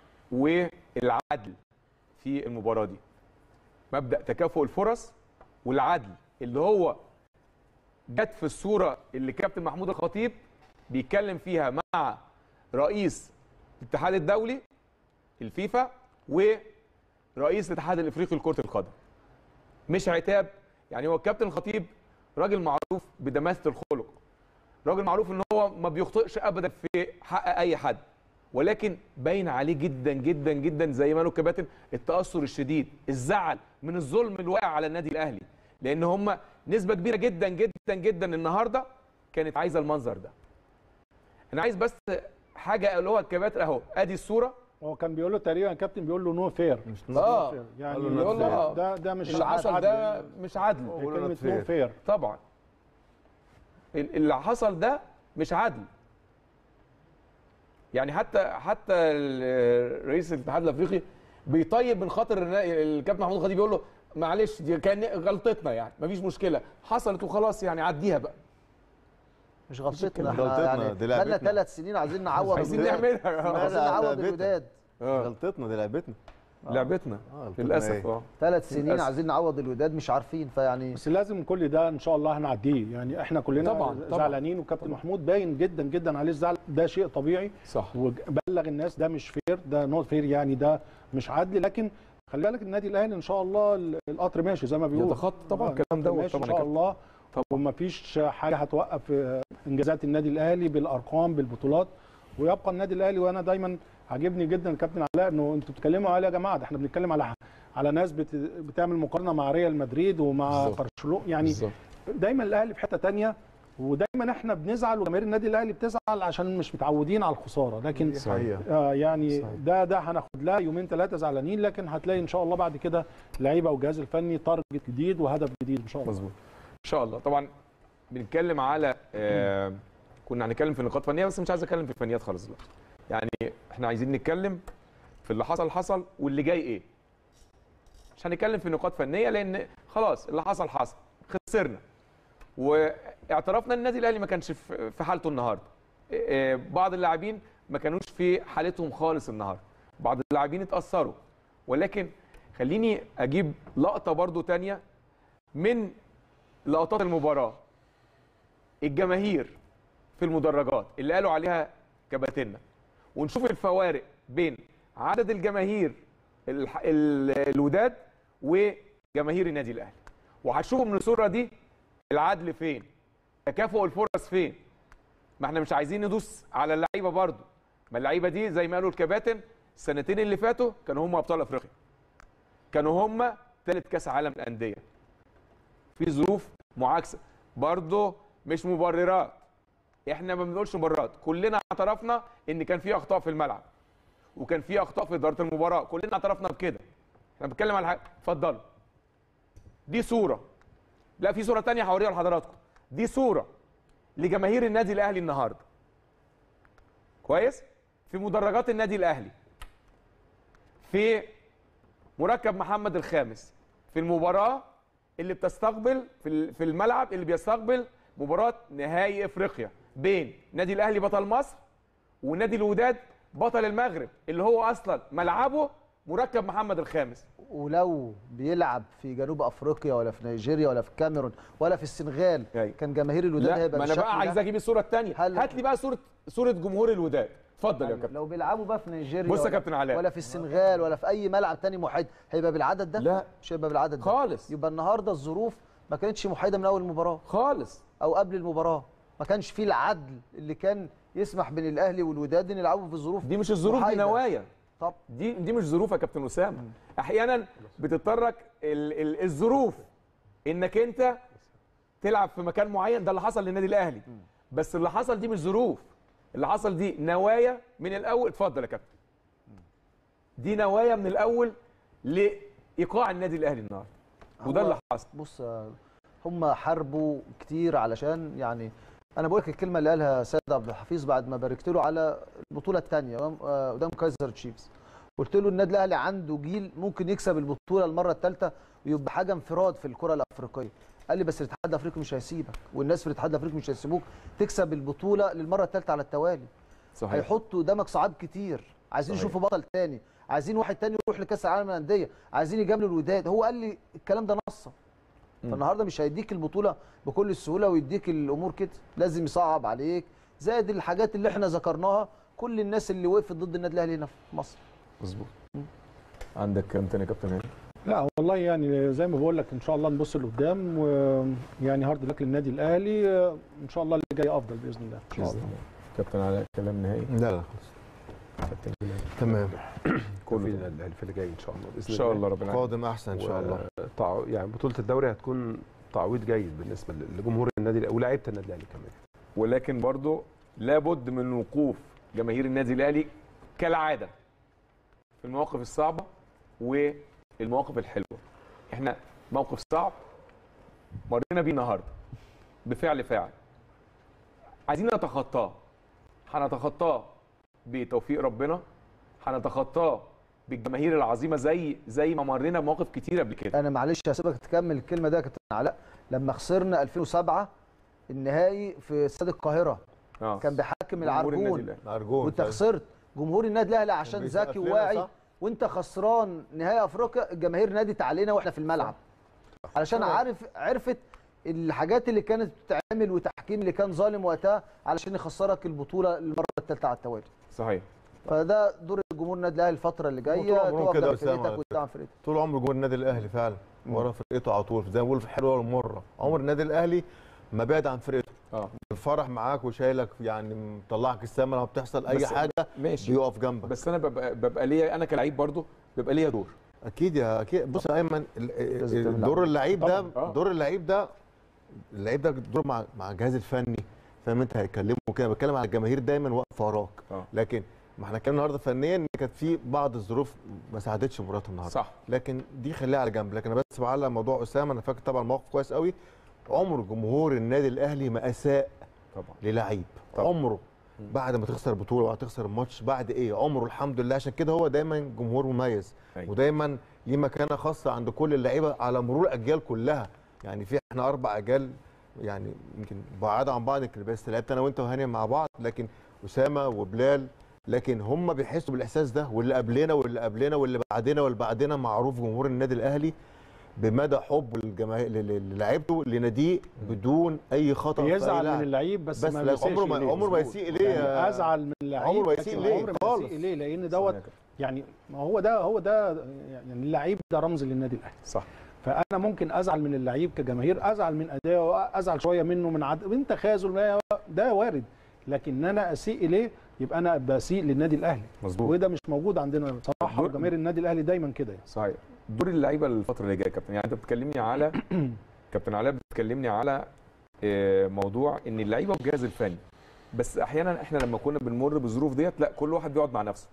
والعدل في المباراه دي مبدا تكافؤ الفرص والعدل اللي هو جت في الصوره اللي كابتن محمود الخطيب بيتكلم فيها مع رئيس الاتحاد الدولي الفيفا ورئيس الاتحاد الافريقي لكره القدم مش عتاب يعني هو الكابتن الخطيب راجل معروف بدماسه الخلق راجل معروف ان هو ما بيخطئش ابدا في حق اي حد ولكن باين عليه جدا جدا جدا زي ما قالوا الكباتن التاثر الشديد الزعل من الظلم الواقع على النادي الاهلي لان هم نسبه كبيره جدا جدا جدا النهارده كانت عايزه المنظر ده انا عايز بس حاجه اللي هو الكباتن اهو ادي الصوره هو كان بيقول له تقريبا كابتن بيقول له نو فير اه يعني قال له يقول له آه. ده ده مش اللي حصل عدل. ده مش عدل قول له كلمه not fair. نو فير طبعا ال- اللي حصل ده مش عدل يعني حتى حتى ال- رئيس الاتحاد الافريقي بيطيب من خاطر النا- الكابتن محمود الخطيب يقول له معلش دي كان غلطتنا يعني مفيش مشكله حصلت وخلاص يعني عديها بقى مش غلطتنا غلطتنا، احنا يعني دي بقالنا لعبتنا. ثلاث سنين عايزين نعوض عايزين الوداد. نعملها عايزين لا، نعوض لعبتنا. الوداد آه. غلطتنا دي لعبتنا لعبتنا آه، غلطتنا للاسف إيه؟ اه ثلاث سنين للأسف. عايزين نعوض الوداد مش عارفين فيعني بس لازم كل ده ان شاء الله هنعديه يعني احنا كلنا طبعاً، طبعاً. زعلانين وكابتن محمود باين جدا جدا عليه الزعل ده شيء طبيعي صح وبلغ الناس ده مش فير ده نوت فير يعني ده مش عدل لكن خلي بالك النادي الاهلي ان شاء الله ال- القطر ماشي زي ما بيقول يتخطى طبعا آه، الكلام دوت ماشي طبعا ان يا شاء كابتن. الله طبعاً. وما فيش حاجه هتوقف آه، انجازات النادي الاهلي بالارقام بالبطولات ويبقى النادي الاهلي وانا دايما عاجبني جدا الكابتن علاء انه انتوا بتتكلموا على يا جماعه ده احنا بنتكلم على على ناس بت... بتعمل مقارنه مع ريال مدريد ومع بالظبط. برشلونه يعني بالظبط. دايما الاهلي في حته تانية ودايما احنا بنزعل وجماهير النادي الاهلي بتزعل عشان مش متعودين على الخساره لكن دي حقيقة. آه يعني صحيح. ده ده هناخد لها يومين ثلاثه زعلانين لكن هتلاقي ان شاء الله بعد كده لعيبه والجهاز الفني تارجت جديد وهدف جديد ان شاء الله مظبوط ان شاء الله طبعا بنتكلم على آه كنا هنتكلم في نقاط فنيه بس مش عايز اتكلم في الفنيات خالص دلوقتي يعني احنا عايزين نتكلم في اللي حصل حصل واللي جاي ايه مش هنتكلم في نقاط فنيه لان خلاص اللي حصل حصل خسرنا واعترفنا ان النادي الاهلي ما كانش في في حالته النهارده آه، بعض اللاعبين ما كانوش في حالتهم خالص النهارده بعض اللاعبين اتاثروا ولكن خليني اجيب لقطه برضو تانية من لقطات المباراه الجماهير في المدرجات اللي قالوا عليها كباتنة ونشوف الفوارق بين عدد الجماهير الح- ال- الوداد وجماهير النادي الاهلي وهتشوفوا من الصوره دي العدل فين تكافؤ الفرص فين ما احنا مش عايزين ندوس على اللعيبه برضو ما اللعيبه دي زي ما قالوا الكباتن السنتين اللي فاتوا كانوا هم ابطال افريقيا كانوا هم ثالث كاس عالم الانديه في ظروف معاكسه برضه مش مبررات احنا ما بنقولش مبررات كلنا اعترفنا ان كان في اخطاء في الملعب وكان في اخطاء في اداره المباراه كلنا اعترفنا بكده احنا بنتكلم على حاجه اتفضلوا دي صوره لا في صوره تانية هوريها لحضراتكم دي صوره لجماهير النادي الاهلي النهارده كويس في مدرجات النادي الاهلي في مركب محمد الخامس في المباراه اللي بتستقبل في ال- في الملعب اللي بيستقبل مباراه نهائي افريقيا بين نادي الاهلي بطل مصر ونادي الوداد بطل المغرب اللي هو اصلا ملعبه مركب محمد الخامس ولو بيلعب في جنوب افريقيا ولا في نيجيريا ولا في الكاميرون ولا في السنغال أيوة. كان جماهير الوداد لا هيبقى ما انا بالشكل بقى عايز ده. اجيب الصوره الثانيه هل- هات لي بقى صوره صوره جمهور الوداد اتفضل يا أيوة. كابتن لو بيلعبوا بقى في نيجيريا بص يا ولا- كابتن علاء. ولا في السنغال ولا في اي ملعب تاني محايد هيبقى بالعدد ده لا. مش هيبقى بالعدد ده خالص. يبقى النهارده الظروف ما كانتش محايده من اول المباراه خالص او قبل المباراه ما كانش فيه العدل اللي كان يسمح بين الاهلي والوداد ان يلعبوا في ظروف دي مش الظروف دي محايدة. نوايا طب دي دي مش ظروف يا كابتن اسامه احيانا بتضطرك ال ال الظروف انك انت تلعب في مكان معين ده اللي حصل للنادي الاهلي بس اللي حصل دي مش ظروف اللي حصل دي نوايا من الاول اتفضل يا كابتن دي نوايا من الاول لايقاع النادي الاهلي النهارده وده هو- اللي حصل بص آه، هم حاربوا كتير علشان يعني انا بقول لك الكلمه اللي قالها سيد عبد الحفيظ بعد ما باركت له على البطوله الثانيه قدام كايزر تشيفز قلت له النادي الاهلي عنده جيل ممكن يكسب البطوله المره الثالثه ويبقى حاجه انفراد في الكره الافريقيه قال لي بس الاتحاد الافريقي مش هيسيبك والناس في الاتحاد الافريقي مش هيسيبوك تكسب البطوله للمره الثالثه على التوالي صحيح هيحطوا قدامك صعاب كتير عايزين صحيح. يشوفوا بطل تاني عايزين واحد تاني يروح لكاس العالم للانديه عايزين يجاملوا الوداد هو قال لي الكلام ده نصا مم. فالنهارده مش هيديك البطوله بكل السهوله ويديك الامور كده لازم يصعب عليك زائد الحاجات اللي احنا ذكرناها كل الناس اللي وقفت ضد النادي الاهلي هنا في مصر مظبوط عندك كام تاني يا كابتن هاني لا والله يعني زي ما بقول لك ان شاء الله نبص لقدام ويعني هارد لك للنادي الاهلي ان شاء الله اللي جاي افضل باذن الله ان شاء باذن الله الله كابتن علاء كلام نهائي لا لا خلاص كابتن جلال. تمام كله كله في الأهلي في اللي جاي ان شاء الله باذن ان شاء الله ربنا يعينك. قادم احسن ان شاء الله وتع... يعني بطوله الدوري هتكون تعويض جيد بالنسبه لجمهور النادي الأهلي ولاعيبه النادي الاهلي كمان ولكن برضو لابد من وقوف جماهير النادي الاهلي كالعاده في المواقف الصعبه والمواقف الحلوه احنا موقف صعب مرينا بيه النهارده بفعل فاعل عايزين نتخطاه هنتخطاه بتوفيق ربنا هنتخطاه بالجماهير العظيمه زي زي ما مرينا بمواقف كتير قبل كده انا معلش هسيبك تكمل الكلمه ده يا كابتن علاء لما خسرنا 2007 النهائي في استاد القاهره اه كان بيحكم جمهور النادي العرجون الأهلي. ارجون وانت خسرت جمهور النادي الاهلي عشان بيسقف ذكي لنا، وواعي صح؟ وانت خسران نهائي افريقيا الجماهير نادت علينا واحنا في الملعب علشان عارف عرفت الحاجات اللي كانت بتتعمل والتحكيم اللي كان ظالم وقتها علشان يخسرك البطوله المره الثالثه على التوالي صحيح فده دور الجمهور النادي الاهلي الفتره اللي طول جايه عمرهم تقف كده جنب يا أسامة على فرقتك وتدعم فرقتك طول عمر جمهور النادي الاهلي فعلا ورا فرقته على طول زي ما بقول في الحلوه والمره عمر النادي الاهلي ما بعد عن فرقته اه الفرح معاك وشايلك يعني مطلعك السما لما بتحصل اي بس- حاجه ماشي بيقف جنبك بس انا ببقى ببقى ليا انا كلاعب برضو بيبقى ليا دور اكيد يا اكيد بص يا ايمن ال- لازم تعمل دور اللعيب ده طبعاً، آه. دور اللعيب ده اللعيب ده دور مع مع الجهاز الفني فاهم انت هيكلمه كده بتكلم على الجماهير دايما واقفه وراك اه لكن ما احنا اتكلمنا النهارده فنيا ان كانت في بعض الظروف ما ساعدتش مباراه النهارده صح لكن دي خليها على جنب لكن انا بس بعلق موضوع اسامه انا فاكر طبعا موقف كويس قوي عمر جمهور النادي الاهلي ما اساء طبعا للعيب طبعا. عمره بعد ما تخسر بطوله وبعد تخسر الماتش بعد ايه عمره الحمد لله عشان كده هو دايما جمهور مميز أيوة. ودايما ليه مكانه خاصه عند كل اللعيبه على مرور الاجيال كلها يعني في احنا اربع اجيال يعني يمكن بعاد عن بعض يمكن بس لعبت انا وانت وهاني مع بعض لكن اسامه وبلال لكن هم بيحسوا بالاحساس ده واللي قبلنا واللي قبلنا واللي بعدنا واللي بعدنا معروف جمهور النادي الاهلي بمدى حب الجماهير للاعيبته لناديه بدون اي خطا في أي يزعل لاعب. من اللعيب بس, بس ما لا، بيسيئش عمره ما إليه. عمره ما يسيء اليه يعني يا- ازعل من اللعيب عمره ما يسيء لكن إليه عمره ما خالص. يسيء اليه لان ثانية دوت يا كابتن. يعني ما هو ده هو ده يعني اللعيب ده رمز للنادي الاهلي صح فانا ممكن ازعل من اللعيب كجماهير ازعل من اداؤه ازعل شويه منه من عد... انت خاذل ده وارد لكن ان انا اسيء اليه يبقى انا بسيء للنادي الاهلي مظبوط وده مش موجود عندنا بصراحه دور- وجماهير النادي الاهلي دايما كده يعني. صحيح دور اللعيبه الفتره اللي جايه يا كابتن يعني انت بتكلمني على كابتن علاء بتكلمني على آه، موضوع ان اللعيبه والجهاز الفني بس احيانا احنا لما كنا بنمر بالظروف ديت لا كل واحد بيقعد مع نفسه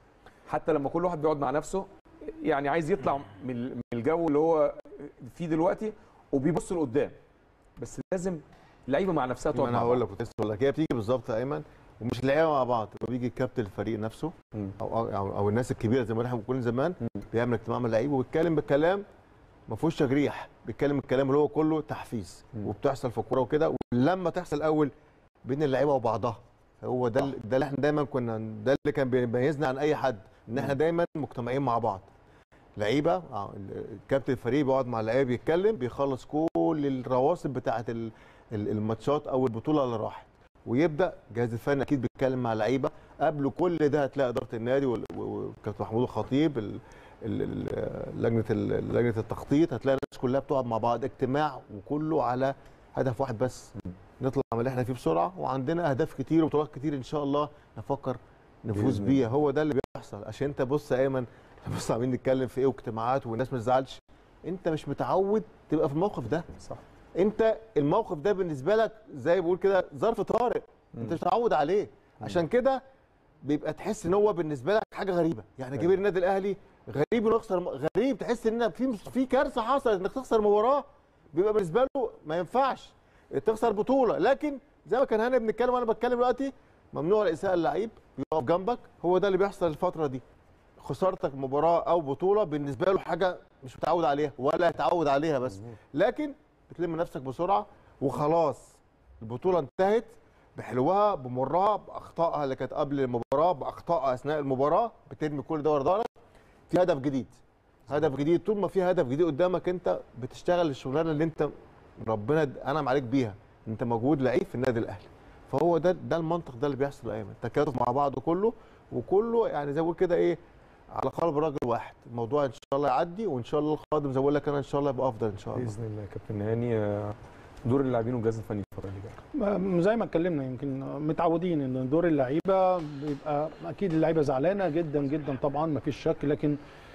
حتى لما كل واحد بيقعد مع نفسه يعني عايز يطلع من من الجو اللي هو فيه دلوقتي وبيبص لقدام بس لازم اللعيبه مع نفسها ما تقعد انا مع هقول بعض لك كنت لسه هقول لك هي بتيجي بالظبط يا ايمن ومش اللعيبه مع بعض بيجي كابتن الفريق نفسه مم. او او, أو الناس الكبيره زي ما احنا بنقول زمان مم. بيعمل اجتماع مع اللعيبه وبيتكلم بكلام ما فيهوش تجريح بيتكلم الكلام اللي هو كله تحفيز مم. وبتحصل في الكوره وكده ولما تحصل الاول بين اللعيبه وبعضها هو ده ال- ده اللي احنا دايما كنا ده اللي كان بيميزنا عن اي حد ان احنا دايما مجتمعين مع بعض لعيبه آه، الكابتن الفريق بيقعد مع اللعيبه بيتكلم بيخلص كل الرواسب بتاعه ال- ال- الماتشات او البطوله اللي راحت ويبدا الجهاز الفني اكيد بيتكلم مع اللعيبه قبل كل ده هتلاقي اداره النادي وال- و- وكابتن محمود الخطيب ال- ال- ال- لجنه ال- لجنه التخطيط هتلاقي الناس كلها بتقعد مع بعض اجتماع وكله على هدف واحد بس نطلع من اللي احنا فيه بسرعه وعندنا اهداف كتير وبطولات كتير ان شاء الله نفكر نفوز بإذن بيها هو ده اللي بيحصل عشان انت بص يا ايمن إحنا بص عمالين نتكلم في ايه واجتماعات والناس ما تزعلش انت مش متعود تبقى في الموقف ده صح انت الموقف ده بالنسبه لك زي ما بقول كده ظرف طارئ انت مش متعود عليه عشان كده بيبقى تحس ان هو بالنسبه لك حاجه غريبه يعني جماهير النادي الاهلي غريب انه يخسر غريب تحس ان في في كارثه حصلت انك تخسر مباراه بيبقى بالنسبه له ما ينفعش تخسر بطوله لكن زي ما كان هاني بنتكلم وانا بتكلم دلوقتي ممنوع الاساءه اللعيب بيقف جنبك هو ده اللي بيحصل الفتره دي خسارتك مباراه او بطوله بالنسبه له حاجه مش متعود عليها ولا هيتعود عليها بس لكن بتلم نفسك بسرعه وخلاص البطوله انتهت بحلوها بمرها باخطائها اللي كانت قبل المباراه باخطائها اثناء المباراه بترمي كل ده ورا ظهرك في هدف جديد هدف جديد طول ما في هدف جديد قدامك انت بتشتغل الشغلانه اللي انت ربنا انعم عليك بيها انت موجود لعيب في النادي الاهلي فهو ده ده المنطق ده اللي بيحصل ايمن تكاتف مع بعض كله وكله يعني زي ما بقول كده ايه على قلب راجل واحد الموضوع ان شاء الله يعدي وان شاء الله القادم زي ما بقول لك انا ان شاء الله يبقى افضل ان شاء الله باذن الله يا كابتن هاني آه، دور اللاعبين والجهاز الفني الفتره اللي جايه ما- زي ما اتكلمنا يمكن متعودين ان دور اللعيبه بيبقى اكيد اللعيبه زعلانه جدا جدا طبعا ما فيش شك لكن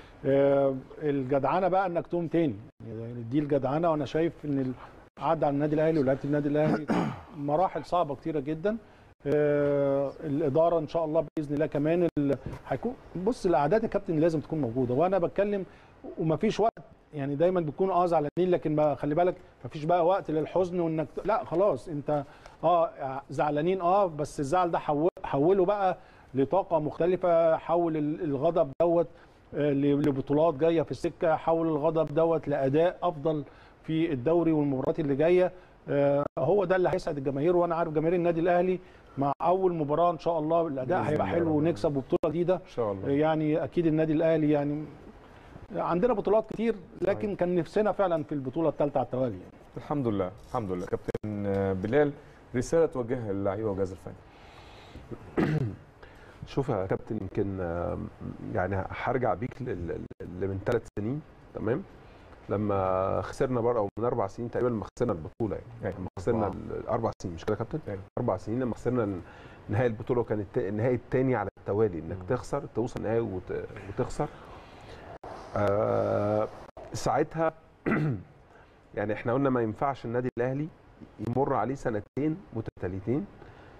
آه، الجدعنه بقى انك تقوم تاني يعني دي الجدعنه وانا شايف ان ال- عدى على النادي الاهلي ولعيبه النادي الاهلي مراحل صعبه كتيره جدا آه، الاداره ان شاء الله باذن الله كمان ال- هيكون بص الاعداد يا كابتن لازم تكون موجوده وانا بتكلم ومفيش وقت يعني دايما بيكونوا اه زعلانين لكن بقى خلي بالك مفيش بقى وقت للحزن وانك لا خلاص انت اه زعلانين اه بس الزعل ده حول حوله بقى لطاقه مختلفه حول ال- الغضب دوت آه، ل- لبطولات جايه في السكه حول الغضب دوت لاداء افضل في الدوري والمباريات اللي جايه آه، هو ده اللي هيسعد الجماهير وانا عارف جماهير النادي الاهلي مع اول مباراه ان شاء الله الاداء بإذن هيبقى الله حلو رب ونكسب ببطوله جديده ان شاء الله يعني اكيد النادي الاهلي يعني عندنا بطولات كتير لكن كان نفسنا فعلا في البطوله الثالثه على التوالي يعني. الحمد لله الحمد لله كابتن بلال رساله توجهها للعيبه والجهاز الفني شوف يا كابتن يمكن آم، يعني هرجع بيك لل- لل- اللي من ثلاث سنين تمام لما خسرنا بره او من اربع سنين تقريبا لما خسرنا البطوله يعني أيوة. لما خسرنا واو. ال- اربع سنين مش كده يا كابتن؟ أيوة. اربع سنين لما خسرنا نهائي البطوله وكان الت- النهائي الثاني على التوالي انك مم. تخسر توصل نهائي وت- وتخسر آه ساعتها يعني احنا قلنا ما ينفعش النادي الاهلي يمر عليه سنتين متتاليتين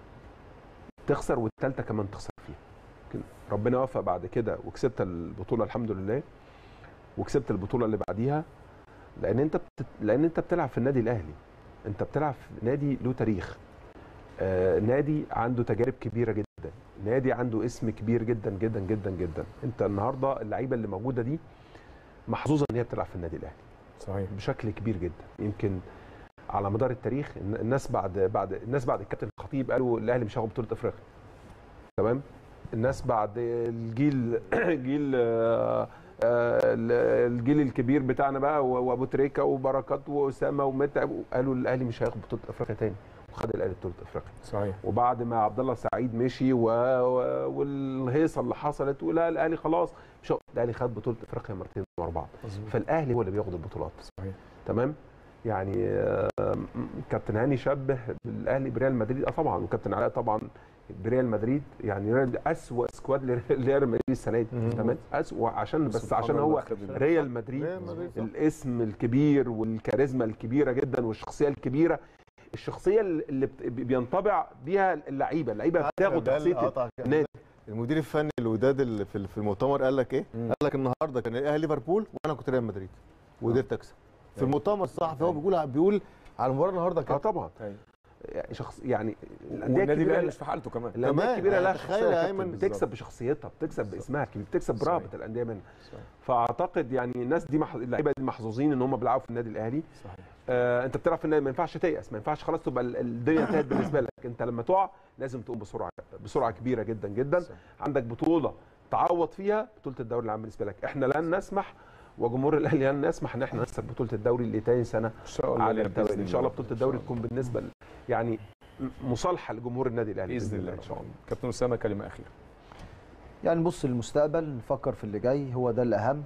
تخسر والثالثه كمان تخسر فيها لكن ربنا وفق بعد كده وكسبت البطوله الحمد لله وكسبت البطوله اللي بعديها لان انت بت... لان انت بتلعب في النادي الاهلي انت بتلعب في نادي له تاريخ آه نادي عنده تجارب كبيره جدا نادي عنده اسم كبير جدا جدا جدا جدا انت النهارده اللعيبه اللي موجوده دي محظوظه ان هي بتلعب في النادي الاهلي صحيح بشكل كبير جدا يمكن على مدار التاريخ الن- الناس بعد بعد الناس بعد الكابتن الخطيب قالوا الاهلي مش هياخد بطوله افريقيا تمام الناس بعد الجيل جيل آه، آه، الجيل الكبير بتاعنا بقى و- وابو تريكه وبركات واسامه ومتعب قالوا الاهلي مش هياخد بطوله افريقيا تاني وخد الاهلي بطوله افريقيا صحيح وبعد ما عبد الله سعيد مشي و... و... والهيصه اللي حصلت ولا الاهلي خلاص مش هو- الاهلي خد بطوله افريقيا مرتين ورا بعض مظبوط فالاهلي هو اللي بياخد البطولات صحيح تمام يعني آه، كابتن هاني شبه الاهلي بريال مدريد اه طبعا وكابتن علاء طبعا بريال مدريد يعني ريال- اسوأ سكواد لريال مدريد السنه دي مم. تمام اسوأ عشان بس سبحان عشان الله هو خد ال- ريال مدريد ريال مدريد صح. الاسم الكبير والكاريزما الكبيره جدا والشخصيه الكبيره الشخصيه اللي بت- بينطبع بيها اللعيبه اللعيبه بتاخد ده شخصيه القطع كده. النادي المدير الفني الوداد اللي في في المؤتمر قال لك ايه؟ مم. قال لك النهارده كان الاهلي ليفربول وانا كنت ريال مدريد وقدرت اكسب في أيوة. المؤتمر الصحفي هو بيقول بيقول على المباراه النهارده اه كان طبعا أيوة. يعني شخص يعني الانديه والنادي الكبيره الاهلي مش في حالته كمان الانديه كمان. الكبيره لها يعني شخصيه تخيل يا يا أيمن كابتن بالظبط. بتكسب بشخصيتها بتكسب باسمها الكبير بتكسب صحيح. برهبه الانديه منها صحيح. فاعتقد يعني الناس دي مح... اللعيبه دي محظوظين ان هم بيلعبوا في النادي الاهلي صحيح آه انت بتلعب في النادي ما ينفعش تيأس ما ينفعش خلاص تبقى ال- الدنيا انتهت بالنسبه لك انت لما تقع لازم تقوم بسرعه بسرعه كبيره جدا جدا صح. عندك بطوله تعوض فيها بطوله الدوري العام بالنسبه لك احنا لن نسمح وجمهور الاهلي لن نسمح ان احنا نخسر بطوله الدوري لتاني سنه ان شاء الله على بإذن التوالي ان شاء الله بطوله إن الدوري شاء تكون بالنسبه ل- يعني م- مصالحه لجمهور النادي الاهلي باذن الله ان شاء الله كابتن اسامه كلمه اخيره يعني نبص للمستقبل نفكر في اللي جاي هو ده الاهم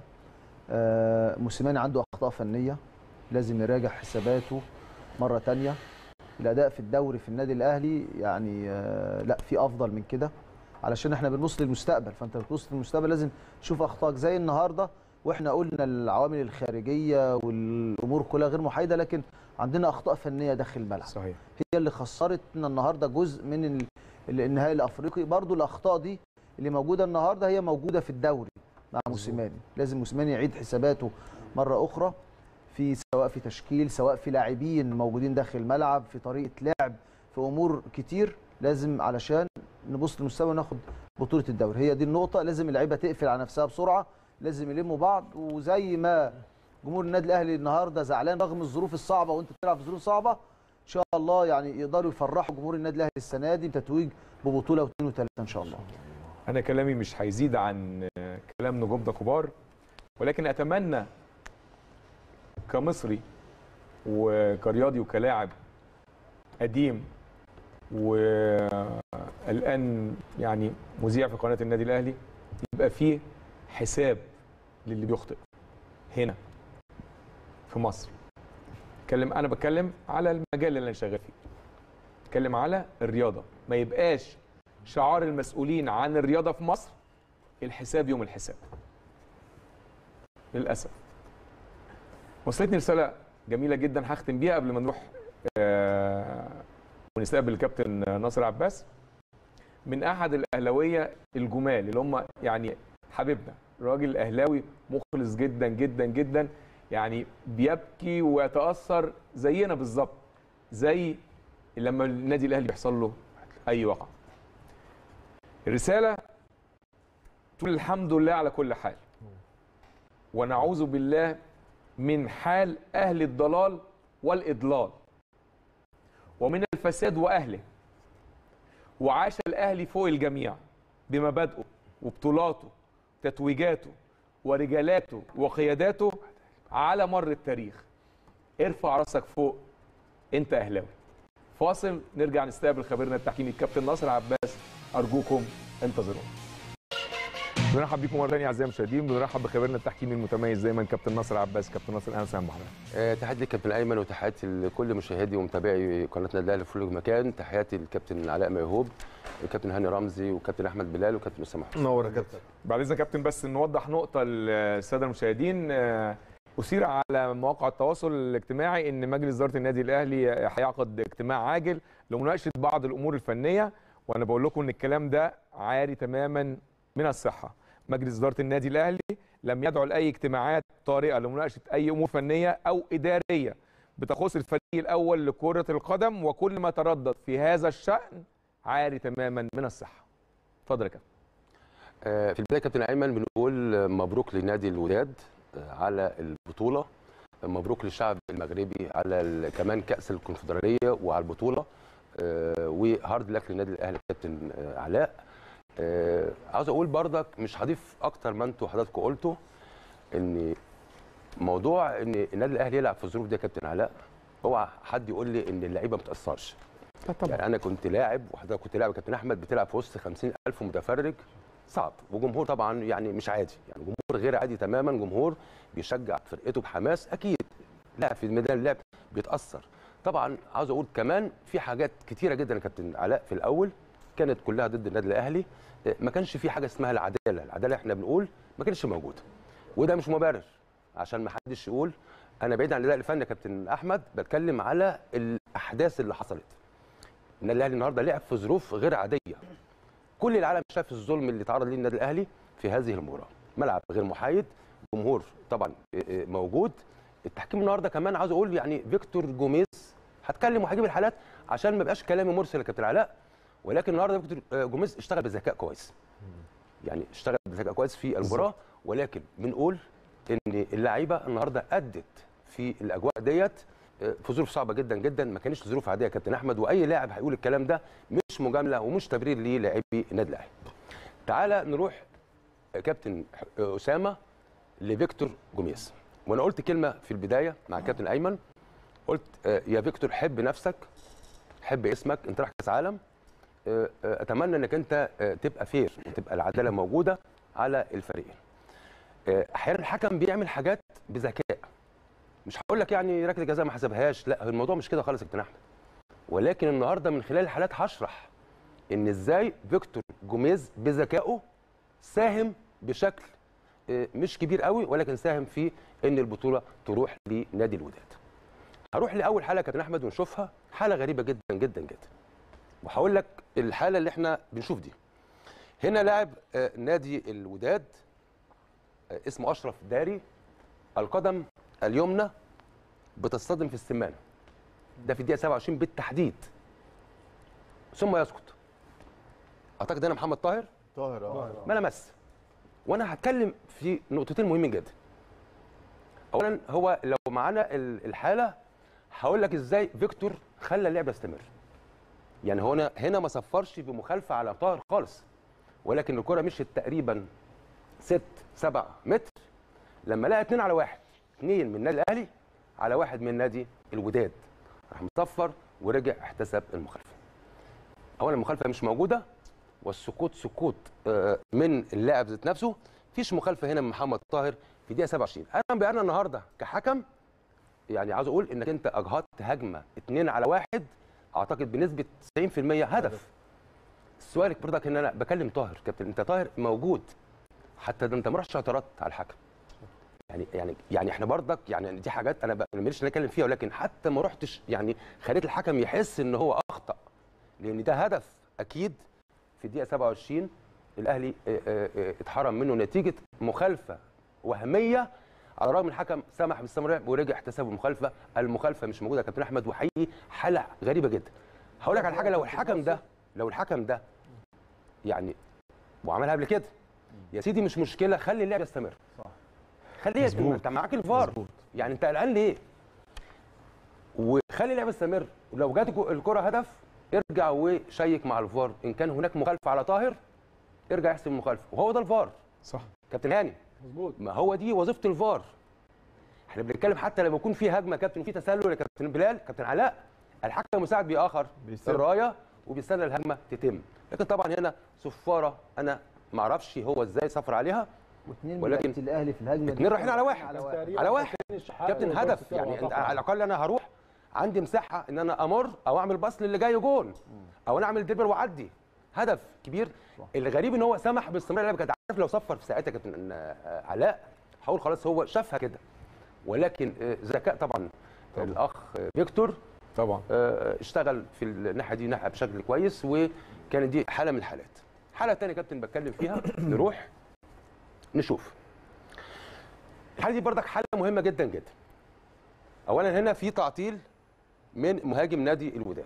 آه، موسيماني عنده اخطاء فنيه لازم يراجع حساباته مره تانية الاداء في الدوري في النادي الاهلي يعني آه، لا في افضل من كده علشان احنا بنبص للمستقبل فانت بتبص للمستقبل لازم تشوف اخطائك زي النهارده واحنا قلنا العوامل الخارجيه والامور كلها غير محايده لكن عندنا اخطاء فنيه داخل الملعب صحيح هي اللي خسرتنا النهارده جزء من ال- ال- النهائي الافريقي برضو الاخطاء دي اللي موجوده النهارده هي موجوده في الدوري مع موسيماني لازم موسيماني يعيد حساباته مره اخرى في سواء في تشكيل سواء في لاعبين موجودين داخل الملعب في طريقه لعب في امور كتير لازم علشان نبص للمستوى وناخد بطوله الدوري هي دي النقطه لازم اللعيبه تقفل على نفسها بسرعه لازم يلموا بعض وزي ما جمهور النادي الاهلي النهارده زعلان رغم الظروف الصعبه وانت بتلعب في ظروف صعبه ان شاء الله يعني يقدروا يفرحوا جمهور النادي الاهلي السنه دي بتتويج ببطوله واثنين وثلاثه ان شاء الله انا كلامي مش هيزيد عن آه، كلام نجومنا كبار ولكن اتمنى كمصري وكرياضي وكلاعب قديم والان يعني مذيع في قناه النادي الاهلي يبقى فيه حساب للي بيخطئ هنا في مصر اتكلم انا بتكلم على المجال اللي انا شغال فيه بتكلم على الرياضه ما يبقاش شعار المسؤولين عن الرياضه في مصر الحساب يوم الحساب للاسف وصلتني رساله جميله جدا هختم بيها قبل ما نروح آه، ونستقبل الكابتن ناصر عباس من احد الاهلاويه الجمال اللي هم يعني حبيبنا راجل اهلاوي مخلص جدا جدا جدا يعني بيبكي ويتاثر زينا بالظبط زي لما النادي الاهلي بيحصل له اي وقعه الرساله تقول الحمد لله على كل حال ونعوذ بالله من حال اهل الضلال والاضلال ومن الفساد واهله وعاش الاهلي فوق الجميع بمبادئه وبطولاته تتويجاته ورجالاته وقياداته على مر التاريخ ارفع راسك فوق انت اهلاوي فاصل نرجع نستقبل خبيرنا التحكيمي الكابتن ناصر عباس ارجوكم انتظرونا بنرحب بيكم مره ثانيه اعزائي المشاهدين بنرحب بخبيرنا التحكيمي المتميز دايما كابتن ناصر عباس كابتن ناصر اهلا وسهلا بحضرتك آه، تحياتي للكابتن ايمن وتحياتي لكل مشاهدي ومتابعي قناه النادي الاهلي في كل مكان تحياتي للكابتن علاء ميهوب الكابتن هاني رمزي وكابتن احمد بلال وكابتن اسامه حسين نور يا كابتن بعد اذنك يا كابتن بس نوضح نقطه للساده المشاهدين آه، اثير على مواقع التواصل الاجتماعي ان مجلس اداره النادي الاهلي هيعقد اجتماع عاجل لمناقشه بعض الامور الفنيه وانا بقول لكم ان الكلام ده عاري تماما من الصحه مجلس اداره النادي الاهلي لم يدعو لاي اجتماعات طارئه لمناقشه اي امور فنيه او اداريه بتخص الفريق الاول لكره القدم وكل ما تردد في هذا الشان عاري تماما من الصحه اتفضل يا كابتن آه، في البدايه كابتن ايمن بنقول آه، مبروك لنادي الوداد آه، على البطوله مبروك للشعب المغربي على ال- كمان كاس الكونفدراليه وعلى البطوله آه، وهارد لك للنادي الاهلي كابتن آه، علاء آه، عاوز اقول برضك مش هضيف اكتر ما انتوا حضراتكم قلتوا ان موضوع ان النادي الاهلي يلعب في الظروف دي يا كابتن علاء اوعى حد يقول لي ان اللعيبه ما بتاثرش يعني انا كنت لاعب وحضرتك كنت لاعب يا كابتن احمد بتلعب في وسط 50000 متفرج صعب وجمهور طبعا يعني مش عادي يعني جمهور غير عادي تماما جمهور بيشجع فرقته بحماس اكيد لاعب في ميدان اللعب بيتاثر طبعا عاوز اقول كمان في حاجات كتيره جدا يا كابتن علاء في الاول كانت كلها ضد النادي الاهلي آه، ما كانش في حاجه اسمها العداله العداله احنا بنقول ما كانتش موجوده وده مش مبرر عشان ما حدش يقول انا بعيد عن الاداء الفني يا كابتن احمد بتكلم على الاحداث اللي حصلت النادي الاهلي النهارده لعب في ظروف غير عاديه كل العالم شاف الظلم اللي تعرض ليه النادي الاهلي في هذه المباراه ملعب غير محايد جمهور طبعا إيه إيه موجود التحكيم النهارده كمان عاوز اقول يعني فيكتور جوميز هتكلم وهجيب الحالات عشان ما يبقاش كلامي مرسل يا كابتن علاء ولكن النهارده فيكتور آه، جوميز اشتغل بذكاء كويس يعني اشتغل بذكاء كويس في المباراه ولكن بنقول ان اللعيبه النهارده ادت في الاجواء ديت آه، في ظروف صعبه جدا جدا ما كانش ظروف عاديه يا كابتن احمد واي لاعب هيقول الكلام ده مش مجامله ومش تبرير للاعبي النادي الاهلي تعالى نروح آه، كابتن آه، اسامه لفيكتور جوميز وانا قلت كلمه في البدايه مع الكابتن ايمن قلت آه، يا فيكتور حب نفسك حب اسمك انت رايح كاس عالم آه، آه، اتمنى انك انت آه، تبقى فير وتبقى العداله موجوده على الفريقين آه، احيانا الحكم بيعمل حاجات بذكاء مش هقول لك يعني ركله جزاء ما حسبهاش لا الموضوع مش كده خالص يا كابتن احمد ولكن النهارده من خلال الحالات هشرح ان ازاي فيكتور جوميز بذكائه ساهم بشكل آه، مش كبير قوي ولكن ساهم في ان البطوله تروح لنادي الوداد هروح لاول حاله يا كابتن احمد ونشوفها حاله غريبه جدا جدا جدا وهقول لك الحاله اللي احنا بنشوف دي هنا لاعب آه، نادي الوداد آه، اسمه اشرف داري القدم اليمنى بتصطدم في السمانه ده في الدقيقه 27 بالتحديد ثم يسقط اعتقد هنا محمد طاهر طاهر اه ما لمس وانا هتكلم في نقطتين مهمين جدا اولا هو لو معانا ال- الحاله هقول لك ازاي فيكتور خلى اللعبه يستمر يعني هنا هنا ما صفرش بمخالفه على طاهر خالص ولكن الكره مشيت تقريبا 6 7 متر لما لقى اتنين على واحد اتنين من النادي الاهلي على واحد من نادي الوداد راح مصفر ورجع احتسب المخالفه اولا المخالفه مش موجوده والسكوت سكوت آه، من اللاعب ذات نفسه مفيش مخالفه هنا من محمد طاهر في دقيقه 27 انا بيانا النهارده كحكم يعني عاوز اقول انك انت اجهضت هجمه اتنين على واحد اعتقد بنسبه 90% هدف السؤال برضك ان انا بكلم طاهر كابتن انت طاهر موجود حتى ده انت ما رحتش اعترضت على الحكم يعني يعني يعني احنا برضك يعني دي حاجات انا ب- ماليش نتكلم فيها ولكن حتى ما رحتش يعني خليت الحكم يحس ان هو اخطا لان ده هدف اكيد في الدقيقه 27 الاهلي آه، آه، آه، اتحرم منه نتيجه مخالفه وهميه على الرغم من الحكم سمح بالاستمرار ورجع احتسب المخالفه المخالفه مش موجوده يا كابتن احمد وحقيقي حاله غريبه جدا هقول لك على حاجه لو الحكم ده لو الحكم ده يعني وعملها قبل كده يا سيدي مش مشكله خلي اللعب يستمر صح. خليه يستمر انت معاك الفار يعني انت قلقان ليه وخلي اللعب يستمر ولو جات الكو- الكره هدف ارجع وشيك مع الفار ان كان هناك مخالفه على طاهر ارجع احسب المخالفه وهو ده الفار صح كابتن هاني مظبوط ما هو دي وظيفه الفار احنا بنتكلم حتى لما يكون في هجمه كابتن وفي تسلل يا كابتن بلال كابتن علاء الحكم المساعد بيأخر بيستنى. الرايه وبيستنى الهجمه تتم لكن طبعا هنا صفاره انا ما اعرفش هو ازاي صفر عليها واثنين من ولكن لعيبة الاهلي في الهجمه دي اتنين رايحين على واحد. على واحد على واحد كابتن هدف يعني انت على الاقل انا هروح عندي مساحه ان انا امر او اعمل باص للي جاي جون او انا اعمل دربل واعدي هدف كبير الغريب ان هو سمح باستمرار اللعب كانت عارف لو صفر في ساعتها كابتن آه، علاء هقول خلاص هو شافها كده ولكن آه، ذكاء طبعا الاخ آه، فيكتور طبعا آه، اشتغل في الناحيه دي ناحيه بشكل كويس وكانت دي حاله من الحالات حاله تانية كابتن بتكلم فيها نروح نشوف الحاله دي بردك حاله مهمه جدا جدا اولا هنا في تعطيل من مهاجم نادي الوداد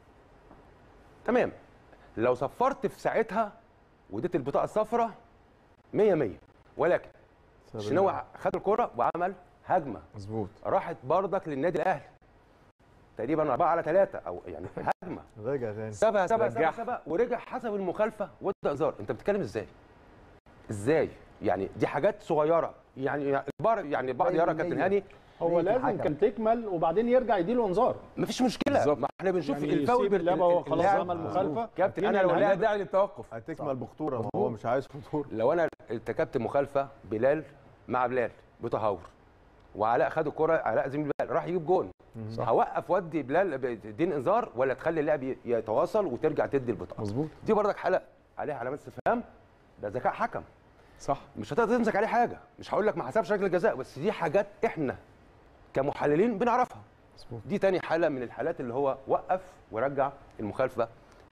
تمام لو صفرت في ساعتها واديت البطاقه الصفراء 100 100 ولكن الشناوي خد الكره وعمل هجمه مظبوط راحت بردك للنادي الاهلي تقريبا 4 على 3 او يعني هجمه راجع تاني سابها سابها سابها رجعها. سابها ورجع حسب المخالفه وادى انذار انت بتتكلم ازاي؟ ازاي؟ يعني دي حاجات صغيره يعني البعض يعني البعض باين يرى إن كابتن هي- هاني هو نية لازم الحكم. كان تكمل وبعدين يرجع يديله انذار مفيش مشكله بالظبط. ما احنا بنشوف يعني الفاول يسيب اللعبه هو خلاص اللاعب- عمل مخالفه كابتن هنا انا لو الهجمة لاعب داعي للتوقف هتكمل بخطوره ما هو مش عايز خطوره لو انا ارتكبت مخالفه بلال مع بلال بتهور وعلاء خد الكره علاء زميل بلال راح يجيب جون هوقف ودي بلال دين انذار ولا تخلي اللعب ي- يتواصل وترجع تدي البطاقه مظبوط دي برضك حلقه عليها علامات استفهام ده ذكاء حكم صح مش هتقدر تمسك عليه حاجه مش هقول لك ما حسبش ركله جزاء بس دي حاجات احنا كمحللين بنعرفها مظبوط دي تاني حاله من الحالات اللي هو وقف ورجع المخالفه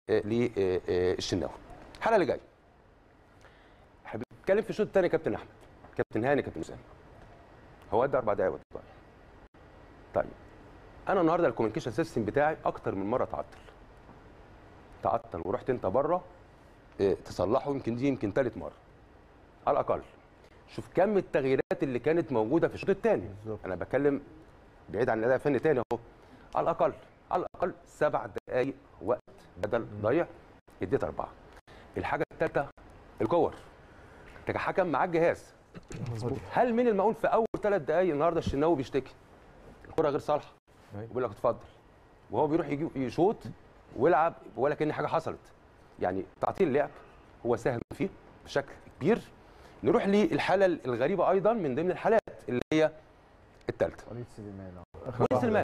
للشناوي الحاله اللي جايه احنا بنتكلم في الشوط الثاني كابتن احمد كابتن هاني كابتن اسامه هو ادى اربع دقايق والله. طيب انا النهارده الكوميونيكيشن سيستم بتاعي اكتر من مره تعطل تعطل ورحت انت بره اه، تصلحه يمكن دي يمكن ثالث مره على الاقل شوف كم التغييرات اللي كانت موجوده في الشوط الثاني انا بتكلم بعيد عن الاداء الفني تاني اهو على الاقل على الاقل سبع دقائق وقت بدل ضيع اديت اربعه الحاجه الثالثه الكور انت كحكم معاك جهاز هل من المعقول في اول ثلاث دقائق النهارده الشناوي بيشتكي الكره غير صالحه أيوة. وبيقول لك اتفضل وهو بيروح يجي يشوط ويلعب ولا كان حاجه حصلت يعني تعطيل اللعب هو ساهم فيه بشكل كبير نروح للحاله الغريبه ايضا من ضمن الحالات اللي هي الثالثه وليد سليمان وليد سلمان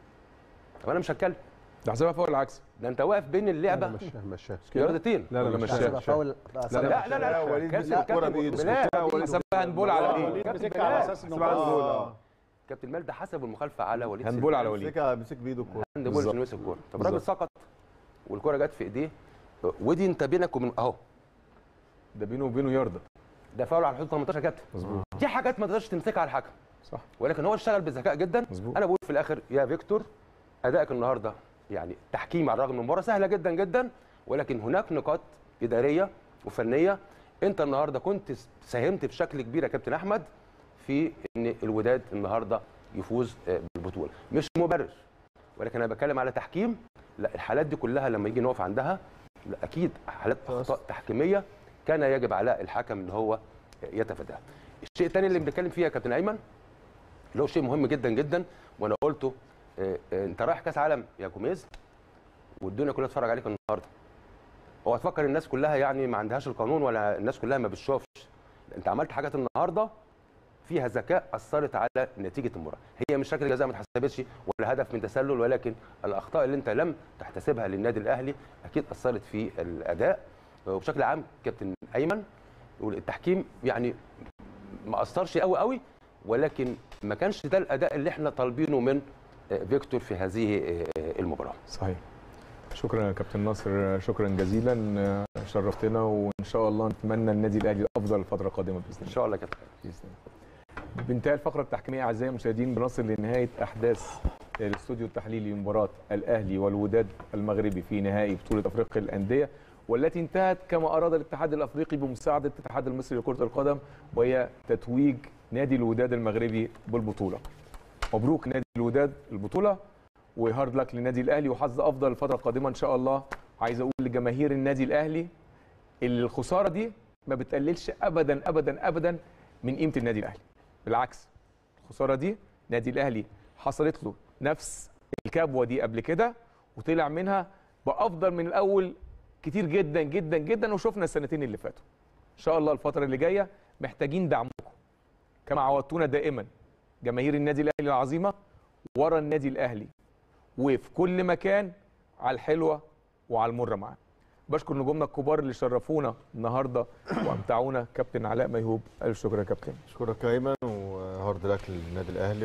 طب انا مش هتكلم ده حسابها فوق العكس ده انت واقف بين اللعبه مشاه مشاه رياضتين لا لا لا مش هتبقى شايف فاول لا لا لا, لا. وليد كابتن- مسك الكرة كابتن بإيده. بلال. حسابها هاندبول على وليد وليد كابتن مسكها على بلال. اساس انه اسمع خلاص. آه. كابتن مال ده حسب المخالفه على وليد هاندبول على سليمان. وليد مسكها مسك بايده الكوره هاند بول بالظبط. عشان يمسك الكوره طب الراجل بالظبط. سقط والكوره جت في ايديه ودي انت بينك وبين اهو ده بينه وبينه يرضى ده فاول على حدود 18 يا كابتن مظبوط دي حاجات ما تقدرش تمسكها على الحكم صح ولكن هو اشتغل بذكاء جدا مظبوط. انا بقول في الاخر يا فيكتور ادائك النهارده يعني تحكيم على الرغم من مباراه سهله جدا جدا ولكن هناك نقاط اداريه وفنيه انت النهارده كنت ساهمت بشكل كبير يا كابتن احمد في ان الوداد النهارده يفوز آه، بالبطوله مش مبرر ولكن انا بتكلم على تحكيم لا الحالات دي كلها لما يجي نقف عندها لا اكيد حالات اخطاء تحكيميه كان يجب على الحكم ان هو يتفاداها الشيء الثاني اللي بنتكلم فيه يا كابتن ايمن اللي هو شيء مهم جدا جدا وانا قلته آه، آه، انت رايح كاس عالم يا جوميز والدنيا كلها تتفرج عليك النهارده هو تفكر الناس كلها يعني ما عندهاش القانون ولا الناس كلها ما بتشوفش انت عملت حاجات النهارده فيها ذكاء اثرت على نتيجه المباراه هي مش ركله جزاء ما اتحسبتش ولا هدف من تسلل ولكن الاخطاء اللي انت لم تحتسبها للنادي الاهلي اكيد اثرت في الاداء وبشكل عام كابتن ايمن يقول التحكيم يعني ما اثرش قوي قوي ولكن ما كانش ده الاداء اللي احنا طالبينه من آه، فيكتور في هذه آه، المباراه صحيح شكرا يا كابتن ناصر شكرا جزيلا شرفتنا وان شاء الله نتمنى النادي الاهلي الافضل الفتره القادمه باذن ان الله شاء الله كابتن باذن الله بانتهاء الفقره التحكيميه اعزائي المشاهدين بنصل لنهايه احداث الاستوديو التحليلي لمباراه الاهلي والوداد المغربي في نهائي بطوله افريقيا للانديه والتي انتهت كما اراد الاتحاد الافريقي بمساعده الاتحاد المصري لكره القدم وهي تتويج نادي الوداد المغربي بالبطوله. مبروك نادي الوداد البطوله وهارد لك للنادي الاهلي وحظ افضل الفتره القادمه ان شاء الله عايز اقول لجماهير النادي الاهلي اللي الخساره دي ما بتقللش ابدا ابدا ابدا من قيمه النادي الاهلي بالعكس الخساره دي نادي الاهلي حصلت له نفس الكبوه دي قبل كده وطلع منها بافضل من الاول كتير جدا جدا جدا وشفنا السنتين اللي فاتوا ان شاء الله الفتره اللي جايه محتاجين دعمكم كما عودتونا دائما جماهير النادي الاهلي العظيمه ورا النادي الاهلي وفي كل مكان على الحلوه وعلى المره معانا بشكر نجومنا الكبار اللي شرفونا النهارده وامتعونا كابتن علاء ميهوب الف شكر يا كابتن اشكرك يا ايمن وهارد لك للنادي الاهلي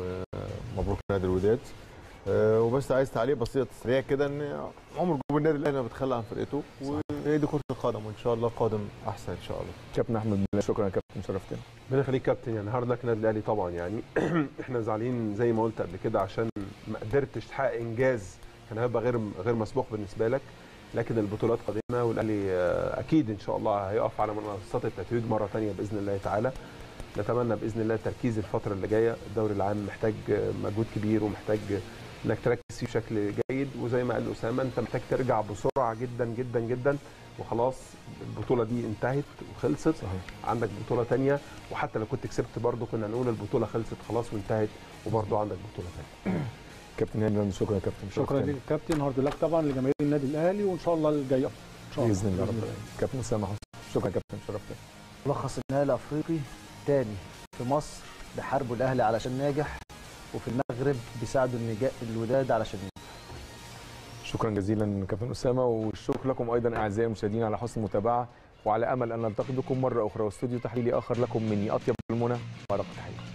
ومبروك نادي الوداد آه، وبس عايز تعليق بسيط سريع كده ان عمر جمهور النادي الاهلي ما بيتخلى عن فرقته وهي دي كره القدم وان شاء الله قادم احسن ان شاء الله كابتن احمد بالله شكرا يا كابتن شرفتنا ربنا يخليك كابتن يعني هارد لك النادي الاهلي طبعا يعني احنا زعلانين زي ما قلت قبل كده عشان ما قدرتش تحقق انجاز كان هيبقى غير غير مسبوق بالنسبه لك لكن البطولات قادمه والاهلي آه، اكيد ان شاء الله هيقف على منصات التتويج مره ثانيه باذن الله تعالى نتمنى باذن الله التركيز الفتره اللي جايه الدوري العام محتاج آه، مجهود كبير ومحتاج انك تركز فيه بشكل جيد وزي ما قال اسامه انت محتاج ترجع بسرعه جدا جدا جدا وخلاص البطوله دي انتهت وخلصت صحيح عندك بطوله تانية وحتى لو كنت كسبت برضه كنا نقول البطوله خلصت خلاص وانتهت وبرضه عندك بطوله ثانيه كابتن هاني شكرا يا كابتن شكرا شرفتنا. لك كابتن هارد لك طبعا لجماهير النادي الاهلي وان شاء الله الجاي افضل ان شاء الله باذن الله رب العالمين. كابتن اسامه حسن شكرا يا كابتن شرفتنا ملخص النهائي الافريقي تاني في مصر بيحاربوا الاهلي علشان ناجح وفي المغرب بيساعدوا النجاء الوداد علشان ينجح شكرا جزيلا كابتن اسامه والشكر لكم ايضا اعزائي المشاهدين على حسن المتابعه وعلى امل ان نلتقي بكم مره اخرى واستوديو تحليلي اخر لكم مني اطيب المنى ورقه تحيه